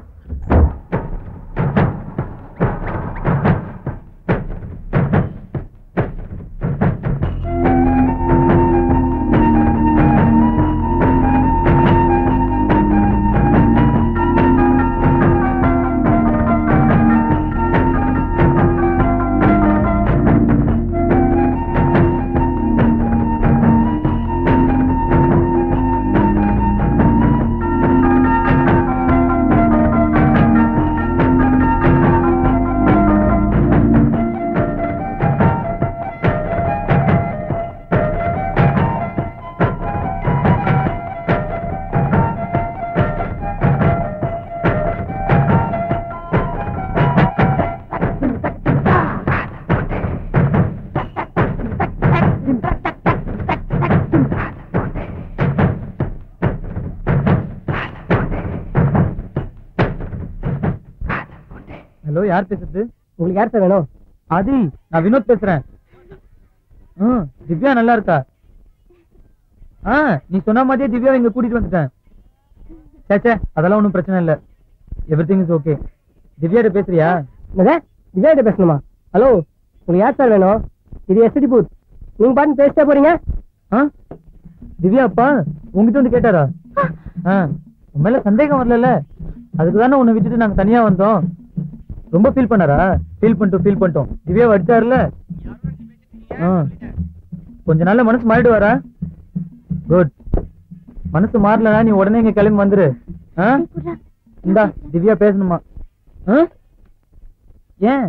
A: ஹலோ யார் பேசுறது
P: உங்களுக்கு யார் சார் வேணும்
A: ஆதி நான் வினோத் பேசுறேன் ம் திவ்யா நல்லா இருக்கா ஆ நீ சொன்ன மாதிரியே திவ்யா இங்க கூட்டிட்டு வந்துட்டேன் சே சே அதெல்லாம் ஒன்றும் பிரச்சனை இல்லை எவ்ரி திங் இஸ் ஓகே திவ்யாட்ட பேசுறியா
P: என்னது விஜய்கிட்ட பேசணுமா ஹலோ உங்களுக்கு யார் சார் வேணும் இது எஸ்டி பூத் நீங்க பாட்டு பேசிட்டே போறீங்க
A: ஆ திவ்யா அப்பா உங்ககிட்ட வந்து கேட்டாரா ஆ உன் மேல சந்தேகம் வரல அதுக்கு தானே உன்னை விட்டுட்டு நாங்க தனியா வந்தோம் ரொம்ப ஃபீல் பண்ணாரா ஃபீல் பண்ணிட்டோம் ஃபீல் பண்ணிட்டோம் திவ்யா அடிச்சாருல ஆ கொஞ்ச நாள்ல மனசு மாறிடுவாரா குட் மனசு மாறலனா நீ உடனே இங்க கிளம்பி வந்துரு ஆ இந்தா திவ்யா பேசணுமா ஆ ஏன்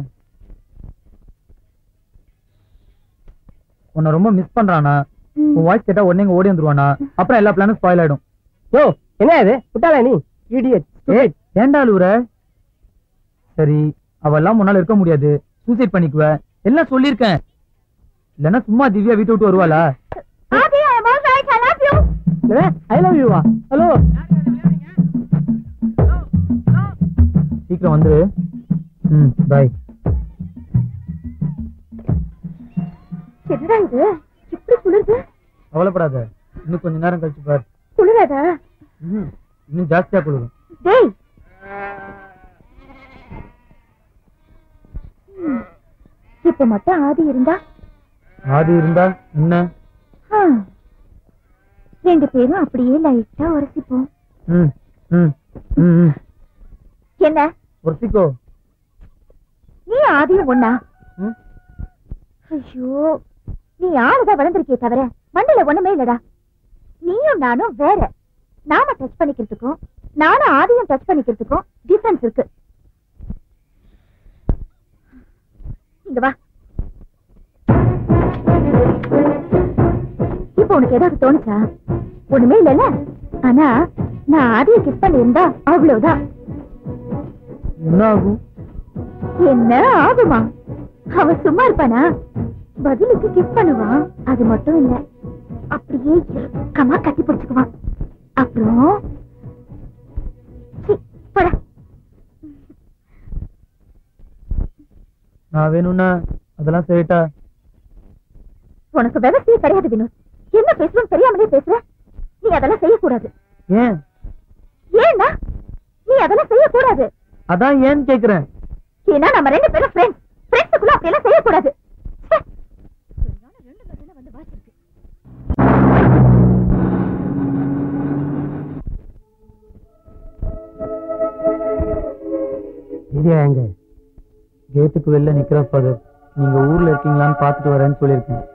A: உன்னை ரொம்ப மிஸ் பண்றானா உன் வாய்ஸ் கேட்டா உடனே இங்க ஓடி வந்துருவானா அப்புறம் எல்லா பிளானும் ஸ்பாயில் ஆயிடும்
P: யோ என்ன இது விட்டாளா நீ இடியட்
A: ஏய் ஏன்டா அழுவுற சரி அவெல்லாம் முன்னால இருக்க முடியாது சூசைட் பண்ணிக்குவ எல்லாம் சொல்லியிருக்கேன் இல்லைன்னா சும்மா திவ்யா வீட்டு விட்டு வருவாளா
E: Aadhi I am alright I love you
P: I love யூவா ஹலோ
A: சீக்கிரம் வந்துரு ம் பாய்
E: என்னடா இது இப்படி குளிருது
A: கவலைப்படாத இன்னும் கொஞ்ச நேரம் கழிச்சு பார்
E: குளிராதா
A: ம், இன்னும் ஜாஸ்தியா குளிரும்
E: டேய் ம். இப்ப மட்டும் ஆதி இருந்தா
A: ஆதி இருந்தா என்ன
E: ஆ. ரெண்டு பேரும் அப்படியே லைட்டா உரசிப்போம்
A: ம் ம் ம் ம்
E: என்ன
A: ஒருத்திக்கோ
E: நீ ஆதியும் ஒண்ணா
A: ம்.
E: ஐயோ நீ ஆளுதான் வளர்ந்துருக்கே தவிர மண்ணில ஒண்ணுமே இல்லடா நீயும் நானும் வேற நாம டச் பண்ணிக்கிறதுக்கும் நானும் ஆதியும் டச் பண்ணிக்கிறதுக்கும் டிஃபரன்ஸ் இருக்கு இங்க வா இப்போ உனக்கு ஏதாவது தோணுச்சா ஒண்ணுமே இல்லைல்ல ஆனா நான் ஆதியை கிஸ் பண்ணியிருந்தா அவ்வளவுதான்
A: என்ன ஆகும்
E: என்ன ஆகுமா அவ சும்மா இருப்பானா பதிலுக்கு கிஸ் பண்ணுவான் அது மட்டும் இல்ல அப்படியே இறுக்கமா கட்டி பிடிச்சுக்குவான் அப்புறம் சீ, போடா.
A: நான் வேணும்னா அதெல்லாம் சரிட்டா
E: உனக்கு விவசாயே கிடையாது வினோத் என்ன பேசணும் தெரியாமலே பேசுற நீ அதெல்லாம் செய்யக்கூடாது
A: ஏன்
E: ஏன்னா நீ அதெல்லாம் செய்யக்கூடாது
A: அதான் ஏன்னு கேக்குறேன்
E: ஏன்னா நம்ம ரெண்டு பேரும் ஃப்ரெண்ட்ஸ் ஃப்ரெண்ட்ஸுக்குள்ள அப்படியெல்லாம் செய்யக்கூடாது ச்சே. சரியான ரெண்டு கதையில வந்து வாசிருக்கு.
A: இது எங்க கேட்டுக்கு வெளில நிக்கிற ஃபாதர் நீங்க ஊர்ல இருக்கீங்களான்னு பாத்துட்டு வரேன்னு சொல்லியிருக்கேன்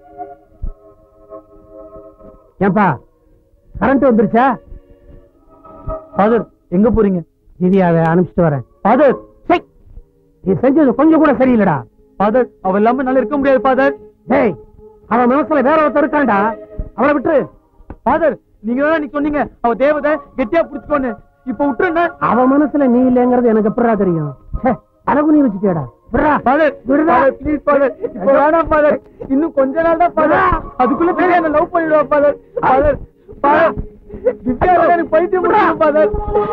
P: ஏன்பா கரண்ட் வந்துருச்சா
A: ஃபாதர் எங்க போறீங்க
P: திவ்யாவை அனுப்பிச்சிட்டு வரேன்
A: ஃபாதர்
P: நீ செஞ்சது கொஞ்சம் கூட சரியில்லடா
A: ஃபாதர் அவ இல்லாம என்னால இருக்க முடியாது ஃபாதர்
P: டேய் அவன் மனசுல வேற ஒருத்தர் இருக்கான்டா அவளை விட்டு
A: ஃபாதர் நீங்க தான் நீ சொன்னீங்க அவ தேவதை கெட்டியா புடிச்சுக்கோன்னு இப்ப விட்டுருங்க
P: அவ மனசுல நீ இல்லைங்கிறது எனக்கு எப்படா தெரியும் ச்சே, அழகு நீ வச்சுட்டியாடா விடுறா
A: ஃபாதர்
P: விடுடா.
A: ப்ளீஸ் ஃபாதர் இப்போ வேணாம் ஃபாதர் இன்னும் கொஞ்ச நாள் தான் ஃபாதர் அதுக்குள்ள பெரிய என்ன லவ் பண்ணிடுவா ஃபாதர் ஃபாதர் ஃபாதர் திவ்யா வேற எனக்கு பைத்தியம் முடியும் ஃபாதர்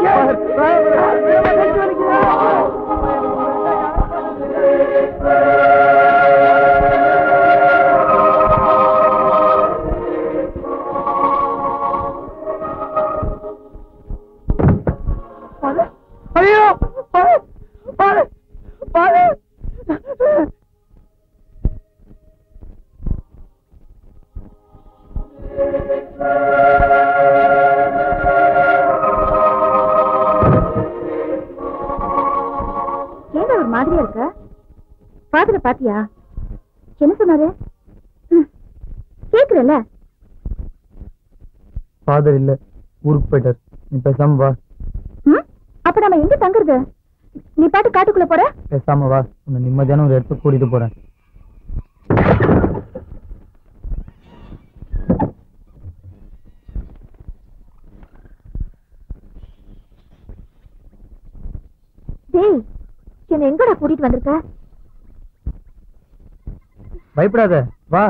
A: ஐயோ ஃபாதர் ஃபாதர் ஃபாதர்
E: ஏன்டா ஒரு மாதிரியா இருக்க பாத்துல பாத்தியா என்ன சொன்னாரு ம், கேக்குறல்ல
A: ஃபாதர் இல்ல ஊருக்கு போயிட்டார் நீ பேசாம வா
E: ம்? அப்ப நம்ம எங்க தங்குறது நீ பாட்டு காட்டுக்குள்ள போற
A: பேசாம வா உன்னை நிம்மதியான ஒரு இடத்துக்கு கூட்டிட்டு போறேன்
E: டேய் என்ன எங்கடா கூட்டிட்டு வந்திருக்க
A: பயப்படாத வா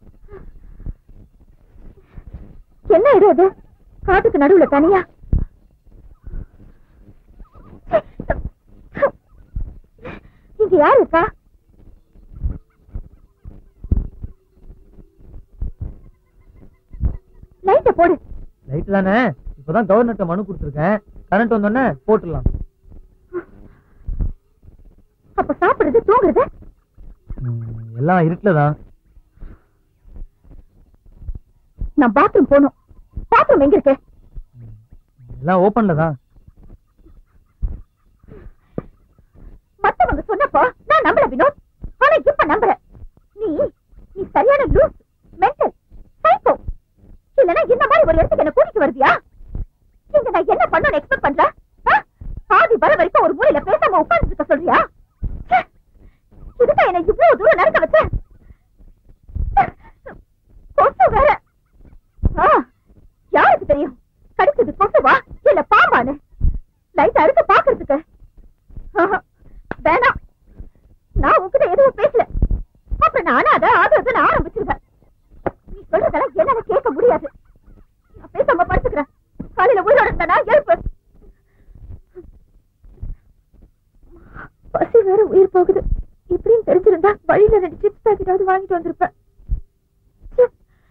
E: என்ன இடம் அது காட்டுக்கு நடுவுல தனியா இங்க யார் இருக்கா லைட்ட போடு
A: லைட் தானே இப்பதான் கவர்னர்ட்ட மனு கொடுத்துருக்கேன் கரண்ட் வந்தோடனே போட்டுடலாம்
E: அப்ப சாப்பிடுறது தூங்குறது
A: ம், எல்லாம் இருட்டில் தான்
E: நான் பாத்ரூம் போகணும் பாத்ரூம் எங்க இருக்கு
A: எல்லாம் ஓப்பன்ல தான்
E: மத்தவங்க சொன்னப்போ நான் நம்பல வினோத் ஆனா இப்ப நம்புறேன் நீ நீ சரியான லூஸ் மென்டல் சைக்கோ இல்லனா இந்த மாதிரி ஒரு இடத்துக்கு என்ன கூட்டிட்டு வருவியா இங்க நான் என்ன பண்ணணும்னு எக்ஸ்பெக்ட் பண்ற ஆ? பாதி வர வரைக்கும் ஒரு மூலையில பேசாம உட்கார்ந்து இருக்க சொல்றியா ச்சே! இதுதான் என்ன இவ்வளவு தூரம் நடக்க வச்ச கொசு வேற ஆ, யாருக்கு தெரியும் கடிச்சது கொசுவா இல்ல பாம்பான்னு லைட் அறுத்து பாக்குறதுக்கு ஆஹா, வேணாம் நான் உன்கிட்ட எதுவும் பேசல அப்புறம் நானே அதை ஆதரவு நான் ஆரம்பிச்சிருவேன் நீ சொல்றதெல்லாம் என்னால கேட்க முடியாது நான் பேசாம படுத்துக்கிறேன் காலையில உயிரோட இருந்தா எழுப்பு பசி வேற உயிர் போகுது இப்படின்னு தெரிஞ்சிருந்தா வழியில ரெண்டு சிப்ஸ் பாக்கெட்டாவது வாங்கிட்டு வந்திருப்பேன் ச்சே.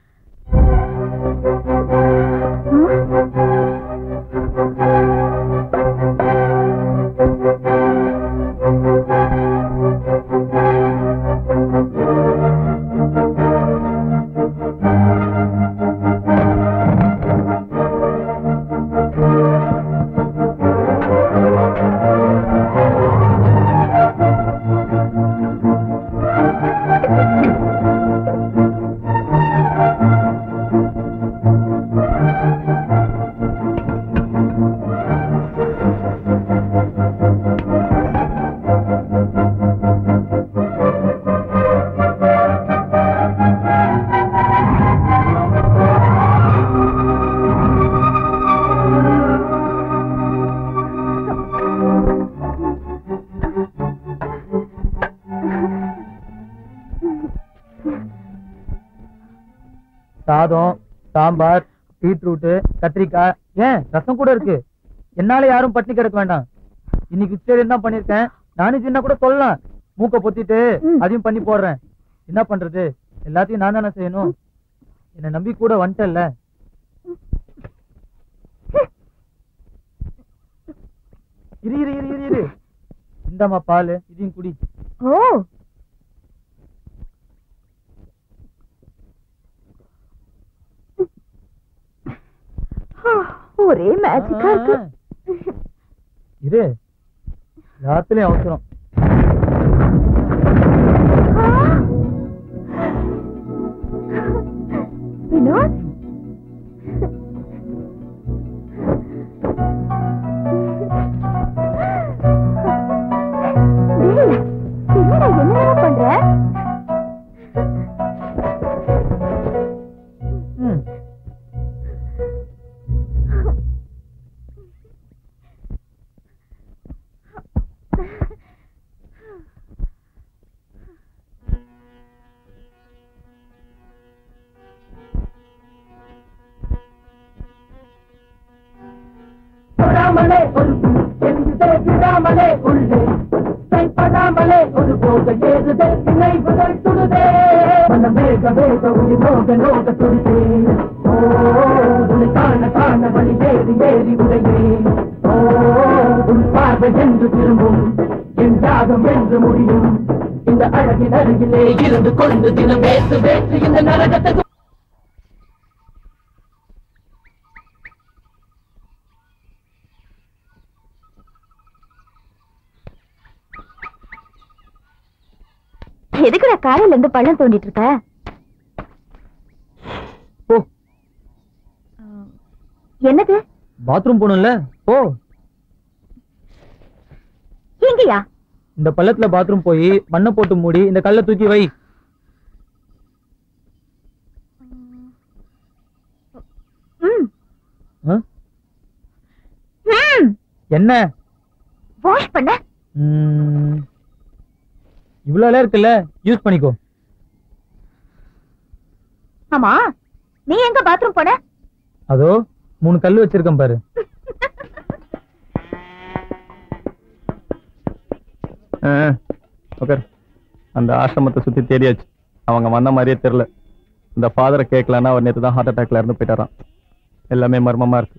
A: சாதம் சாம்பார் பீட்ரூட் கத்திரிக்காய் ஏன் ரசம் கூட இருக்கு என்னால யாரும் பட்டினி கிடக்க வேண்டாம் இன்னைக்கு வெஜிடேரியன் தான் பண்ணிருக்கேன் நானும் சின்ன கூட சொல்லலாம் மூக்க பொத்திட்டு அதையும் பண்ணி போடுறேன் என்ன பண்றது எல்லாத்தையும் நான் தானே செய்யணும் என்னை நம்பி கூட வந்துட்டல்ல இரு இரு இரு இரு இரு இந்தாம்மா பால் இதையும் குடி
E: ஓ ஒரே மேஜிக்கா இருக்கு
A: இரு எல்லாத்துலயும் அவசரம்
E: வினோத் டேய், என்னடா என்னடா பண்ற
A: ம்.
N: தொடாமலே ஒரு எரியுதே விடாமலே உள்ளே கைப்படாமலே ஒரு போக ஏறுதே நினைவுகள் சுடுதே மனம் வேக வேக உயிர் நோக நோக துடிதே ஓ உன்னை காண காண வழி ஏறி ஏறி உடையே ஓ உன் பார்வை என்று திரும்பும் என் யாகம் என்று முடியும் இந்த அழகின் அருகிலே இருந்து கொண்டு தினம் வேற்று வேற்று இந்த நரகத்தை
E: எதுக்குடா காலையில இருந்து பள்ளம் தோண்டிட்டு இருக்க
A: போ
E: என்னது
A: பாத்ரூம் போகணும்ல போ
E: எங்கயா
A: இந்த பள்ளத்துல பாத்ரூம் போய் மண்ணை போட்டு மூடி இந்த கல்லை தூக்கி வை
E: ம்
A: ஆ?
E: ம்
A: என்ன
E: வாஷ் பண்ண
A: ம், இவ்வளவு இருக்குல்ல யூஸ் பண்ணிக்கோ
E: ஆமா நீ எங்க பாத்ரூம் போன
A: அதோ மூணு கல் வச்சிருக்கேன் பாரு
Q: ஓகே அந்த ஆசிரமத்தை சுத்தி தேடியாச்சு அவங்க வந்த மாதிரியே தெரியல இந்த ஃபாதரை கேட்கலன்னா அவர் நேற்று தான் ஹார்ட் அட்டாக்ல இருந்து போயிட்டாராம் எல்லாமே மர்மமா இருக்கு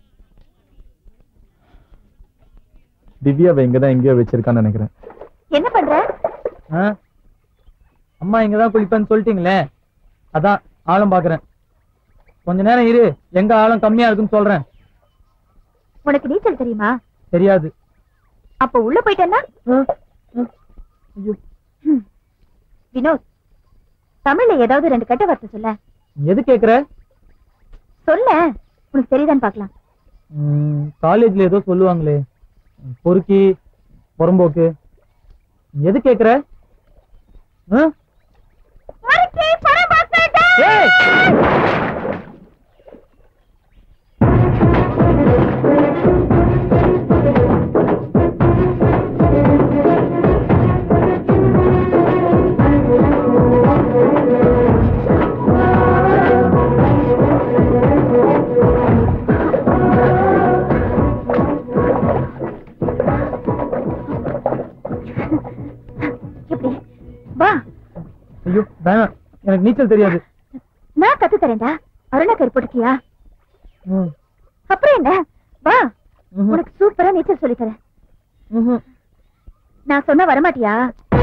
Q: திவ்யாவை இங்க தான் எங்கேயோ வச்சிருக்கான்னு நினைக்கிறேன்
E: என்ன பண்ற
A: ஆ? அம்மா இங்க தான் குளிப்பேன்னு சொல்லிட்டீங்களே அதான் ஆழம் பாக்குறேன் கொஞ்ச நேரம் இரு எங்க ஆழம் கம்மியா இருக்குன்னு சொல்றேன்
E: உனக்கு நீச்சல் தெரியுமா
A: தெரியாது
E: அப்ப உள்ள போயிட்டேன்னா ஹம். வினோத் தமிழ்ல ஏதாவது ரெண்டு கட்ட வார்த்தை சொல்ல
A: எது கேக்குற
E: சொல்ல உனக்கு தெரியுதான்னு பார்க்கலாம்
A: காலேஜ்ல ஏதோ சொல்லுவாங்களே பொறுக்கி புறம்போக்கு எது கேக்குற ஆ? ஏய்!
E: எப்படி வா
A: ஐயோ வேணாம் எனக்கு நீச்சல் தெரியாது
E: நான் கத்து தரேன்டா அருணா கரு போட்டுக்கியா
A: ம்.
E: அப்புறம் என்ன வா உனக்கு சூப்பரா நீச்சல் சொல்லி தரேன் நான் சொன்னா வரமாட்டியா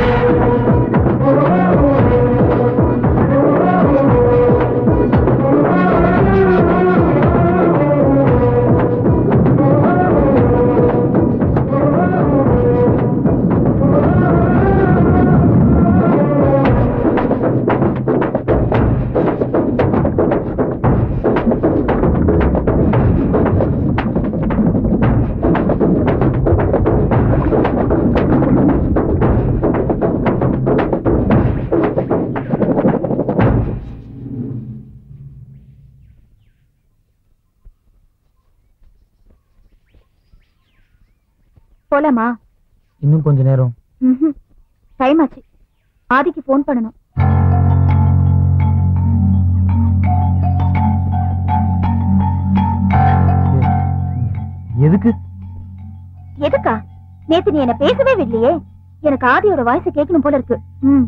E: போலாமா
A: இன்னும் கொஞ்ச நேரம்
E: டைம் ஆச்சு ஆதிக்கு ஃபோன் பண்ணணும்
A: எதுக்கு
E: எதுக்கா நேத்து நீ என்ன பேசவே விடலையே எனக்கு ஆதியோட வாய்ஸ் கேட்கணும் போல இருக்கு ம்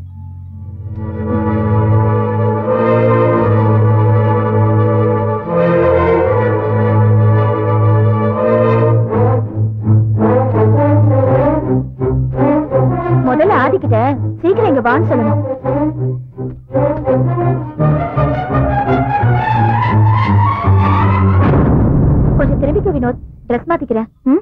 E: முதல்ல ஆதிக்கிட்ட சீக்கிரம் இங்க வான்னு சொல்லணும் கொஞ்சம் திரும்பிக்க வினோத் ட்ரெஸ் மாத்திக்கிறேன் ம்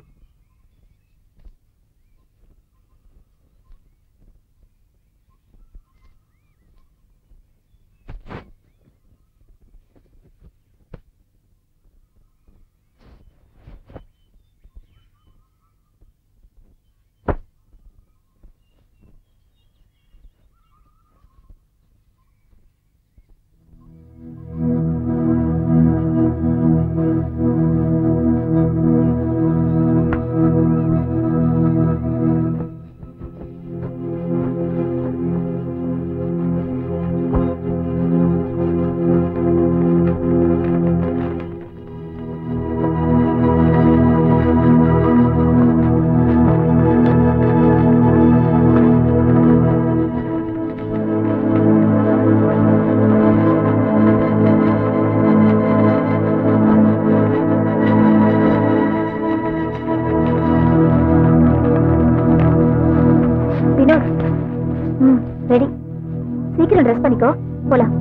E: வினோத் ம் ரெடி சீக்கிரம் ட்ரெஸ் பண்ணிக்கோ போலாம்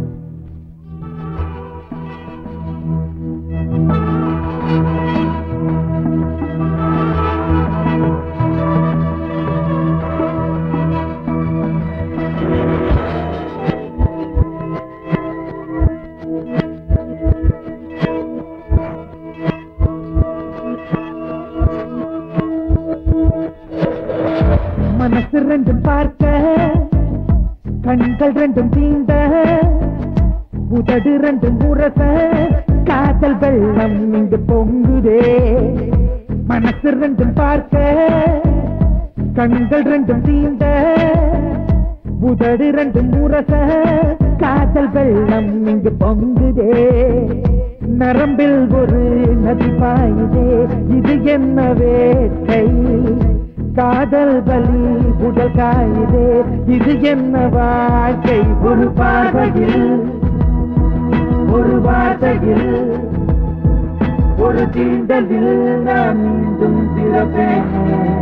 N: மனசு ரெண்டும் பார்க்க கண்கள் ரெண்டும் தீண்ட உதடு ரெண்டும் உரச காதல் வெள்ளம் இங்கு பொங்குதே மனசு ரெண்டும் பார்க்க கண்கள் ரெண்டும் தீண்ட உதடு ரெண்டும் உரச காதல் வெள்ளம் இங்கு பொங்குதே நரம்பில் ஒரு நதி பாயுதே இது என்ன வேட்டை காதல் பலி உடல் காயுதே இது என்ன வாழ்க்கை ஒரு பார்வையில் ஒரு வார்த்தையில் ஒரு தீண்டலில் நான் மீண்டும் பிறப்பேன்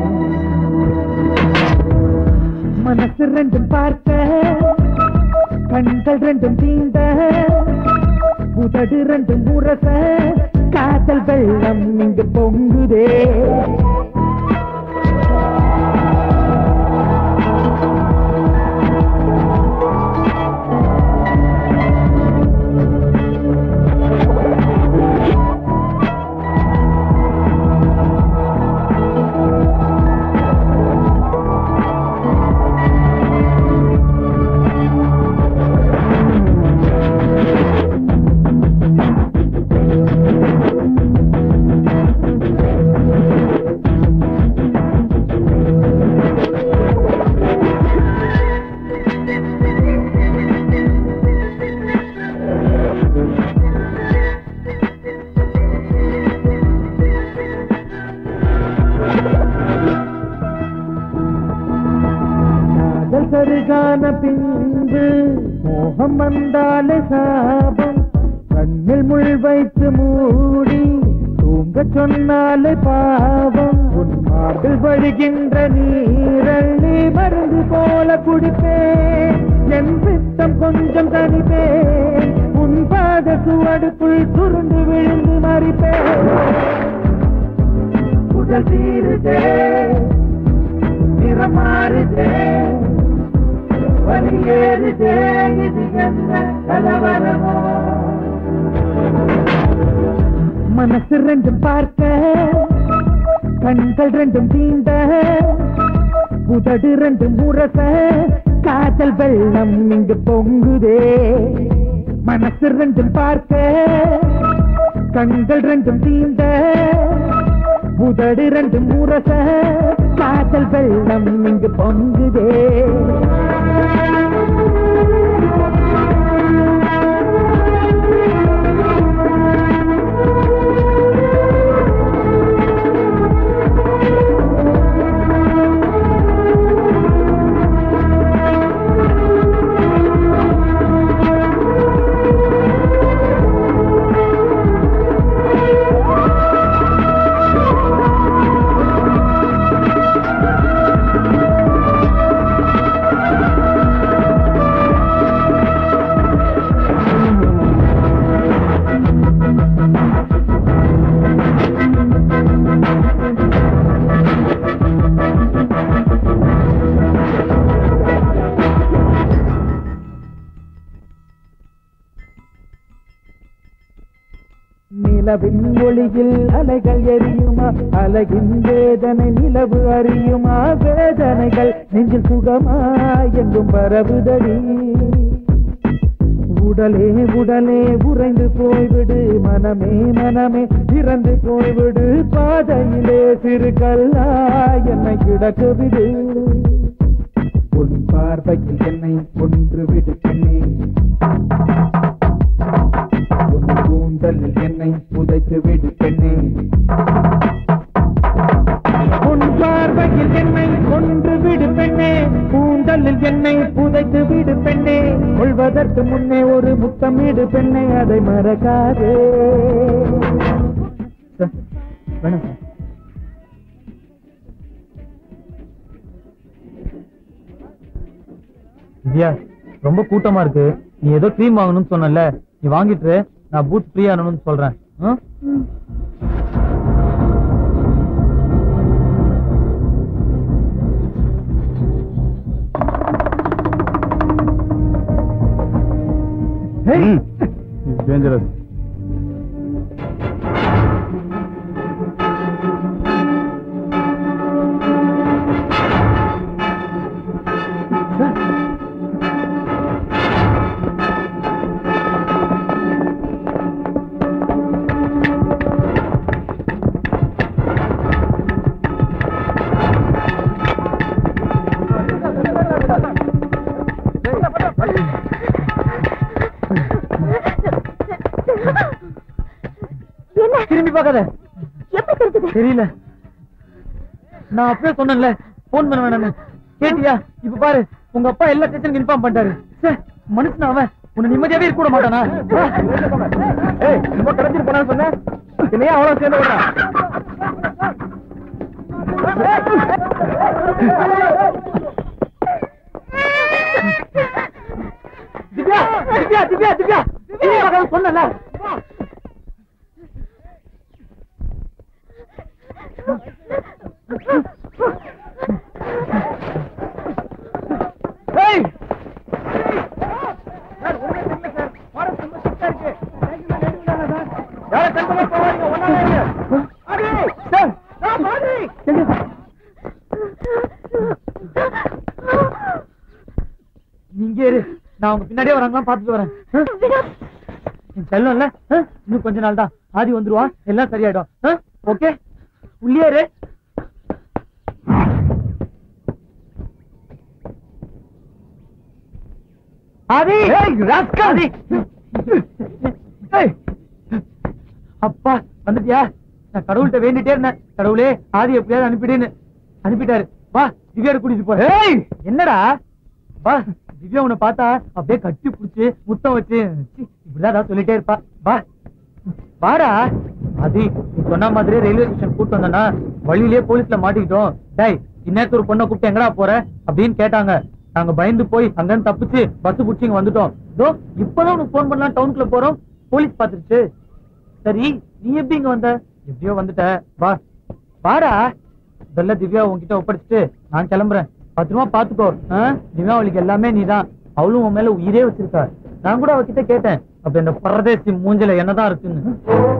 N: மனசு ரெண்டும் பார்க்க கண்கள் ரெண்டும் தீண்ட உதடு ரெண்டும் முரச காதல் வெள்ளம் இங்கு பொங்குதே காதல் சருகான பின்பு மோகம் வந்தாலே சாபம் கண்ணில் முள் வைத்து மூடி தூங்க சொன்னாலே பாவம் உன் மார்பில் வழிகின்ற நீரள்ளி மருந்து போல குடிப்பேன் என் சித்தம் கொஞ்சம் தனிப்பேன் உன் பாத சுவடுக்குள் சுருண்டு விழுந்து மறிப்பேன் உடல் தீருதே நிறம் மாறுதே வலியேறுதே இது என்ன கலவரமோ மனசு ரெண்டும் பார்க்க கண்கள் ரெண்டும் தீண்ட உதடு ரெண்டும் முரச காதல் வெள்ளம் இங்கு பொங்குதே மனசு ரெண்டும் பார்க்க கண்கள் ரெண்டும் தீண்ட உதடு ரெண்டும் முரச காதல் வெள்ளம் இங்கு பொங்குதே நிலவின் ஒளியில் அலைகள் எரியுமா அலையின் வேதனை நிலவு அறியுமா வேதனைகள் நெஞ்சில் சுகமா எங்கும் பரவுதடி உடலே உடலே உறைந்து போய்விடு மனமே மனமே இறந்து போய்விடு பாதையிலே சிறு கல்லா என்னை கிடக்கு விடு உன் பார்வையில் என்னை கொன்று விடு பெண்ணே உன் கூந்தலில் என்னை புதைத்து விடு பெண்ணே உன் பார்வையில் என்னை கொன்று விடு பெண்ணே கூந்தலில் என்னை புதைத்து விடு பெண்ணே கொள்வதற்கு முன்னே ஒரு முத்தமிடு பெண்ணே அதை மறக்காதே
A: வேணாம் சார் திவ்யா ரொம்ப கூட்டமா இருக்கு நீ ஏதோ க்ரீம் வாங்கணும்னு சொன்னல நீ வாங்கிட்டு இரு, நான் பூத் ஃப்ரீ ஆகணும்னு சொல்றேன் ஆ?
Q: டேஞ்சரஸ்
J: என்ன
A: திரும்பி பார்க்காத
J: எப்படி தெரிஞ்சது
A: தெரியல நான் அப்பவே சொன்னேன்ல போன் பண்ண வேணாம் கேட்டியா இப்ப பாரு உங்க அப்பா எல்லா ஸ்டேஷனுக்கு இன்ஃபார்ம் பண்ணிட்டாரு ச்சே, மனுஷன் அவன் உன்னை நிம்மதியாவே இருக்க விட மாட்டானா
K: ஏய் ரொம்ப கிடைச்சிட்டு போனான்னு சொன்னேன் என்னையா அவ்வளவு சேர்ந்து விடுறா
A: திவ்யா திவ்யா திவ்யா திவ்யா திவ்யா சொன்னல
K: ஏய் யாரை தண்டமா போவாதீங்க ஒன்னாலே இருங்க ஆடி சார் நான் ஆடி
A: நீங்க இரு நான் உங்க பின்னாடியே வராங்களாம் பாத்துட்டு வரேன் என் செல்லம் இல்ல ஆ? இன்னும் கொஞ்ச நாள் தான் ஆதி வந்துருவான் எல்லாம் சரியாயிடும் ஓகே உள்ளே இரு ஆதி ஆதி ஏய். அப்பா வந்துட்டியா நான் கடவுள்கிட்ட வேண்டிட்டே இருந்தேன் கடவுளே ஆதி எப்படியாவது அனுப்பிடுன்னு அனுப்பிட்டாரு வா திவ்யாட கூட்டிட்டு போ ஏய் என்னடா வா திவ்யா உன்னை பார்த்தா அப்படியே கட்டி புடிச்சு முத்தம் வச்சு சி, இப்படிதான் ஏதாவது சொல்லிட்டே இருப்பா வா வாடா அது நீ சொன்ன மாதிரி ரயில்வே ஸ்டேஷன் கூட்டு வந்தனா வழியிலேயே போலீஸ்ல மாட்டிக்கிட்டோம் டேய் இந்நேரத்து ஒரு பொண்ணை கூப்பிட்டு எங்கடா போற அப்படின்னு கேட்டாங்க நாங்க பயந்து போய் அங்கிருந்து தப்பிச்சு பஸ் புடிச்சு இங்க வந்துட்டோம் இதோ இப்பதான் உனக்கு போன் பண்ணலாம் டவுனுக்குள்ள போறோம் போலீஸ் பாத்துருச்சு சரி நீ எப்படி இங்க வந்த எப்படியோ வந்துட்ட வா வாடா இதெல்லாம் திவ்யா உன்கிட்ட ஒப்படைச்சிட்டு நான் கிளம்புறேன் பத்திரமா பாத்துக்கோ ஆ? திவ்யாவளிக்கு எல்லாமே நீதான் அவளும் உன் மேல உயிரே வச்சிருக்கா நான் கூட அவகிட்ட கேட்டேன் அப்ப இந்த பரதேசி மூஞ்சில என்னதான் இருக்குன்னு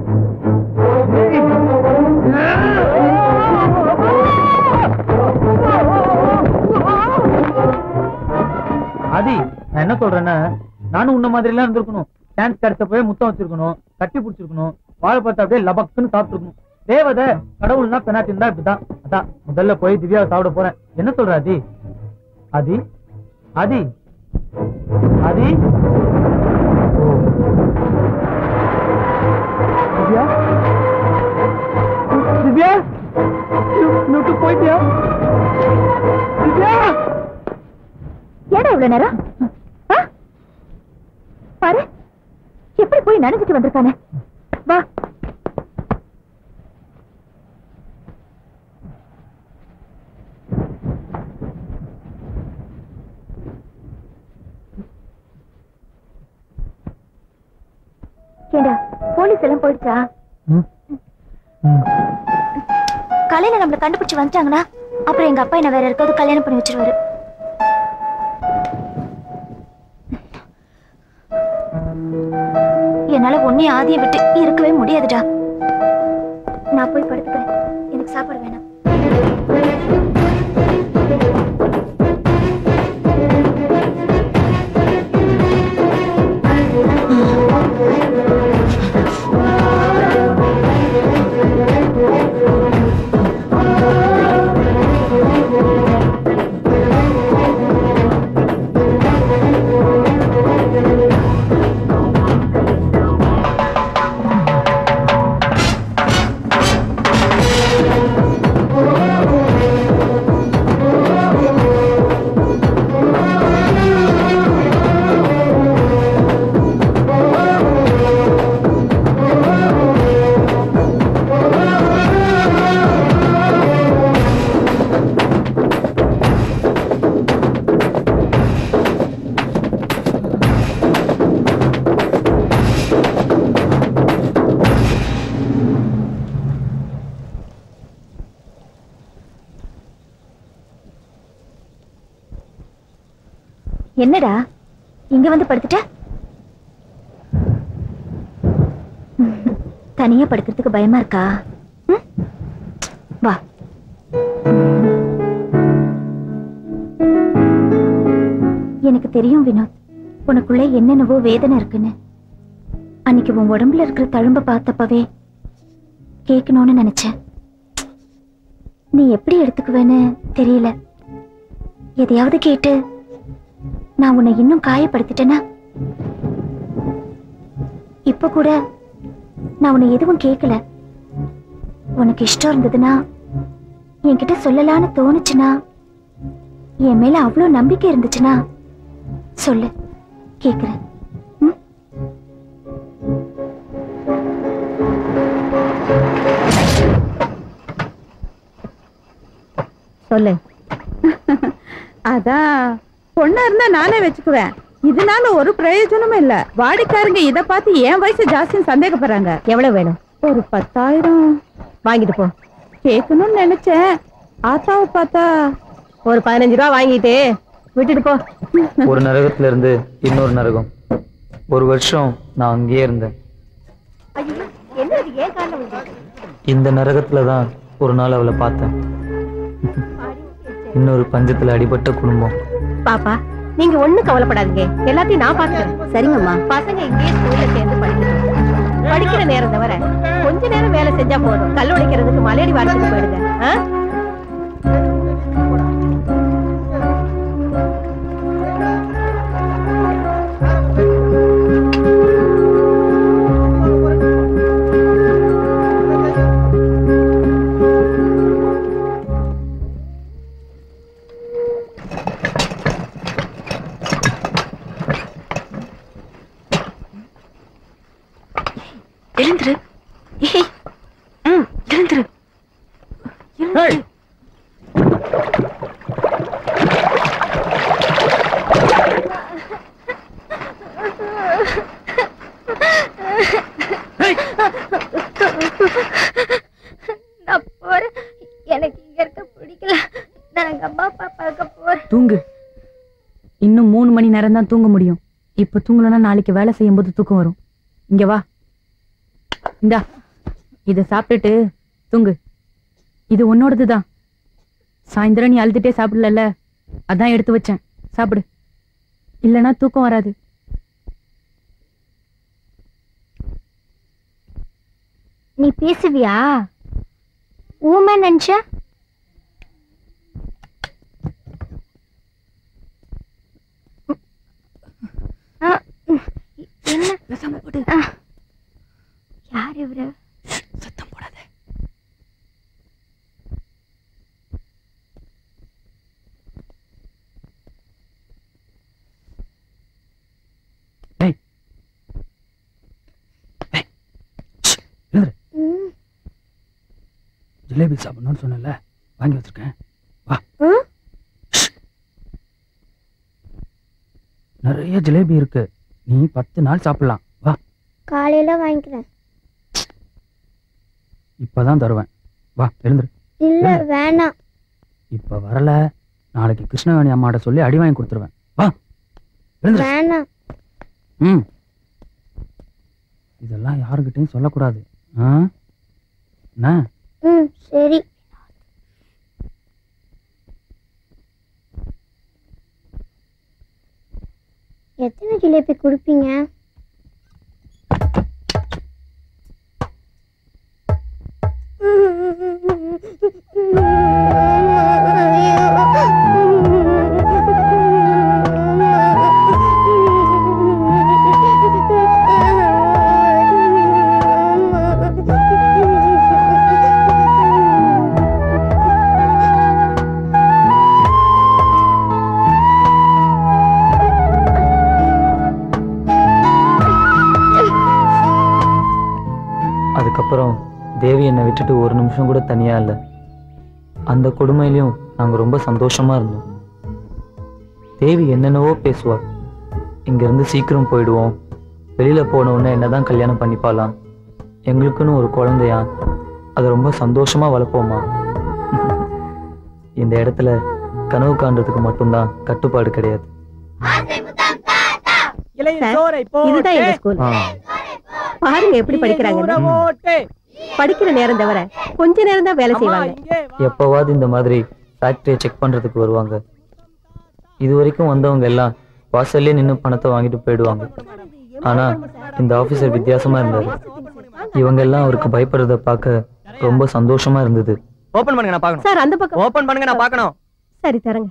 A: ஆதி நான் என்ன சொல்றேன்னா நானும் உன்ன மாதிரி எல்லாம் இருந்திருக்கணும் சான்ஸ் கிடைச்சப்பவே முத்தம் வச்சிருக்கணும் கட்டி பிடிச்சிருக்கணும் வாழைப்பழத்தை அப்படியே லபக்குன்னு சாப்பிட்டுருக்கணும் தேவதை கடவுள்னா பெனாத்தி இருந்தா இப்படிதான் அதான் முதல்ல போய் திவ்யாவை சாப்பிட போறேன் என்ன சொல்ற ஆதி ஆதி ஆதி ஆதி ஓ. திவ்யா திவ்யா நோட்டு போயிட்டியா திவ்யா
E: ஏடா இவ்வளவு நேரம் ஆ? பாரு எப்படி போய் நனைஞ்சிட்டு வந்திருக்கானே வா ஏண்டா போலீஸ் எல்லாம் போயிடுச்சா காலையில நம்மள கண்டுபிடிச்சு வந்துட்டாங்கன்னா அப்புறம் எங்க அப்பா என்ன வேற யாருக்காவது கல்யாணம் பண்ணி வச்சிருவாரு என்னால ஒன்னே ஆதியை விட்டு இருக்கவே முடியாதுடா நான் போய் படுத்துக்கிறேன் எனக்கு சாப்பாடு வேணாம் என்னடா இங்க வந்து படுத்துட்ட தனியா படுக்கிறதுக்கு பயமா இருக்கா ம்? வா எனக்கு தெரியும் வினோத் உனக்குள்ள என்னென்னவோ வேதனை இருக்குன்னு அன்னைக்கு உன் உடம்புல இருக்கிற தழும்ப பார்த்தப்பவே கேட்கணும்னு நினைச்சேன் நீ எப்படி எடுத்துக்குவேன்னு தெரியல எதையாவது கேட்டு நான் உன்னை இன்னும் காயப்படுத்திட்டேனா இப்ப கூட நான் உன்னை எதுவும் கேட்கல உனக்கு இஷ்டம் இருந்ததுன்னா என்கிட்ட சொல்லலாம்னு தோணுச்சுன்னா என் மேல அவ்வளவு நம்பிக்கை இருந்துச்சுன்னா சொல்லு கேக்குறேன்
R: சொல்லு அதான் பொண்ணா இருந்தா நானே வச்சுக்குவேன் இதனால ஒரு பிரயோஜனமும் இல்ல வாடிக்காரங்க இத பார்த்து என் வயசு ஜாஸ்தின்னு சந்தேகப்படுறாங்க
G: எவ்வளவு வேணும்
R: ஒரு பத்தாயிரம்
G: வாங்கிட்டு போ
R: கேட்கணும்னு நினைச்சேன் ஆத்தாவை பார்த்தா
G: ஒரு பதினஞ்சு ரூபா வாங்கிட்டு விட்டுட்டு போ
A: ஒரு நரகத்துல இருந்து இன்னொரு நரகம் ஒரு வருஷம் நான் அங்கேயே இருந்தேன்
E: என்னது ஏன் காரணம்
A: இந்த நரகத்துல தான் ஒரு நாள் அவளை பார்த்தேன் இன்னொரு பஞ்சத்துல அடிபட்ட குடும்பம்
G: பாப்பா நீங்க ஒண்ணும் கவலைப்படாதீங்க எல்லாத்தையும் நான் பாத்துக்கிறேன் சரிங்கம்மா பசங்க இங்கேயே ஸ்கூல்ல சேர்ந்து படிக்கணும் படிக்கிற நேரம் தவிர கொஞ்ச நேரம் வேலை செஞ்சா போதும் கல் உடைக்கிறதுக்கு மலையடி வாரத்துக்கு போயிடுங்க ஆ?
J: எழுந்துரு ஏய் ம் எழுந்துரு
B: ஏய்,
E: நான் போறேன் எனக்கு இங்க இருக்க பிடிக்கல நான் எங்க அம்மா அப்பா பார்க்க போறேன்
R: தூங்கு இன்னும் மூணு மணி நேரம் தான் தூங்க முடியும் இப்ப தூங்கலன்னா நாளைக்கு வேலை செய்யும் போது தூக்கம் வரும் இங்க வா இந்தா இத சாப்பிட்டுட்டு தூங்கு இது உன்னோடது தான் சாயந்தரம் நீ அழுதுட்டே சாப்பிடல அதான் எடுத்து வச்சேன் சாப்பிடு இல்லனா தூக்கம் வராது
E: நீ பேசுவியா ஊமை நினைச்ச ஆ, ம், என்ன ஆ, யார் இவரு
R: சத்தம் போடாத
B: எழுந்துரு. ஜிலேபி சாப்பிடணும்னு சொன்னல வாங்கி வச்சிருக்கேன் வா ஷ். நிறைய ஜிலேபி இருக்கு நீ பத்து நாள் சாப்பிடலாம் வா
E: காலையில வாங்கிக்கிறேன்
B: இப்பதான் தருவேன் வா எழுந்துரு
E: இல்ல வேணாம்
B: இப்ப வரல நாளைக்கு கிருஷ்ணவேணி அம்மாட்ட சொல்லி அடி வாங்கி கொடுத்துருவேன் வா எழுந்துரு
E: வேணாம்
B: ம் இதெல்லாம் யாருக்கிட்டையும் சொல்லக்கூடாது ஆ என்ன
E: ம் சரி எத்தனை ஜிலேபி கொடுப்பீங்க
A: அதுக்கப்புறம் தேவி என்னை விட்டுட்டு ஒரு நிமிஷம் கூட தனியா இல்லை அந்த கொடுமையிலையும் நாங்க ரொம்ப சந்தோஷமா இருந்தோம் தேவி என்னென்னவோ பேசுவா இங்கிருந்து சீக்கிரம் போயிடுவோம் வெளியில போன உடனே என்னதான் கல்யாணம் பண்ணிப்பாலாம் எங்களுக்குன்னு ஒரு குழந்தையா அதை ரொம்ப சந்தோஷமா வளர்ப்போமா இந்த இடத்துல கனவு காண்றதுக்கு மட்டும்தான் கட்டுப்பாடு கிடையாது
G: இதுதான் எங்க ஸ்கூல்
A: ஆ
G: பாருங்க எப்படி படிக்கிறாங்க படிக்கிற நேரம் தவிர கொஞ்ச நேரம் தான் வேலை செய்வாங்க
A: எப்பவாவது இந்த மாதிரி ஃபேக்டரியை செக் பண்றதுக்கு வருவாங்க இது வரைக்கும் வந்தவங்க எல்லாம் வாசல்லே நின்று பணத்தை வாங்கிட்டு போயிடுவாங்க ஆனா இந்த ஆபீசர் வித்தியாசமா இருந்தாரு இவங்க எல்லாம் அவருக்கு பயப்படுறத பார்க்க ரொம்ப சந்தோஷமா இருந்தது
F: ஓபன் பண்ணுங்க நான் பார்க்கணும்
G: சார் அந்த பக்கம்
F: ஓபன் பண்ணுங்க நான் பார்க்கணும்
G: சரி தரங்க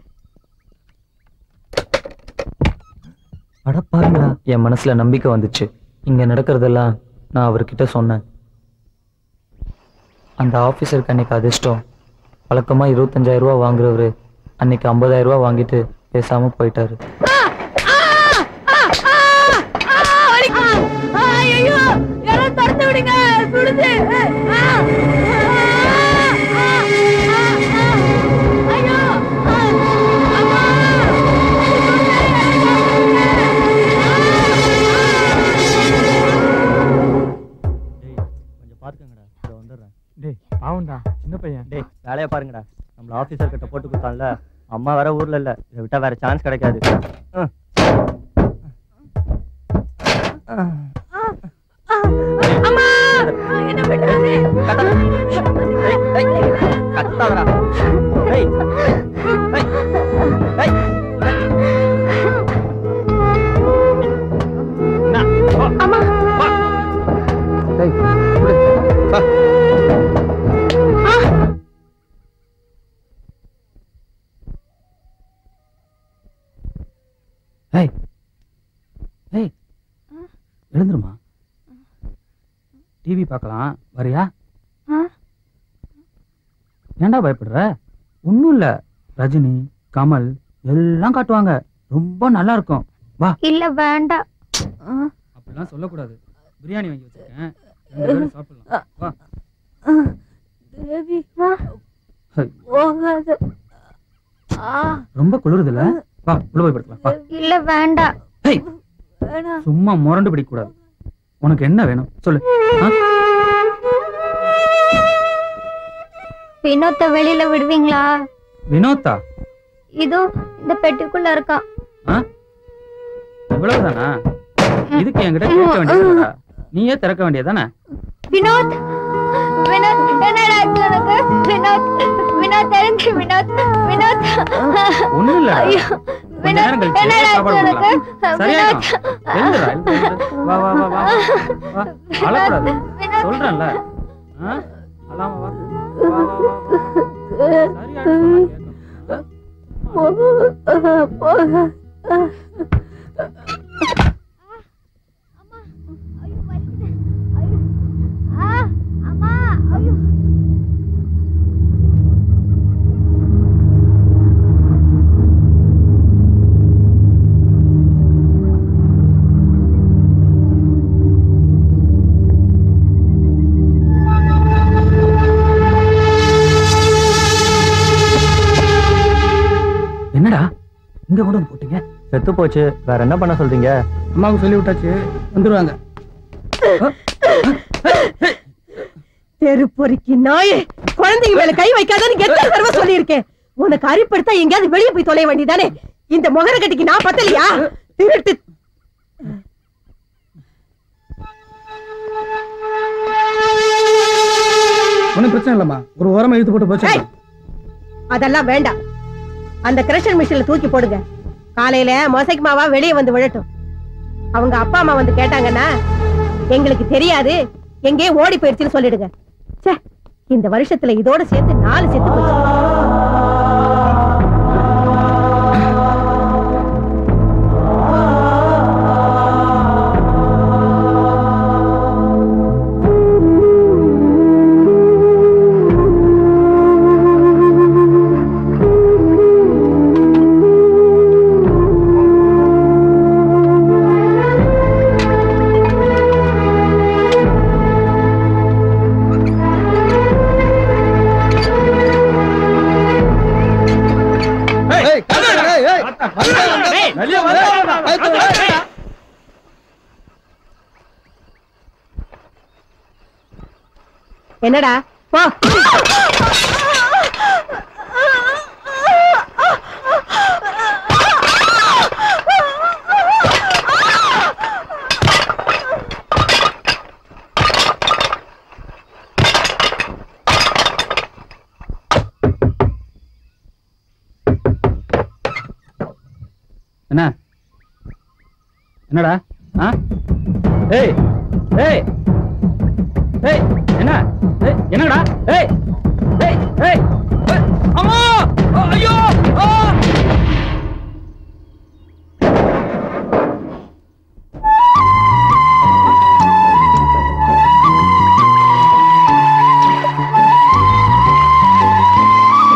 A: அட பாருங்களா என் மனசுல நம்பிக்கை வந்துச்சு இங்க நடக்கிறதெல்லாம் நான் அவர்கிட்ட சொன்னேன் அந்த ஆபீசருக்கு அன்னைக்கு அதிர்ஷ்டம் வழக்கமா இருபத்தஞ்சாயிரம் ரூபா வாங்குறவரு அன்னைக்கு ஐம்பதாயிரம் ரூபா வாங்கிட்டு பேசாம போயிட்டாரு
J: ஐயோ யாரோ திறந்து விடுங்க சுடுது ஆ, ஆ, ஆ, ஆ, ஐயோ ஆ, அம்மா
F: கொஞ்சம் பாத்துக்கங்கடா இதோ வந்துடுறேன்
Q: டேய் பாவம்டா சின்ன பையன்
F: டேய் வேலையை பாருங்கடா நம்மள ஆபீசர் கிட்ட போட்டு கொடுத்தான்ல அம்மா வேற ஊர்ல இல்ல இதை விட்டா வேற சான்ஸ் கிடைக்காது ம்.
J: அம்மா என்ன பண்றது
F: கத்தாதடா டேய் டேய் டேய்
J: அம்மா
I: டேய் குடு. வா.
B: ஏய் ஏய் எழுந்துருமா டிவி பார்க்கலாம் வரியா ஏன்டா பயப்படுற ஒன்றும் இல்லை ரஜினி கமல் எல்லாம் காட்டுவாங்க ரொம்ப நல்லா இருக்கும் வா
E: இல்ல வேண்டாம்
B: அப்படிலாம் சொல்லக்கூடாது பிரியாணி வாங்கி வச்சிருக்கேன் ரெண்டு பேரும் சாப்பிடலாம் வா
J: தேவி
B: ஹை,
J: போகாது ஆ
B: ரொம்ப குளிருதுல வா உள்ள போய் படுக்கலாம் வா
E: இல்ல வேண்டாம்
B: ஹேய்
J: வேணாம்
B: சும்மா முரண்டு பிடிக்க கூடாது உனக்கு என்ன வேணும் சொல்லு ஆ?
E: வினோத்தை வெளியில விடுவீங்களா
B: வினோத்தா
E: இதோ இந்த பெட்டிக்குள்ள இருக்கான்
B: ஆ இவ்வளவுதானா இதுக்கு என்கிட்ட கேட்க வேண்டியதுடா நீயே திறக்க வேண்டியதானே
E: வினோத் வினோத் என்னடா ஆச்சு உனக்கு வினோத் வினோத் தெரிஞ்சு வினோத் வினோத்
B: ஒண்ணும் இல்லடா
E: ஐயோ,
B: கொஞ்ச நேரம் கழிச்சு
E: என்னடா
B: சாப்பாடு
E: ஆச்சு உனக்கு
B: கொடுக்கலாம் சரியாயிடும் எழுந்துடா எழுந்து, எழுந்து. வா வா வா வா வா அழக்கூடாது சொல்றேன்ல ஆ? அழாம வா வா, வா, வா, வா. சரியாயிடும் சொன்னா கேட்கணும்.
J: போக
B: என்னடா இங்க கொண்டு வந்து போட்டீங்க
F: செத்து போச்சு வேற என்ன பண்ண சொல்றீங்க
B: அம்மாவுக்கு சொல்லி விட்டாச்சு வந்துருவாங்க
S: தெருப்பொறுக்கி நாயே குழந்தைங்க மேல கை வைக்காதன்னு எத்தனை தடவை சொல்லியிருக்கேன் உனக்கு அரிப்படுத்தா எங்கேயாவது வெளியே போய் தொலைய வேண்டியதானே இந்த முகர கட்டிக்கு நான் பத்தலையா திருட்டு
B: ஒன்றும் பிரச்சனை இல்லம்மா ஒரு ஓரமா இழுத்து போட்டு போச்சு
S: ஏய், அதெல்லாம் வேண்டாம் அந்த கிரஷர் மிஷின்ல தூக்கி போடுங்க காலையில மொசைக்கு மாவா வெளியே வந்து விழட்டும் அவங்க அப்பா அம்மா வந்து கேட்டாங்கன்னா எங்களுக்கு தெரியாது எங்கேயோ ஓடி போயிடுச்சுன்னு சொல்லிடுங்க ச்சே இந்த வருஷத்துல இதோட சேர்த்து நாலு செத்து போச்சு என்னடா போ
B: என்ன என்னடா ஆ ஏய் ஏய் ஏய் என்ன ஏய் என்னடா ஏய் ஏய் ஏய் ஏய், அம்மா அ, ஐயோ ஆ!
J: ஆ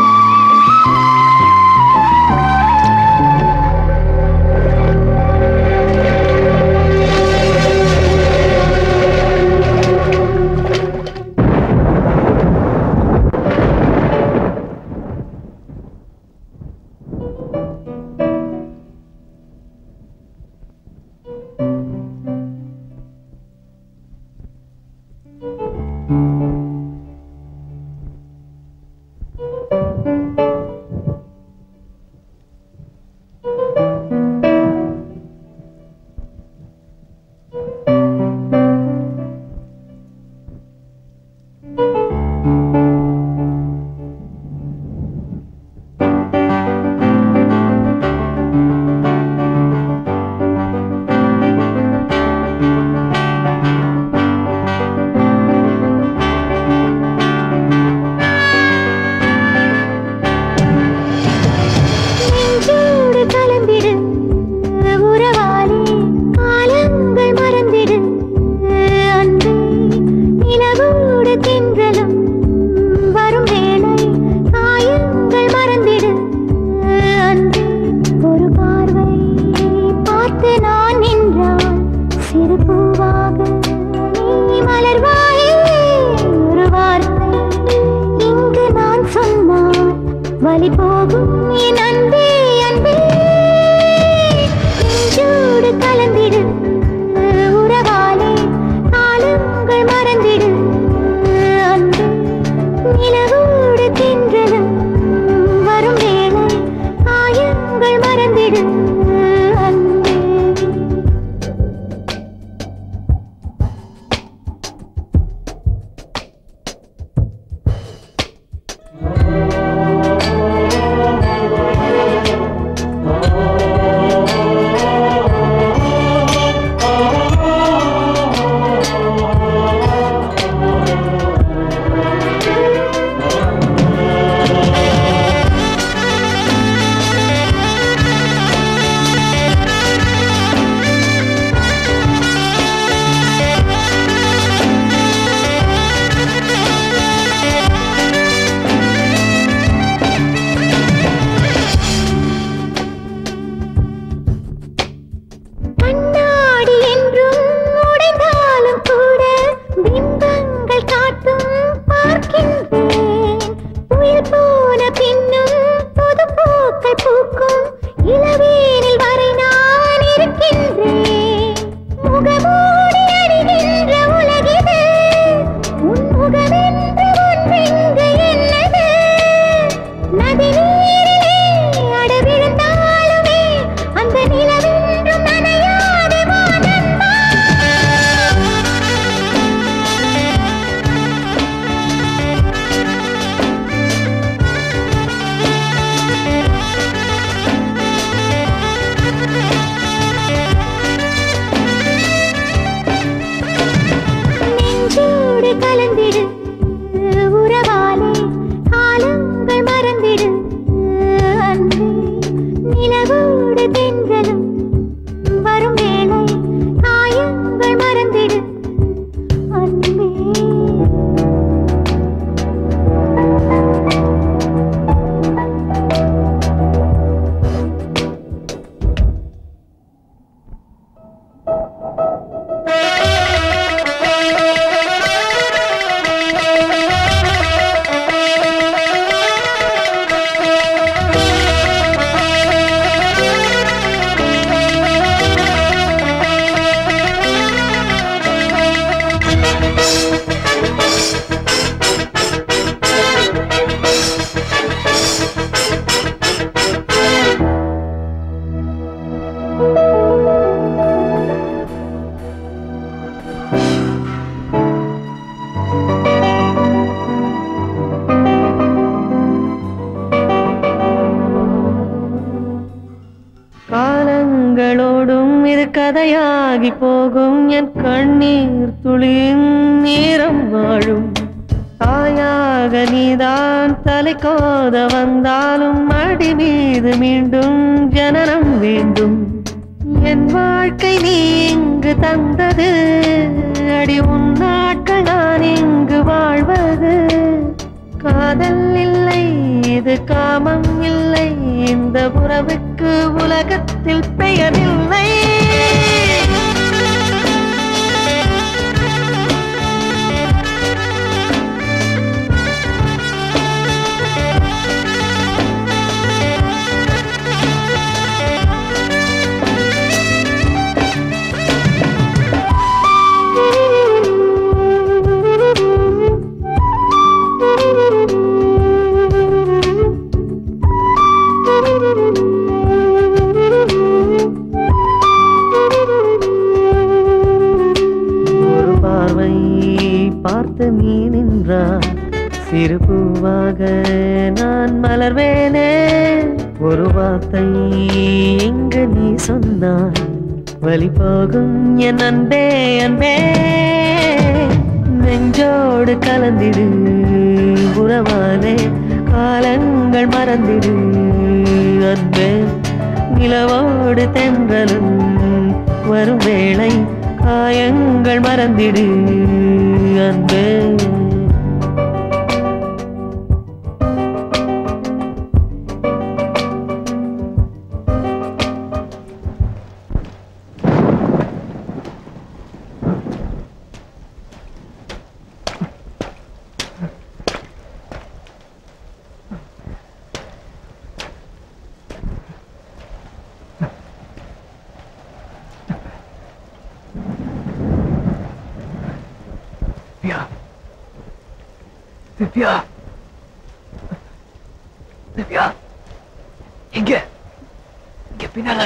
T: நெஞ்சோடு தென்றலும் வரும் வேளை காயங்கள் மறந்திடு அன்பே
C: காலங்களோடும் இது கதையாகி போகும் என் கண்ணீர் துளியின் நேரம் வாழும் தாயாக நீதான் தலை கோத வந்தாலும் அடி மீது மீண்டும் ஜனனம் வேண்டும் என் வாழ்க்கை நீ இங்கு தந்தது அடி உன் நாட்கள் நான் இங்கு வாழ்வது காதல் இல்லை இது காமம் இல்லை இந்த உறவுக்கு உலகத்தில் பெயர் இல்லை ஒரு பார்வை பார்த்து நீ நின்றார் சிறு பூவாக நான் மலர்வேனே ஒரு வார்த்தை எங்கு நீ சொன்னாய் வழி போகும் என் அன்பே அன்பே நெஞ்சோடு கலந்திடு உறவாலே காலங்கள் மறந்திடு அன்பே நிலவோடு தென்றலும் வரும் வேளை காயங்கள் மறந்திடு அன்பே
K: திவ்யா திவ்யா திவ்யா எங்க இங்க பின்னால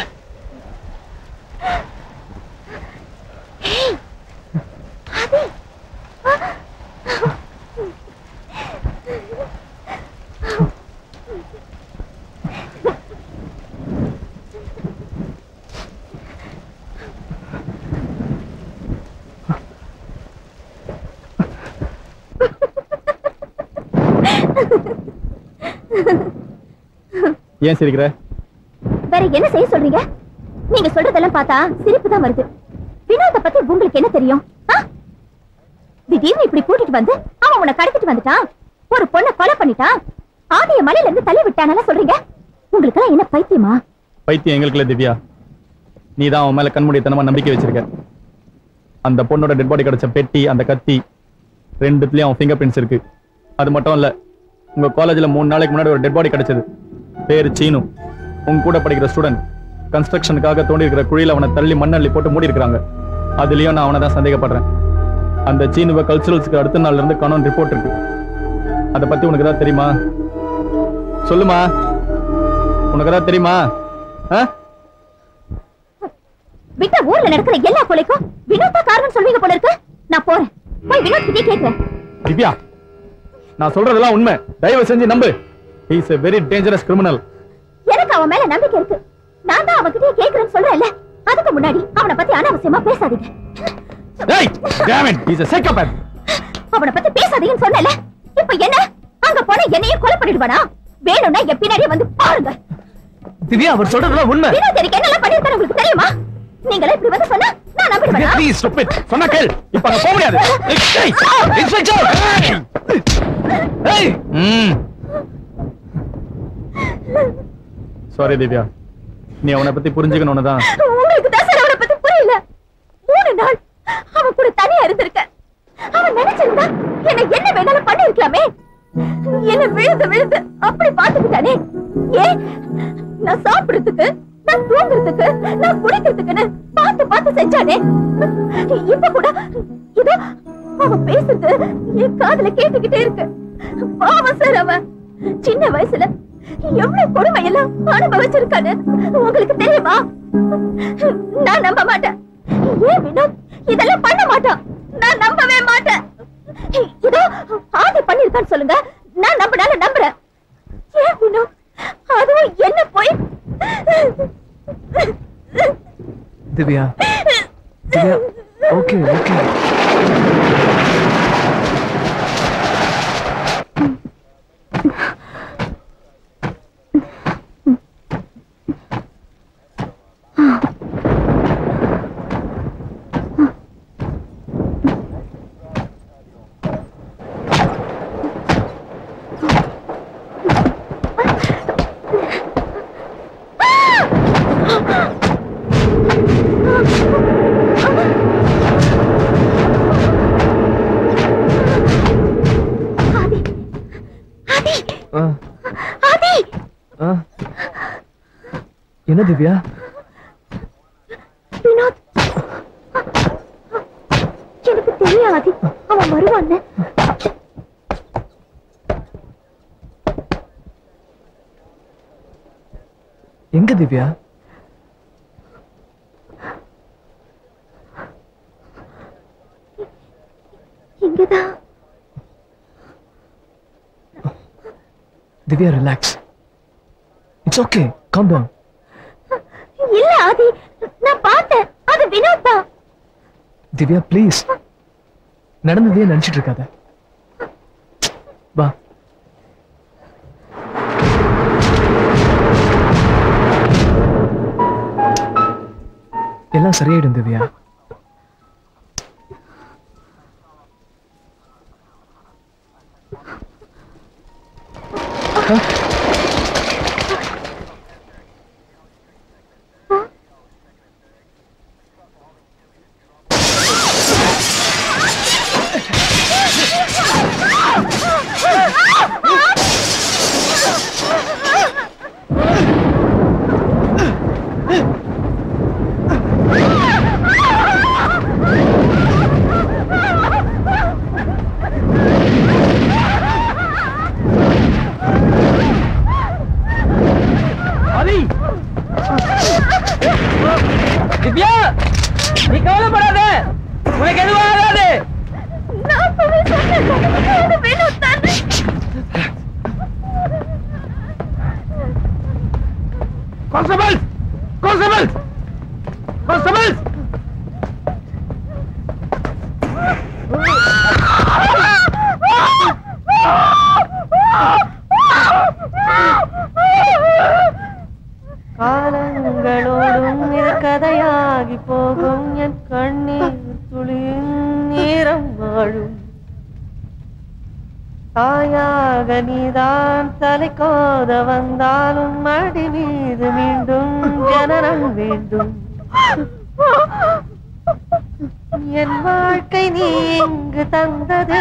Q: ஏன் சிரிக்கிற
E: வேற என்ன செய்ய சொல்றீங்க நீங்க சொல்றதெல்லாம் பார்த்தா சிரிப்பு தான் வருது வினோத பத்தி உங்களுக்கு என்ன தெரியும் ஆ? திடீர்னு இப்படி கூட்டிட்டு வந்து அவன் உன்னை கடத்திட்டு வந்துட்டான் ஒரு பொண்ணை கொலை பண்ணிட்டான் ஆதிய மலையில இருந்து தள்ளி விட்டானல சொல்றீங்க உங்களுக்கு எல்லாம் என்ன பைத்தியமா
Q: பைத்தியம் எங்களுக்கு இல்ல திவ்யா நீ தான் அவன் மேல கண்மூடித்தனமா நம்பிக்கை வச்சிருக்க அந்த பொண்ணோட டெட் பாடி கிடைச்ச பெட்டி அந்த கத்தி ரெண்டுத்துலயும் அவன் ஃபிங்கர் பிரிண்ட்ஸ் இருக்கு அது மட்டும் இல்ல உங்க காலேஜ்ல மூணு நாளைக்கு முன்னாடி ஒரு டெட் பாடி கிடைச்சது பேரு சீனு உங்க கூட படிக்கிற ஸ்டூடெண்ட் கன்ஸ்ட்ரக்ஷனுக்காக தோண்டி இருக்கிற குழியில அவனை தள்ளி மண்ணள்ளி போட்டு மூடி இருக்காங்க அதுலயும் நான் அவனை தான் சந்தேகப்படுறேன் அந்த சீனுவை கல்ச்சுரல்ஸ்க்கு அடுத்த நாள்ல இருந்து காணும் ரிப்போர்ட் இருக்கு அதை பத்தி உனக்கு ஏதாவது தெரியுமா சொல்லுமா உனக்கு ஏதாவது தெரியுமா ஆ?
E: விட்டா ஊர்ல நடக்கிற எல்லா கொலைக்கும் வினோத் தான் காரணம் சொல்வீங்க போல இருக்கு நான் போறேன் போய் வினோத் கிட்டே கேக்குறேன்
Q: திவ்யா நான் சொல்றதெல்லாம் உண்மை தயவு செஞ்சு நம்பு is a very dangerous criminal
E: எனக்கு அவன் மேல நம்பிக்கை இருக்கு நான் தான் அவன்கிட்டயே கேக்குறேன்னு சொல்றேன்ல அதுக்கு முன்னாடி அவனை பத்தி அனாவசியமா பேசாதீங்க
Q: டேய் damn it he's a psychopath
E: அவனை பத்தி பேசாதீங்கன்னு சொன்னல இப்ப என்ன அங்க போன என்னையும் கொலை பண்ணிடுவானா வேணும்னா என் பின்னாடியே வந்து பாருங்க
F: திவ்யா அவர் சொல்றதுலாம் உண்மை
E: வினோத் எனக்கு என்னெல்லாம் பண்ணிருக்காரு உங்களுக்கு தெரியுமா நீங்களே இப்படி வந்து சொன்னா நான் நம்பிடுவேனா
Q: ப்ளீஸ் ஸ்டாப் இட் சொன்னா கேள் இப்ப அங்க போக முடியாது ஏய், இன்ஸ்பெக்டர் ஏய் ம் சாரி திவ்யா நீ அவனை பத்தி புரிஞ்சுக்கணும்னு தான்
E: உங்களுக்கு தான் சார் அவனை பத்தி புரியல மூணு நாள் அவன் கூட தனியா இருந்திருக்க அவன் நினைச்சிருந்தா என்ன என்ன வேணாலும் பண்ணிருக்கலாமே என்ன விழுந்து விழுந்து அப்படி பாத்துக்கிட்டானே ஏன் நான் சாப்பிடுறதுக்கு நான் தூங்குறதுக்கு நான் குடிக்கிறதுக்குன்னு பார்த்து பார்த்து செஞ்சானே இப்ப கூட இதோ அவன் பேசுறது என் காதுல கேட்டுக்கிட்டே இருக்கு பாவம் சார் அவன் சின்ன வயசுல எவ்வளவு கொடுமை எல்லாம் அனுபவிச்சிருக்கானு உங்களுக்கு தெரியுமா நான் நம்ப மாட்டேன் ஏன் வினோத் இதெல்லாம் பண்ண மாட்டான் நான் நம்பவே மாட்டேன் இதோ ஆதி பண்ணிருக்கான்னு சொல்லுங்க நான் நம்பினாலும் நம்புறேன் ஏன் வினோத் அதுவும் என்ன போய்
F: திவ்யா திவ்யா ஓகே ஓகே ஆ,
E: ஆதி
F: ஆ. என்ன திவ்யா
E: வினோத் எனக்கு தெரியும் ஆதி அவன் வருவான்னு
F: எங்க திவ்யா
E: இங்கதான்
F: Divya relax it's okay come down
E: இல்ல ஆதி நான் பார்த்தேன் அது வினோத் தான்
F: திவ்யா ப்ளீஸ் நடந்ததையே நினைச்சிட்டு இருக்காத வா எல்லாம் சரியாயிடும் திவ்யா
B: ஆதி திவ்யா நீ கவலைப்படாத உனக்கு எதுவும் ஆகாது
E: நான் அப்பவே சொன்னேன் அது வினோத் தானே
B: கான்ஸ்டபிள்ஸ் கான்ஸ்டபிள்ஸ் கான்ஸ்டபிள்ஸ்
C: காலங்களோடும் இது கதையாகி போகும் என் கண்ணீர் துளியின் நேரம் வாழும் தாயாக நீதான் தலை கோத வந்தாலும் மடி மீது மீண்டும் ஜனனம் வேண்டும் என் வாழ்க்கை நீ இங்கு தந்தது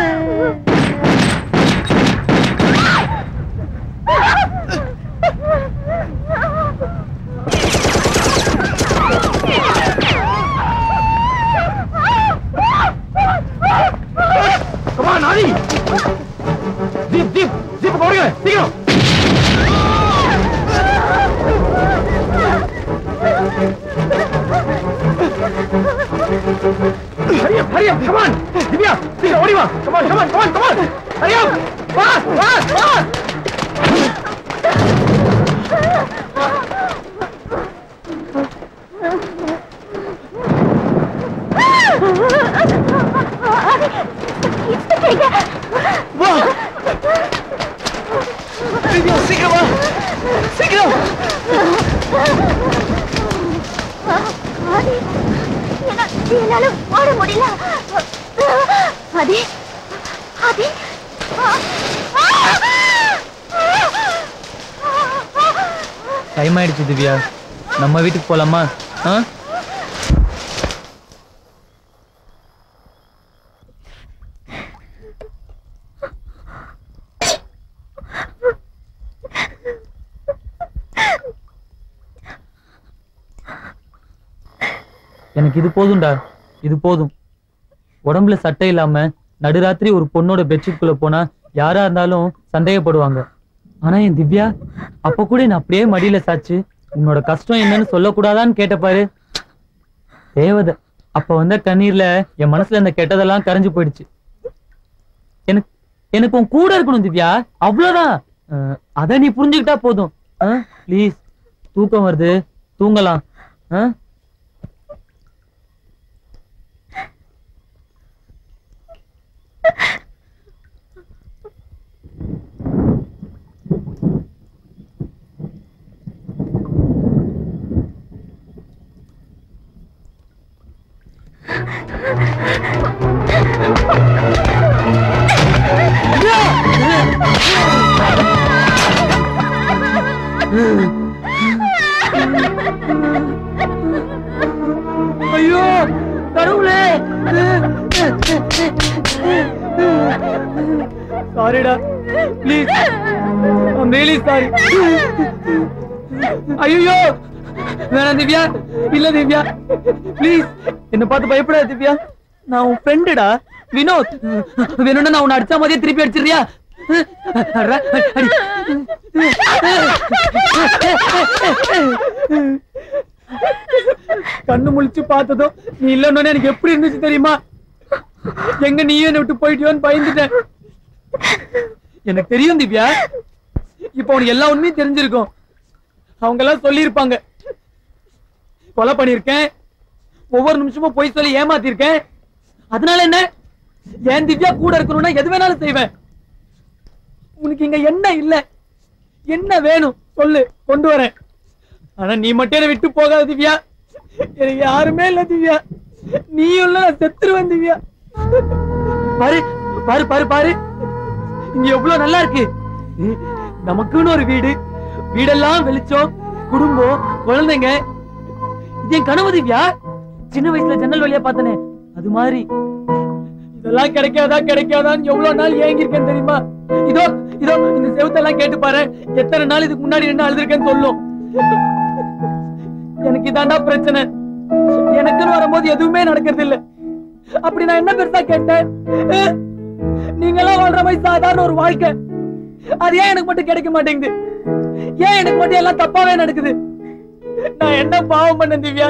B: come on Aadhi jeep jeep jeep போடுங்க சீக்கிரம் Hurry up, hurry up, come on! Divya, சீக்கிரம் ஓடி வா! Come on, come on, come on, come on! Hurry up! Fast, fast, fast!
C: வா திவ்யா சீக்கிரம் வா சீக்கிரம்
E: என்னால ஓட முடியல அதே அதே
A: டைம் ஆயிடுச்சு திவ்யா நம்ம வீட்டுக்கு போலாமா ஆ எனக்கு இது போதும்டா இது போதும் உடம்புல சட்டை இல்லாம நடுராத்திரி ஒரு பொண்ணோட பெட்ஷீட்குள்ள போனா யாரா இருந்தாலும் சந்தேகப்படுவாங்க ஆனா என் திவ்யா அப்ப கூட நான் அப்படியே மடியில சாச்சு உன்னோட கஷ்டம் என்னன்னு சொல்லக்கூடாதான்னு கேட்ட பாரு தேவதை அப்ப வந்த கண்ணீர்ல என் மனசுல இந்த கெட்டதெல்லாம் கரைஞ்சு போயிடுச்சு எனக்கு எனக்கு உன் கூட இருக்கணும் திவ்யா அவ்வளவுதான் அஹ், அத நீ புரிஞ்சுக்கிட்டா போதும் ப்ளீஸ் தூக்கம் வருது தூங்கலாம் ஆ ஐயோ கடவுளே சாரிடா ப்ளீஸ் ஐம் ரியலி சாரி ஐயோ வேணாம் திவ்யா இல்ல திவ்யா ப்ளீஸ் என்ன பார்த்து பயப்படாத திவ்யா நான் உன் ஃப்ரெண்டுடா வினோத் வேணும்னா நான் உன்னை அடிச்சா மாதிரியே திருப்பி அடிச்சிடுறியா அட்ரா, அடி. கண்ணு முழிச்சு பார்த்ததும் நீ இல்லன்னு எனக்கு எப்படி இருந்துச்சு தெரியுமா எங்க நீயும் என்னை விட்டு போயிட்டியோன்னு பயந்துட்டேன் எனக்கு தெரியும் திவ்யா இப்போ உனக்கு எல்லா உண்மையும் தெரிஞ்சிருக்கும் அவங்க எல்லாம் சொல்லியிருப்பாங்க கொலை பண்ணிருக்கேன் ஒவ்வொரு நிமிஷமும் போய் சொல்லி ஏமாத்திருக்கேன் அதனால என்ன என் திவ்யா கூட இருக்கணும்னா எது வேணாலும் செய்வேன் உனக்கு இங்க என்ன இல்ல என்ன வேணும் சொல்லு கொண்டு வரேன் ஆனா நீ மட்டும் என்னை விட்டு போகாத திவ்யா எனக்கு யாருமே இல்ல திவ்யா நீயும் இல்ல நான் செத்துருவேன் திவ்யா பாரு பாரு பாரு பாரு இங்க எவ்வளவு நல்லா இருக்கு நமக்குன்னு ஒரு வீடு வீடெல்லாம் வெளிச்சம் குடும்பம் குழந்தைங்க இது என் கனவு திவ்யா சின்ன வயசுல ஜன்னல் வழியா பார்த்தனே அது மாதிரி இதெல்லாம் கிடைக்காதா கிடைக்காதான்னு எவ்வளவு நாள் ஏங்கிருக்கேன் தெரியுமா இதோ இதோ இந்த செவுத்தெல்லாம் கேட்டு பாரு எத்தனை நாள் இதுக்கு முன்னாடி நின்று அழுதுருக்கேன்னு சொல்லும் எனக்கு இதாண்டா பிரச்சனை எனக்குன்னு வரும்போது எதுவுமே நடக்கிறது இல்ல அப்படி நான் என்ன பெருசா கேட்டேன் அஹ், நீங்கெல்லாம் வாழ்ற மாதிரி சாதாரண ஒரு வாழ்க்கை அது ஏன் எனக்கு மட்டும் கிடைக்க மாட்டேங்குது ஏன் எனக்கு மட்டும் எல்லாம் தப்பாவே நடக்குது நான் என்ன பாவம் பண்ணேன் திவ்யா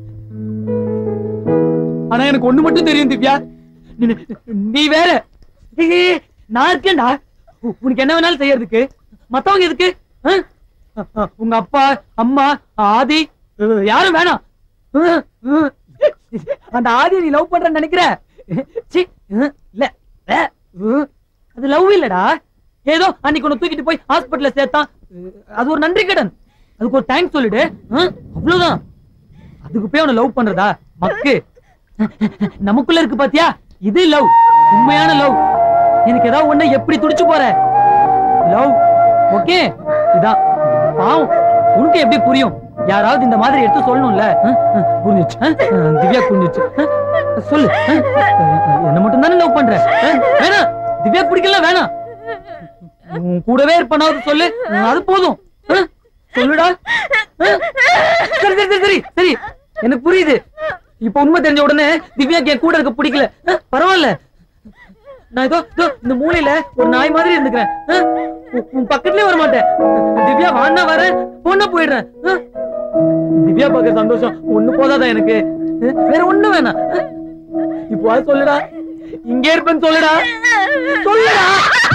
A: ஆனா எனக்கு ஒண்ணு மட்டும் தெரியும் திவ்யா நீ- நீ வேற ஏய், நான் இருக்கேன்டா உ- உனக்கு என்ன வேணாலும் செய்யறதுக்கு மத்தவங்க எதுக்கு ஆ? அ- அ, உங்க அப்பா அம்மா ஆதி அ, யாரும் வேணாம் அ, அ. அந்த ஆதி நீ லவ் பண்றன்னு நினைக்கிற சி அ, இல்ல அ, அ. அது லவ் இல்லடா ஏதோ அன்னைக்கு உன்னை தூக்கிட்டு போய் ஹாஸ்பிடல்ல சேர்த்தான் அ, அது ஒரு நன்றி கடன் அதுக்கு ஒரு தேங்க்ஸ் சொல்லிடு அ, அவ்வளவுதான் அதுக்கு போய் அவனை லவ் பண்றதா மக்கு நமக்குள்ள இருக்கு பாத்தியா இது லவ் உண்மையான லவ் எனக்கு ஏதாவது ஒண்ணு எப்படி துடிச்சு போற லவ் ஓகே இதான் பாவம் உனக்கு எப்படி புரியும் யாராவது இந்த மாதிரி எடுத்து சொல்லணும்ல அஹ், அஹ், புரிஞ்சுச்சு அஹ், அஹ், திவ்யா புரிஞ்சுச்சு அஹ், சொல்லு அஹ், அஹ், என்ன மட்டும் தானே லவ் பண்ற அஹ், வேணாம் திவ்யா பிடிக்கல வேணாம் உன் கூடவே இருப்பனாவது சொல்லு அஹ், அது போதும் அஹ், சொல்லுடா அஹ், சரி சரி சரி சரி சரி எனக்கு புரியுது இப்ப உண்மை தெரிஞ்ச உடனே திவ்யாக்கு என் கூட இருக்க பிடிக்கல அஹ், பரவாயில்ல நான் இதோ இதோ இந்த மூலையில ஒரு நாய் மாதிரி இருந்துக்கிறேன் அஹ், உன் உன் பக்கத்துலயே வர மாட்டேன் திவ்யா வாண்ணா வரேன் பொண்ண போயிடுறேன் அஹ். திவ்யா பார்க்க சந்தோஷம் ஒண்ணு போதாதா எனக்கு அஹ், வேற ஒண்ணு வேணாம் அஹ். இப்போ அது சொல்லுடா இங்கே இருப்பேன்னு சொல்லுடா சொல்லுடா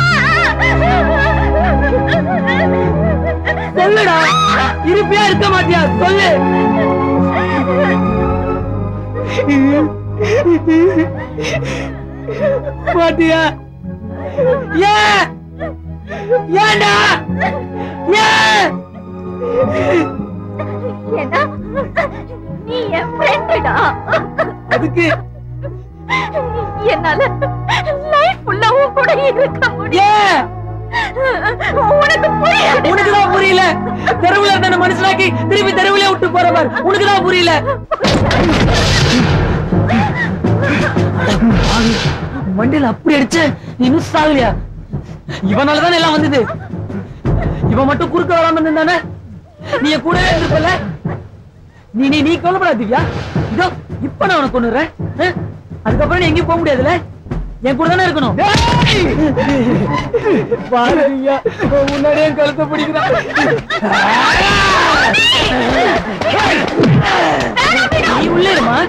A: சொல்லுடா இருப்பியா இருக்க மாட்டியா சொல்லு மாட்டியா ஏன் ஏன்டா ஏன்
E: ஏன்னா நீ என் ஃப்ரெண்டுடா
F: அதுக்கு
J: என்னால லைஃப் ஃபுல்லா உன் கூட இருக்க முடியும் உனக்கு புரியல
F: உனக்கு தான் புரியல தெருவுல இருந்த மனுஷனாக்கி திருப்பி தெருவுல விட்டு போற பாரு உனக்கு தான் புரியல மண்டியில அப்படி அடிச்ச இன்னும் சாகலையா இவனால தானே எல்லாம் வந்தது இவன் மட்டும் குறுக்க வராம இருந்தானே நீ என் கூடவே இருந்திருப்பல நீ நீ நீ கொல்லப்படாத திவ்யா இதோ இப்ப நான் உனக்கு கொண்டுறேன் அதுக்கப்புறம் நீ எங்கேயும் போக முடியாதுல்ல என் கூட தானே இருக்கணும் பாருங்க முன்னாடியே கழுத்தை பிடிக்கிறான் நீ உள்ளே இருமா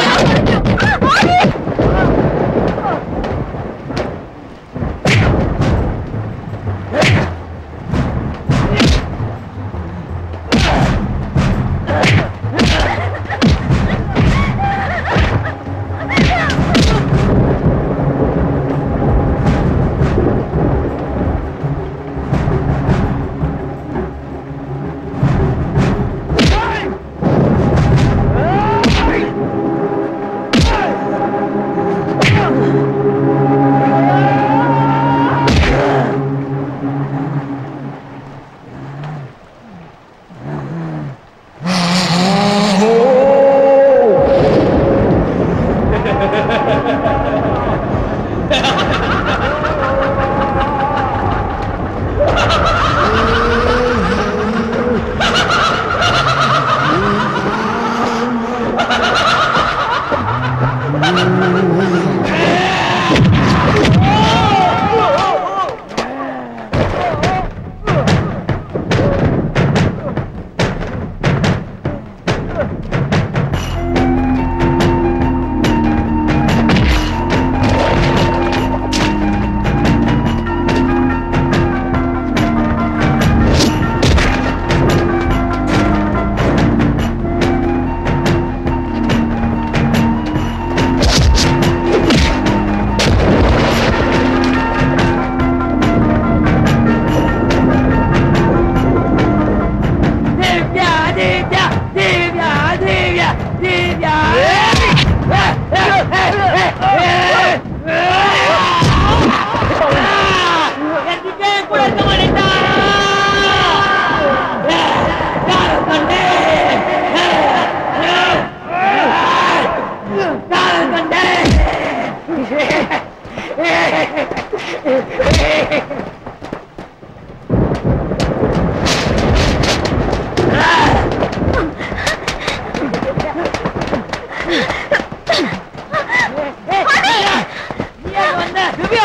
F: தேவ்யா தேவ்யா தேவ்யா தேவ்யா தேவ்யா எதுக்கே கூட இருக்க மாட்டேன்டா காரம் கண்டே காரம் கண்டே திவ்யா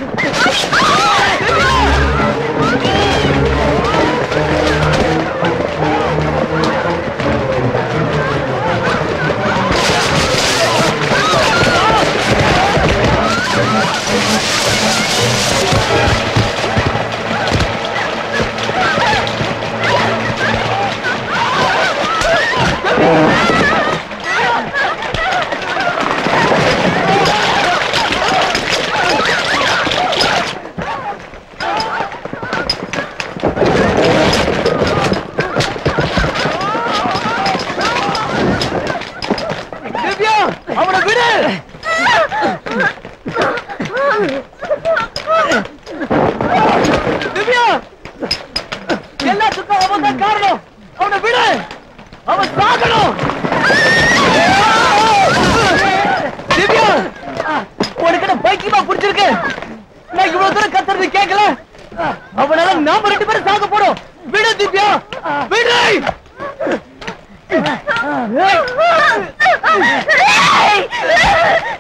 F: திவ்யா அவனை விடு திவ்யா எல்லாத்துக்கும் அவன் தான் காரணம் அவனை விடு அவன் சாகணும் திவ்யா உனக்கு என்ன பைக்கியமா புடிச்சிருக்கு நான் இவ்வளவு தூரம் கத்துறது கேட்கல அவனால நாம ரெண்டு பேரும் சாக போறோம் விடு திவ்யா விடு
J: Hey!